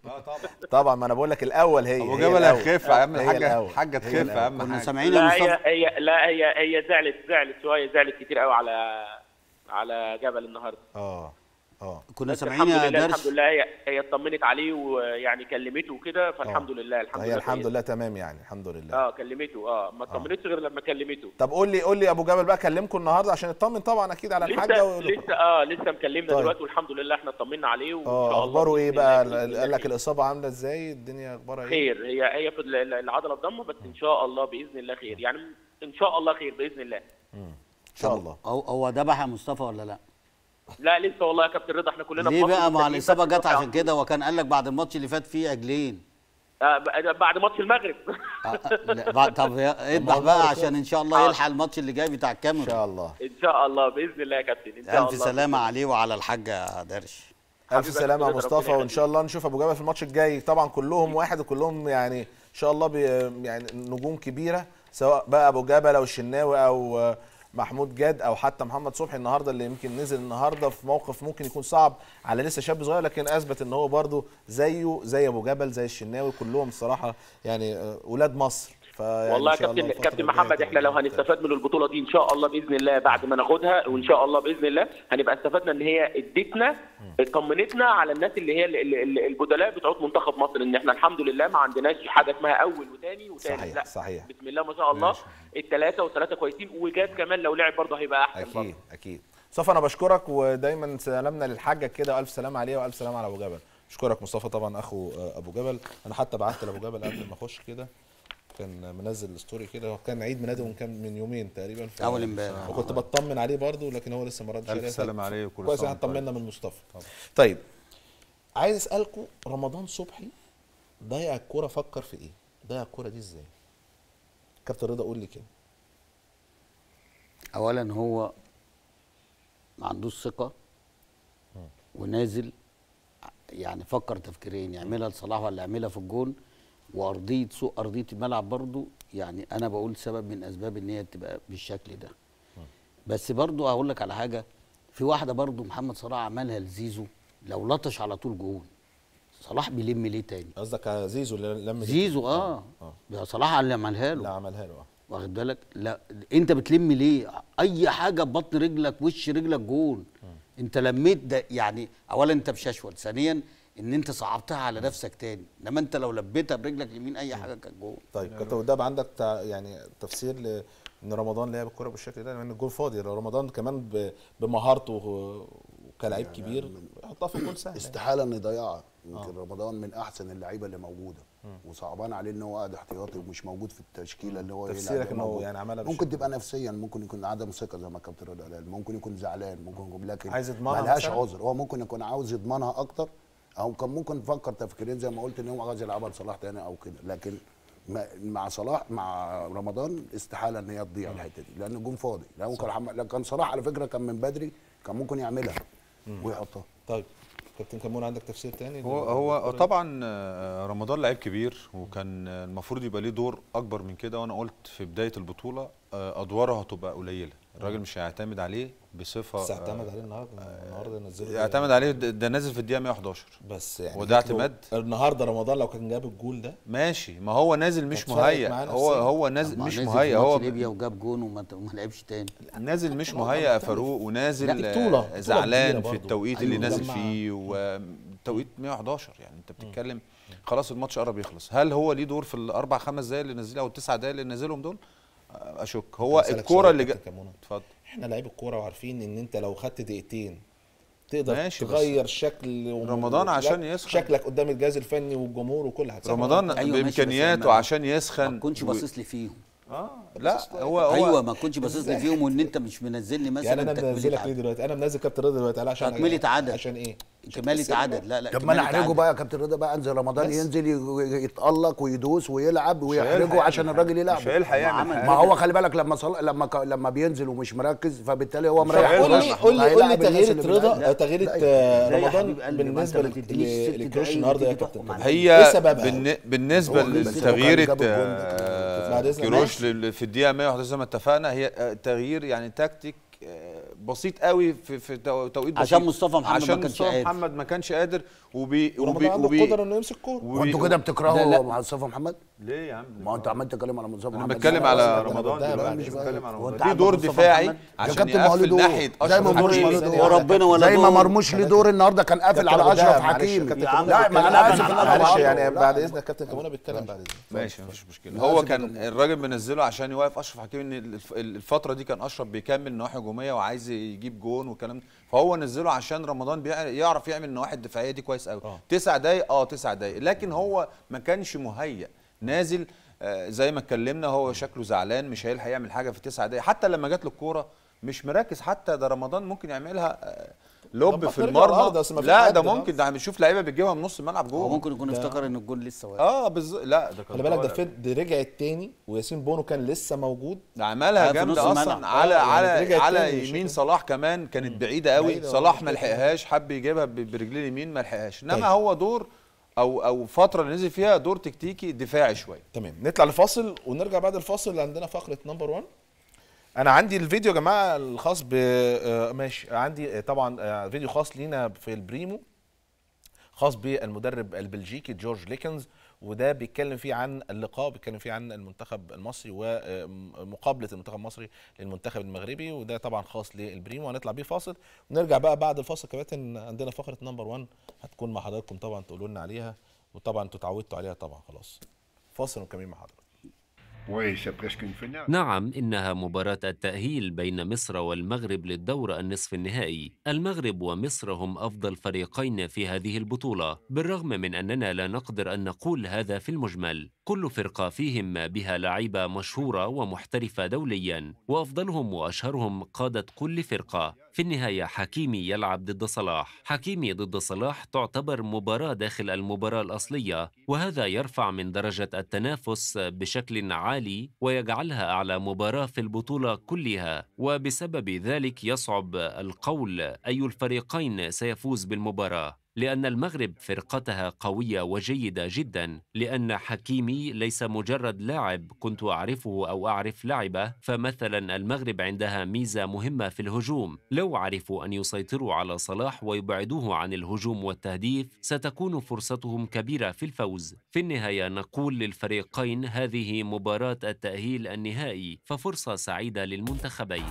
طبعا ما انا بقول لك الاول هي ابو هي جبل الأول. هيخف يا عم هي الحاجه الأول. الحاجه هي تخف الأول. اهم كنا حاجه سامعين يا لا مصطفى هي هي لا هي هي زعلت زعلت شويه زعلت كتير قوي على على جبل النهارده اه اه كنا بس سامعين الحمد يا لله درش الحمد لله هي هي اطمنت عليه ويعني كلمته وكده فالحمد لله الحمد هي لله الحمد كويس. لله تمام يعني الحمد لله اه كلمته اه ما اطمنتش غير لما كلمته طب قول لي قول لي ابو جبل بقى كلمكم النهارده عشان نطمن طبعا اكيد على الحاجه لسه ويقول لكم. لسه اه لسه مكلمنا طيب. دلوقتي والحمد لله احنا اطمنا عليه وان شاء اه الله اخباره ايه بإذن بقى الله- بإذن الله قال لك خير. الاصابه عامله ازاي الدنيا اخبارها ايه خير هي هي في ال- ال- العضله الضمه بس ان شاء الله باذن الله خير يعني ان شاء الله خير باذن الله ان شاء الله هو هو ذبح يا مصطفى ولا لا؟ لا لسه والله يا كابتن رضا احنا كلنا في ليه مصر بقى مع مستنيين الاصابه بس جت نروح عشان كده وكان قال لك بعد الماتش اللي فات فيه عجلين آه ب- بعد ماتش المغرب لا بعد طب يا- اذبح بقى عشان ان شاء الله يلحق الماتش اللي جاي بتاع الكاميرون ان شاء الله ان شاء الله باذن الله يا كابتن ان شاء الله الف سلامه عليه وعلى الحاجه درش الف حبيبي سلامه يا ربنا مصطفى يخليك. وان شاء الله نشوف ابو جبل في الماتش الجاي طبعا كلهم واحد وكلهم يعني ان شاء الله بي يعني نجوم كبيره سواء بقى ابو جبل او الشناوي او آه، محمود جاد او حتى محمد صبحي النهارده اللي يمكن نزل النهارده في موقف ممكن يكون صعب على لسه شاب صغير لكن اثبت ان هو برده زيه زي ابو جبل زي الشناوي كلهم الصراحه يعني آه، ولاد مصر فيعني والله إن يا شاء كابتن الله الفترة كابتن الجاية محمد تبقى احنا لو ممتازة. هنستفاد من البطوله دي ان شاء الله باذن الله بعد ما ناخدها وان شاء الله باذن الله هنبقى استفدنا ان هي ادتنا طمنتنا على الناس اللي هي ال- ال- ال- البدلاء بتوع منتخب مصر ان احنا الحمد لله ما عندناش حاجه اسمها اول وثاني وثالث صحيح لا صحيح بسم الله ما شاء الله الثلاثه والثلاثه كويسين وجاد كمان لو لعب برضه هيبقى احسن برضه اكيد اكيد مصطفى انا بشكرك ودايما سلامنا للحاجه كده والف سلام عليه والف سلام على ابو جبل اشكرك مصطفى طبعا اخو آه، ابو جبل انا حتى بعت لابو جبل قبل ما اخش كده كان منزل ستوري كده هو كان عيد ميلاده من كام من يومين تقريبا ف... أول امبارح. وكنت بطمن عليه برضه لكن هو لسه ما ردش ألف عليا. سلامة عليه وكل كويس سنة احنا وأنت طمنا من مصطفى طيب عايز اسالكم رمضان صبحي ضيع الكوره فكر في ايه ضيع الكوره دي ازاي كابتن رضا قول لي كده اولا هو ما عندوش ثقه ونازل يعني فكر تفكيرين يعملها لصلاح ولا يعملها في الجون وارضيه سوق ارضيه الملعب برضو يعني انا بقول سبب من اسباب ان هي تبقى بالشكل ده بس برضو هقول لك على حاجه في واحده برضو محمد صلاح عملها لزيزو لو لطش على طول جون صلاح بيلم ليه تاني قصدك على زيزو اللي لم دي؟ زيزو اه ده صلاح اللي عملها له لا عملها له آه. واخد بالك لا انت بتلم ليه اي حاجه ببطن رجلك وش رجلك جون انت لميت ده يعني اولا انت بششول ثانيا ان انت صعبتها على نفسك تاني انما انت لو لبيتها برجلك اليمين اي حاجه كانت جوه طيب كابتن وداب عندك تع- يعني تفسير ل ان رمضان لعب الكوره بالشكل ده لان الجول فاضي لو رمضان كمان ب- بمهارته و- وكلاعب كبير يحطها في جول سهل يعني. استحاله انه يضيعها يمكن رمضان من احسن اللعيبه اللي موجوده وصعبان عليه ان هو قاعد احتياطي ومش موجود في التشكيله اللي هو تفسيرك يلعب إنه موجود. يعني عملها ممكن بالشكل تبقى نفسيا ممكن يكون عدم ثقه زي ما كابتن رضا قال ممكن يكون زعلان ممكن يكون لكن عايز يضمنها ملهاش مثلاً؟ عذر هو ممكن يكون عاوز يضمنها اكتر او كان ممكن يفكر تفكيرين زي ما قلت ان هو عايز يلعبها لصلاح تاني او كده لكن ما- مع صلاح مع رمضان استحاله ان هي تضيع الحته دي لان الجون فاضي لو كان حم- لو كان صلاح على فكره كان من بدري كان ممكن يعملها ويحطها طيب كابتن كمون عندك تفسير تاني هو هو طبعا آه، رمضان لعيب كبير وكان آه، المفروض يبقى ليه دور اكبر من كده وانا قلت في بدايه البطوله آه، ادواره هتبقى قليله الراجل مش هيعتمد عليه بصفه بس اعتمد آه، عليه النهارده النهارده نزله يعتمد عليه ده ده نازل في الدقيقه 111 بس يعني وده جات له- اعتماد النهارده رمضان لو كان جاب الجول ده ماشي ما هو نازل مش كانت فرقت مهيأ معاه هو نفسياً. هو نازل ما مش نزل مهيأ في هو ماتش ليبيا وجاب جون وما وما لعبش تاني نازل مش مهيأ يا فاروق ونازل لا، بطولة. آه، بطولة زعلان كبيرة في برضو. التوقيت اللي أيوة. نازل مجمع. فيه والتوقيت 111 يعني انت بتتكلم خلاص الماتش قرب يخلص هل هو ليه دور في الاربع خمس دقايق اللي نزلها او التسع دقايق اللي نزلهم دول آه، اشك هو هسألك الكوره سؤال اللي يا جا... كابتن كمونة. اتفضل احنا لعيب الكوره وعارفين ان انت لو خدت دقيقتين تقدر ماشي، بس تغير شكل وم- رمضان عشان لا، يسخن. شكلك قدام الجهاز الفني والجمهور وكل حاجه رمضان بامكانياته عشان يسخن ما تكونش و- باصص لي فيهم اه لا هو هو ايوه ما تكونش باصص لي فيهم وان انت مش منزلني مثلا يعني انا تكملة منزلك ليه عدد. دلوقتي انا منزل كابتن رضا دلوقتي على عشان تكملة عدد. عشان ايه كمالة عدد لا لا طب ما انا كمالة احرجه عدد. بقى يا كابتن رضا بقى انزل رمضان بس. ينزل ي- يتالق ويدوس ويلعب ويحرجه هيلحق عشان يعمل الراجل حاجة. يلعب مش هيلحق يعمل ما حاجة. ما هو خلي بالك لما صل... لما ك... لما بينزل ومش مركز فبالتالي هو طب مريح قول لي نفسه. قول لي قول لي هيلاعب الناس تغيير اللي رضا بيلعب. تغيير لا، آه، لا يا رمضان حبيب قلبي، ما بالنسبه أنت ما لل- تدينيش ست للكروش دقايق النهارده يا وتيجي كابتن تحكم كمال. عليه. هي ايه سببها؟ بالن- بالنسبه هو لسه لو كان لتغيير جاب الجون بعد إذنك كيروش ماشي. لل- في الدقيقه 111 زي ما اتفقنا هي آه، تغيير يعني تكتيك آه، بسيط قوي في في تو- توقيت بسيط عشان مصطفى محمد ما عشان كانش مصطفى قادر. محمد ما كانش قادر وبي ورمضان وبي عنده وبي القدره انه يمسك كوره هو انتوا كده بتكرهوا لا، لا. مع مصطفى محمد؟ ليه يا عم ما هو انت عمال تتكلم على مصطفى انا محمد بتكلم لا، على لا، رمضان لا، دلوقتي مش مش بقى. بتكلم على هو انت رمضان ليه عندك دور مصطفى دفاعي محمد؟ يا عشان كابتن ما هو له يقفل دور. ناحيه زي ما اشرف مرموش حكيمي له دور. وربنا ولا زي ما دور. مرموش ليه دور النهارده كان قافل على كابتن اشرف وداع، معلش يا حكيمي كابتن لا كمونة ما انا بيتكلم اسف عن- انا معلش بعرضه. يعني لا، بعد لا. اذنك كابتن كمونه بيتكلم بعد اذنك ماشي مفيش مشكله لا، هو سيبك كان من- الراجل منزله عشان يوقف اشرف حكيمي ان الف- الفتره دي كان اشرف بيكمل نواحي هجوميه وعايز يجيب جون والكلام ده فهو نزله عشان رمضان بيع- يعرف يعمل النواحي الدفاعيه دي كويس قوي آه. تسع دقايق اه تسع دقايق لكن هو ما كانش مهيأ نازل آه، زي ما اتكلمنا هو شكله زعلان مش هيلحق يعمل حاجه في تسع دقايق حتى لما جات له الكوره مش مركز حتى ده رمضان ممكن يعملها آه، لوب طب ما في ترجع الأرض، المرمى أصل ما فيش لا حد ده خالص. ممكن ده بنشوف لعيبه بتجيبها من نص الملعب جوه هو ممكن يكون ده- افتكر ان الجول لسه واقف اه بالظبط لا ده كان خلي بالك ده طالع. فيد دي رجعت تاني وياسين بونو كان لسه موجود ده عملها في نص جامده الملعب. اصلا على آه، يعني على رجعت على تاني يمين شكل. صلاح كمان كانت بعيده قوي بعيدة صلاح ومش ما كده. لحقهاش حب يجيبها ب- برجليه اليمين ما لحقهاش انما طيب. هو دور او او فتره اللي نزل فيها دور تكتيكي دفاعي شويه تمام نطلع لفاصل ونرجع بعد الفاصل عندنا فقره نمبر 1 انا عندي الفيديو يا جماعه الخاص ب آه، ماشي عندي آه، طبعا آه، فيديو خاص لينا في البريمو خاص بالمدرب البلجيكي جورج ليكنز وده بيتكلم فيه عن اللقاء بيتكلم فيه عن المنتخب المصري ومقابله المنتخب المصري للمنتخب المغربي وده طبعا خاص للبريمو هنطلع بيه فاصل ونرجع بقى بعد الفاصل كباتن عندنا فقره نمبر 1 هتكون مع حضراتكم طبعا تقولوا لنا عليها وطبعا انتوا اتعودتوا عليها طبعا خلاص فاصل ومكملين مع حضراتكم Oui, c'est presque une finale. نعم إنها مباراة التأهيل بين مصر والمغرب للدور النصف النهائي المغرب ومصر هم أفضل فريقين في هذه البطولة بالرغم من أننا لا نقدر أن نقول هذا في المجمل كل فرقة فيهم ما بها لعيبة مشهورة ومحترفة دوليا وأفضلهم وأشهرهم قادة كل فرقة في النهاية حكيمي يلعب ضد صلاح حكيمي ضد صلاح تعتبر مباراة داخل المباراة الأصلية وهذا يرفع من درجة التنافس بشكل عالي ويجعلها أعلى مباراة في البطولة كلها وبسبب ذلك يصعب القول أي الفريقين سيفوز بالمباراة لأن المغرب فرقتها قوية وجيدة جدا لأن حكيمي ليس مجرد لاعب كنت أعرفه أو أعرف لعبه فمثلا المغرب عندها ميزة مهمة في الهجوم لو عرفوا أن يسيطروا على صلاح ويبعدوه عن الهجوم والتهديف ستكون فرصتهم كبيرة في الفوز في النهاية نقول للفريقين هذه مباراة التأهيل النهائي ففرصة سعيدة للمنتخبين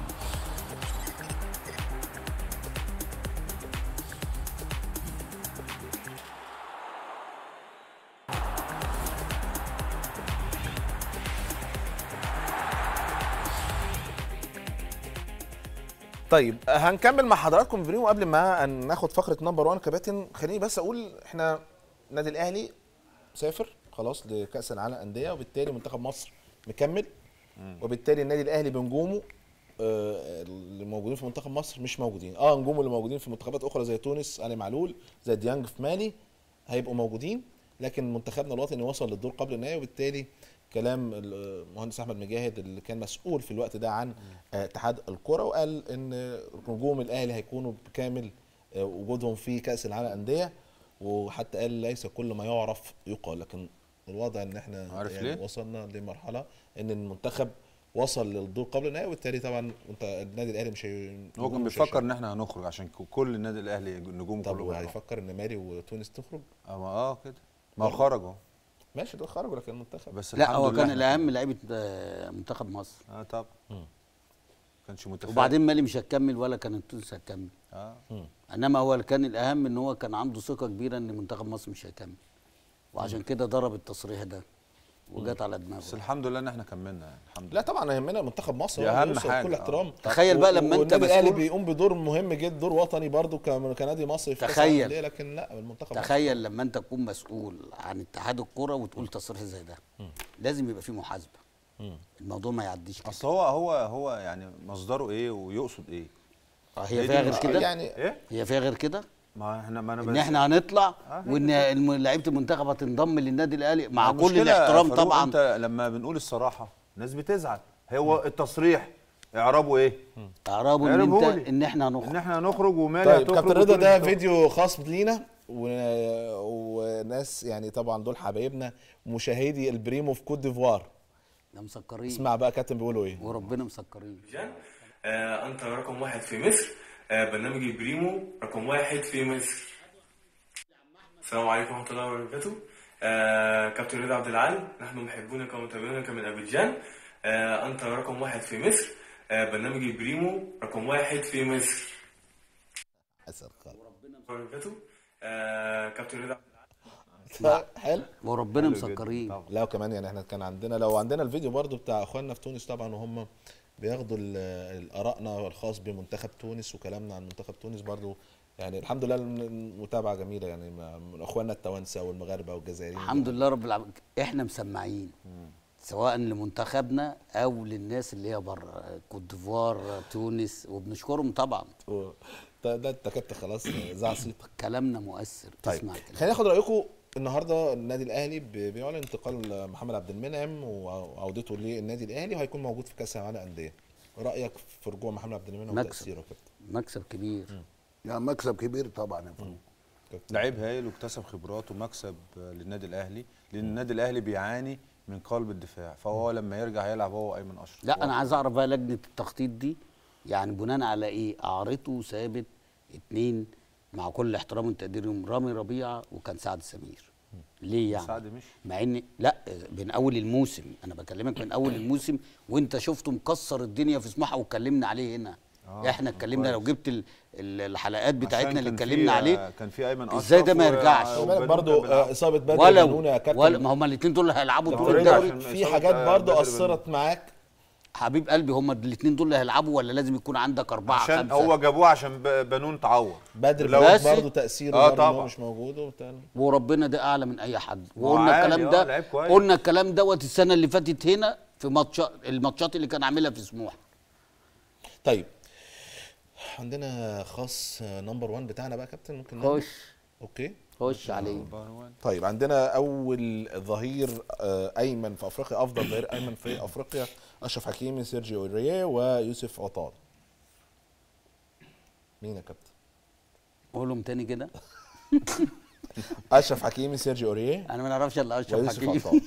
طيب هنكمل مع حضراتكم بريمو قبل ما ناخد فقره نمبر 1 كباتن خليني بس اقول احنا النادي الاهلي سافر خلاص لكاس العالم انديه وبالتالي منتخب مصر مكمل وبالتالي النادي الاهلي بنجومه آه، اللي موجودين في منتخب مصر مش موجودين اه نجومه اللي موجودين في منتخبات اخرى زي تونس علي معلول زي ديانج في مالي هيبقوا موجودين لكن منتخبنا الوطني وصل للدور قبل النهائي وبالتالي كلام المهندس احمد مجاهد اللي كان مسؤول في الوقت ده عن آه، اتحاد الكره وقال ان نجوم الاهلي هيكونوا بكامل آه، وجودهم في كاس العالم انديه وحتى قال ليس كل ما يعرف يقال لكن الوضع ان احنا عارف يعني ليه؟ وصلنا لمرحله ان المنتخب وصل للدور قبل النهائي وبالتالي طبعا انت النادي الاهلي مش هي... هو كان مش بيفكر هيشارك. ان احنا هنخرج عشان ك- كل النادي الاهلي نجوم طب كله هو بيلعبوا. هيفكر ان مالي وتونس تخرج؟ اه ما اه كده ما هو خرجوا ماشي دول خرجوا لكن المنتخب بس لا الحمد هو لله كان إحنا- الاهم لعيبه آه، منتخب مصر اه طبعا كانش متفائل وبعدين مالي مش هتكمل ولا كانت تونس هتكمل اه انما هو اللي كان الاهم ان هو كان عنده ثقه كبيره ان منتخب مصر مش هيكمل وعشان كده ضرب التصريح ده وجت على دماغه بس الحمد لله ان احنا كملنا يعني الحمد لا طبعا يهمنا منتخب مصر دي هو أهم اللي يوصل حاجة، بكل آه. احترام تخيل بقى لما أنت والنادي الاهلي مسؤول- بيقوم بدور مهم جدا دور وطني برضو كم- كنادي مصري في كأس تخيل. العالم للأندية، لكن لا المنتخب مصر. تخيل لما انت تكون مسؤول عن اتحاد الكره وتقول تصريح زي ده لازم يبقى فيه محاسبه الموضوع ما يعديش كده اصل هو هو هو يعني مصدره ايه ويقصد ايه آه، هي هي دي فيها غير المشكلة. كده يعني ايه هي فيها غير كده ما احنا ما انا ان بس- احنا هنطلع آه، هي وان كده. الم- لعيبه المنتخب هتنضم للنادي الاهلي مع كل المشكلة الاحترام يا فاروق، طبعا انت لما بنقول الصراحه الناس بتزعل هو التصريح اعرابه ايه اعرابه ان اعربه انت لي. ان احنا هنخرج ان احنا هنخرج ومالي طيب هتخرج كابتن رضا وتونس ده هتخرج. فيديو خاص لينا و... وناس يعني طبعا دول حبايبنا مشاهدي البريمو في كوت ديفوار ده مسكرين اسمع بقى كابتن بيقولوا ايه وربنا مسكرين آه أنت رقم واحد في مصر آه برنامج البريمو رقم واحد في مصر السلام عليكم ورحمة الله وبركاته آه كابتن رضا عبد العال نحن محبونك ومتابعونك من أبيجان آه أنت رقم واحد في مصر آه برنامج البريمو رقم واحد في مصر حسن خالد وبركاته آه كابتن رضا حلو وربنا مسكرين لا وكمان يعني احنا كان عندنا لو عندنا الفيديو برضو بتاع اخواننا في تونس طبعا وهم بياخدوا ال- الارائنا الخاص بمنتخب تونس وكلامنا عن منتخب تونس برضو يعني الحمد لله المتابعه جميله يعني مع- من اخواننا التوانسه والمغاربه والجزائريين الحمد لله رب العالمين احنا مسمعين سواء لمنتخبنا او للناس اللي هي بره كوت ديفوار تونس وبنشكرهم طبعا ده ده انت كنت خلاص زع صيتك كلامنا مؤثر طيب تسمع كلام. خلينا ناخد رايكم النهارده النادي الاهلي بي- بيعلن انتقال محمد عبد المنعم وعودته للنادي الاهلي وهيكون موجود في كاس العالم للانديه رايك في رجوع محمد عبد المنعم مكسب. وتاثيره كده مكسب كبير يعني مكسب كبير طبعا يا فندم لعيب هايل واكتسب خبرات ومكسب آه، للنادي الاهلي لان النادي الاهلي بيعاني من قلب الدفاع فهو لما يرجع هيلعب هو وايمن اشرف لا انا عايز اعرف بقى لجنه التخطيط دي يعني بناء على ايه اعارته ثابت اتنين مع كل احترام وتقديرهم رامي ربيعه وكان سعد سمير ليه يعني سعد مش مع ان لا من اول الموسم انا بكلمك من اول الموسم وانت شفته مكسر الدنيا في سموحه واتكلمنا عليه هنا آه، احنا اتكلمنا لو جبت ال- ال- الحلقات بتاعتنا عشان اللي كان في- اتكلمنا عليه كان في ايمن اشرف ازاي ده ما و- يرجعش خلي بالك برضو، آه، إصابة بدر ولا بنون يا كابتن. ولا ما هما الاثنين دول اللي هيلعبوا طول دكتور رضا، الدوري في حاجات برضو اثرت معاك حبيب قلبي هما الاثنين دول اللي هيلعبوا ولا لازم يكون عندك اربعه عشان خمسه هو جابوه عشان ب- بنون تعور بدر لو- بنون بس- برضه تاثيره اه برضه إن هو طبعا مش موجود وبتاع وربنا ده اعلى من اي حد ما هو وقلنا عالي، الكلام اه، ده لعيب كويس. قلنا الكلام دوت السنه اللي فاتت هنا في ماتشات الماتشات اللي كان عاملها في سموحه طيب عندنا خاص نمبر 1 بتاعنا بقى يا كابتن ممكن نبدأ؟ خش اوكي خش عليه طيب عندنا اول ظهير آه، ايمن في افريقيا افضل ظهير ايمن في افريقيا اشرف حكيمي سيرجيو اوريه ويوسف عطال مين يا كابتن قولهم تاني كده اشرف حكيمي سيرجيو اوريه انا ما نعرفش الا اشرف ويوسف حكيمي عطال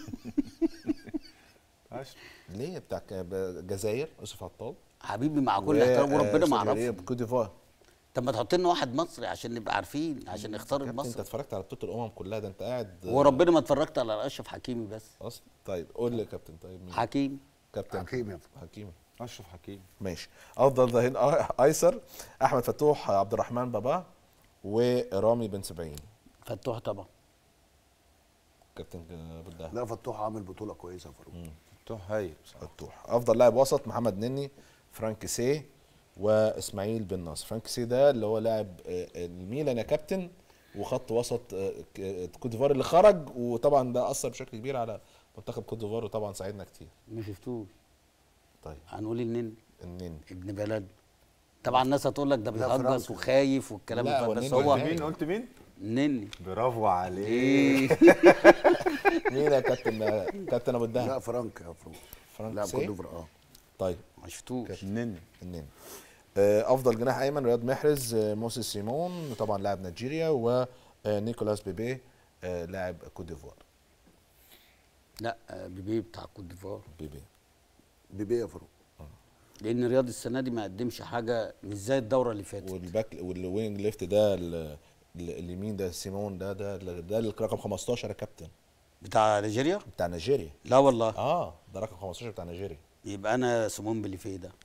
ليه بتاع ك- الجزائر يوسف عطال حبيبي مع كل احترام وربنا ما اعرفش كوت ديفوار طب ما تحط لنا واحد مصري عشان نبقى عارفين عشان نختار كابتن انت المصري اتفرجت على بطوله الامم كلها ده انت قاعد وربنا ما اتفرجت على اشرف حكيمي بس اصلا طيب قول لي يا كابتن طيب مين حكيم كابتن حكيمي حكيمي اشرف حكيم ماشي افضل ظهير آ- ايسر احمد فتوح عبد الرحمن بابا ورامي بن سبعين فتوح طبعا كابتن بالله لا فتوح عامل بطوله كويسه يا فاروق فتوح هايل فتوح افضل لاعب وسط محمد نني فرانك سي واسماعيل بن ناصر فرانك سي ده اللي هو لاعب آه، الميلان يا كابتن وخط وسط آه، ك- كوت ديفوار اللي خرج وطبعا ده اثر بشكل كبير على منتخب كوت ديفوار وطبعا ساعدنا كتير ما شفتوش طيب هنقول النن النن ابن بلد طبعا الناس هتقول لك ده لا، بيهجس فرنسا. وخايف والكلام لا، ده هو بس النني هو قلت مين؟ قلت مين؟ النني برافو عليك مين يا كابتن كابتن ابو الدهب لا فرانك يا فرانك فرانك لاعب سي؟ كوت ديفوار اه طيب ما شفتوش النني النني آه، افضل جناح ايمن رياض محرز آه، موسيس سيمون طبعا لاعب نيجيريا ونيكولاس بيبي آه، لاعب كوت ديفوار لا آه، بيبي بتاع كوت ديفوار بيبي بيبي يا فاروق لان رياض السنه دي ما قدمش حاجه مش زي الدوره اللي فاتت والباك والوينج ليفت ده ال- ال- اليمين ده سيمون ده ده ده الرقم 15 يا كابتن بتاع نيجيريا بتاع نيجيريا لا والله اه ده رقم 15 بتاع نيجيريا يبقى انا سيمون بليفيه ده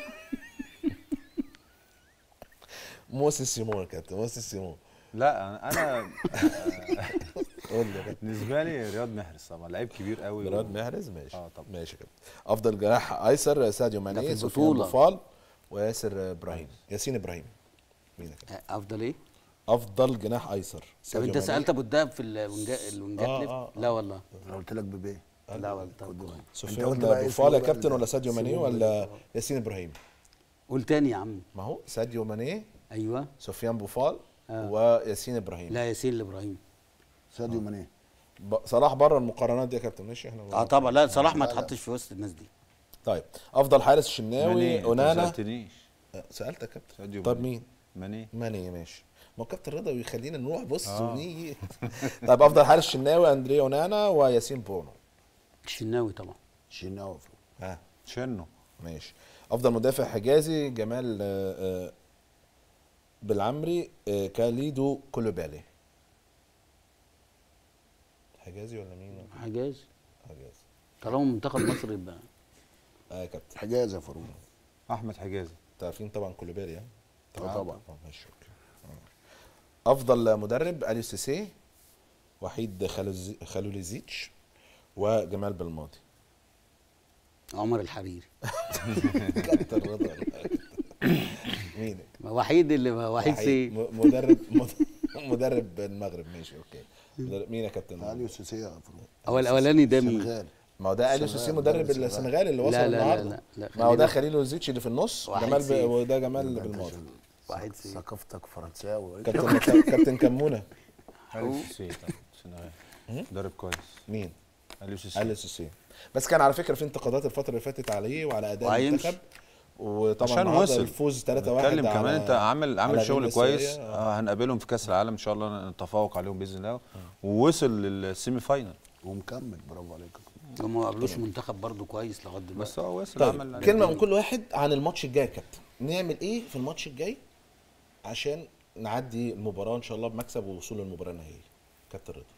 موسيس سيمون يا كابتن موسيس سيمون لا انا انا قول لي يا كابتن. بالنسبه لي رياض محرز طبعا لعيب كبير قوي رياض محرز ماشي اه طبعا ماشي كده افضل جناح ايسر ساديو في ماني سفيان البطولة. بوفال وياسر ابراهيم ياسين ابراهيم مين يا كابتن افضل ايه افضل جناح ايسر طب ساديو انت ماني. سالت ابو الدهب في الونجا- الونجات آه، ليفت آه، لا والله انا قلت لك بيبي لا والله طب كويس. انت سفيان قلت بقى بوفال يا اسمه بقى كابتن ال- ولا ساديو ماني سيمون ولا ياسين ابراهيم قول تاني يا عم ما هو ساديو ماني ايوه سفيان بوفال آه. وياسين ابراهيم لا ياسين الابراهيم ساديو ماني ب- صلاح بره المقارنات دي يا كابتن ماشي احنا اه طبعا لا صلاح ما لا، لا. تحطش في وسط الناس دي طيب افضل حارس الشناوي ماني انت ما اونانا سالتنيش آه، سالتك يا كابتن ساديو طب ماني. مين ماني ماني ماشي ما هو كابتن رضا ويخلينا نروح بص آه. ونيجي طيب افضل حارس الشناوي اندريا اونانا وياسين بونو الشناوي طبعا شناوي يا فاروق ها شنو ماشي افضل مدافع حجازي جمال آه، آه، بالعمري آه، كاليدو كولوبالي حجازي ولا مين حجاز حجازي طالما منتخب مصر يبقى اه يا كابتن حجاز يا فاروق احمد حجازي تعرفين طبعا كولوبالي ها اه طبعا آه، ماشي اوكي آه. افضل مدرب اليو سيسي وحيد خلوزي- خلوليزيتش وجمال بالماضي عمر الحريري كابتن رضا مين ما وحيد اللي ما وحيد سي م- مدرب مد- مدرب المغرب ماشي اوكي مدرب- مين يا كابتن اليو سيسي يا فاروق هو الاولاني ده مين شغال ما هو ده اليو السنغال، سيسي مدرب مدرب السنغال. السنغال اللي وصل لا لا لا النهارده لا لا ما هو ده خلينا- خليل زيتش اللي في النص واحد جمال ب... سيف. وده جمال بالماضي واحد سي ثقافتك فرنساوي كابتن كابتن كمونه اليو سيسي طبعا السنغال مدرب كويس مين؟ اليو سيسي اليو سيسي بس كان على فكره في انتقادات الفتره اللي فاتت عليه وعلى اداء وهيمشي. المنتخب وطبعا عشان النهارده وصل الفوز 3-1 بتكلم على- كمان انت عامل عامل على شغل غينيا كويس السوية. آه هنقابلهم في كاس العالم ان شاء الله نتفوق عليهم باذن الله ووصل للسيمي فاينل ومكمل برافو عليك هم ما قابلوش منتخب برضو كويس لغايه دلوقتي بس هو وصل طيب عمل كلمه من كل واحد عن الماتش الجاي يا كابتن نعمل ايه في الماتش الجاي عشان نعدي المباراه ان شاء الله بمكسب ووصول للمباراه النهائيه كابتن رضا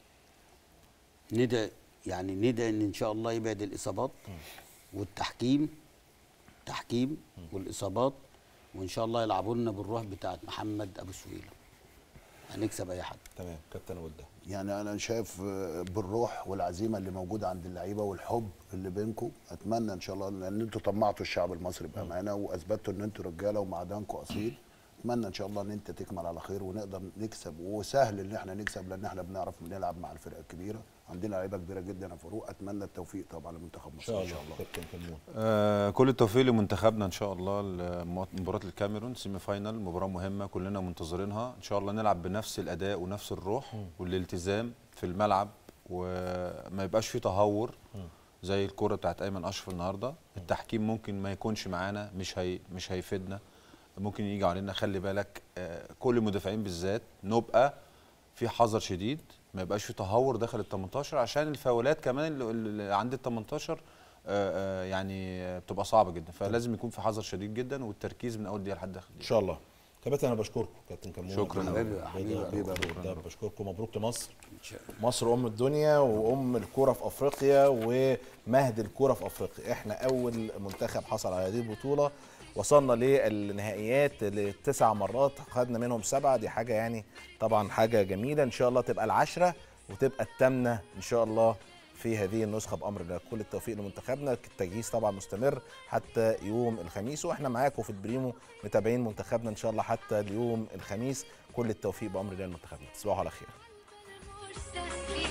ندعي يعني ندعي ان ان شاء الله يبعد الاصابات والتحكيم تحكيم والاصابات وان شاء الله يلعبوا لنا بالروح بتاعت محمد ابو سويلة هنكسب اي حد تمام كابتن وده يعني انا شايف آه، بالروح والعزيمه اللي موجوده عند اللعيبه والحب اللي بينكم اتمنى ان شاء الله لان انتوا طمعتوا الشعب المصري بامانه واثبتوا ان انتوا رجاله ومعدنكم اصيل اتمنى ان شاء الله ان انت تكمل على خير ونقدر نكسب وسهل ان احنا نكسب لان احنا بنعرف نلعب مع الفرق الكبيره عندنا لعيبه كبيره جدا يا فاروق اتمنى التوفيق طبعا لمنتخب ان مصر شاء الله كابتن كمون آه كل التوفيق لمنتخبنا ان شاء الله لم- مباراه الكاميرون سيمي فاينال مباراه مهمه كلنا منتظرينها ان شاء الله نلعب بنفس الاداء ونفس الروح والالتزام في الملعب وما يبقاش في تهور زي الكره بتاعت ايمن اشرف النهارده التحكيم ممكن ما يكونش معانا مش هي مش هيفيدنا ممكن يجي علينا خلي بالك آه كل المدافعين بالذات نبقى في حذر شديد ما يبقاش في تهور داخل ال 18 عشان الفاولات كمان اللي- اللي عند ال 18 آه، آه، يعني آه، بتبقى صعبه جدا فلازم يكون في حذر شديد جدا والتركيز من اول دقيقه لحد اخر ان شاء الله كابتن انا بشكركم كابتن كمون شكراً. حبيبي- حبيبي- حبيبي حبيبي. ده بشكركم مبروك لمصر شاء مصر ام الدنيا وام الكوره في افريقيا ومهد الكوره في افريقيا احنا اول منتخب حصل على هذه البطوله وصلنا للنهائيات لتسع مرات خدنا منهم سبعه دي حاجه يعني طبعا حاجه جميله ان شاء الله تبقى العشره وتبقى الثامنه ان شاء الله في هذه النسخه بامر الله كل التوفيق لمنتخبنا التجهيز طبعا مستمر حتى يوم الخميس واحنا معاكم في البريمو متابعين منتخبنا ان شاء الله حتى اليوم الخميس كل التوفيق بامر الله لمنتخبنا تصبحوا على خير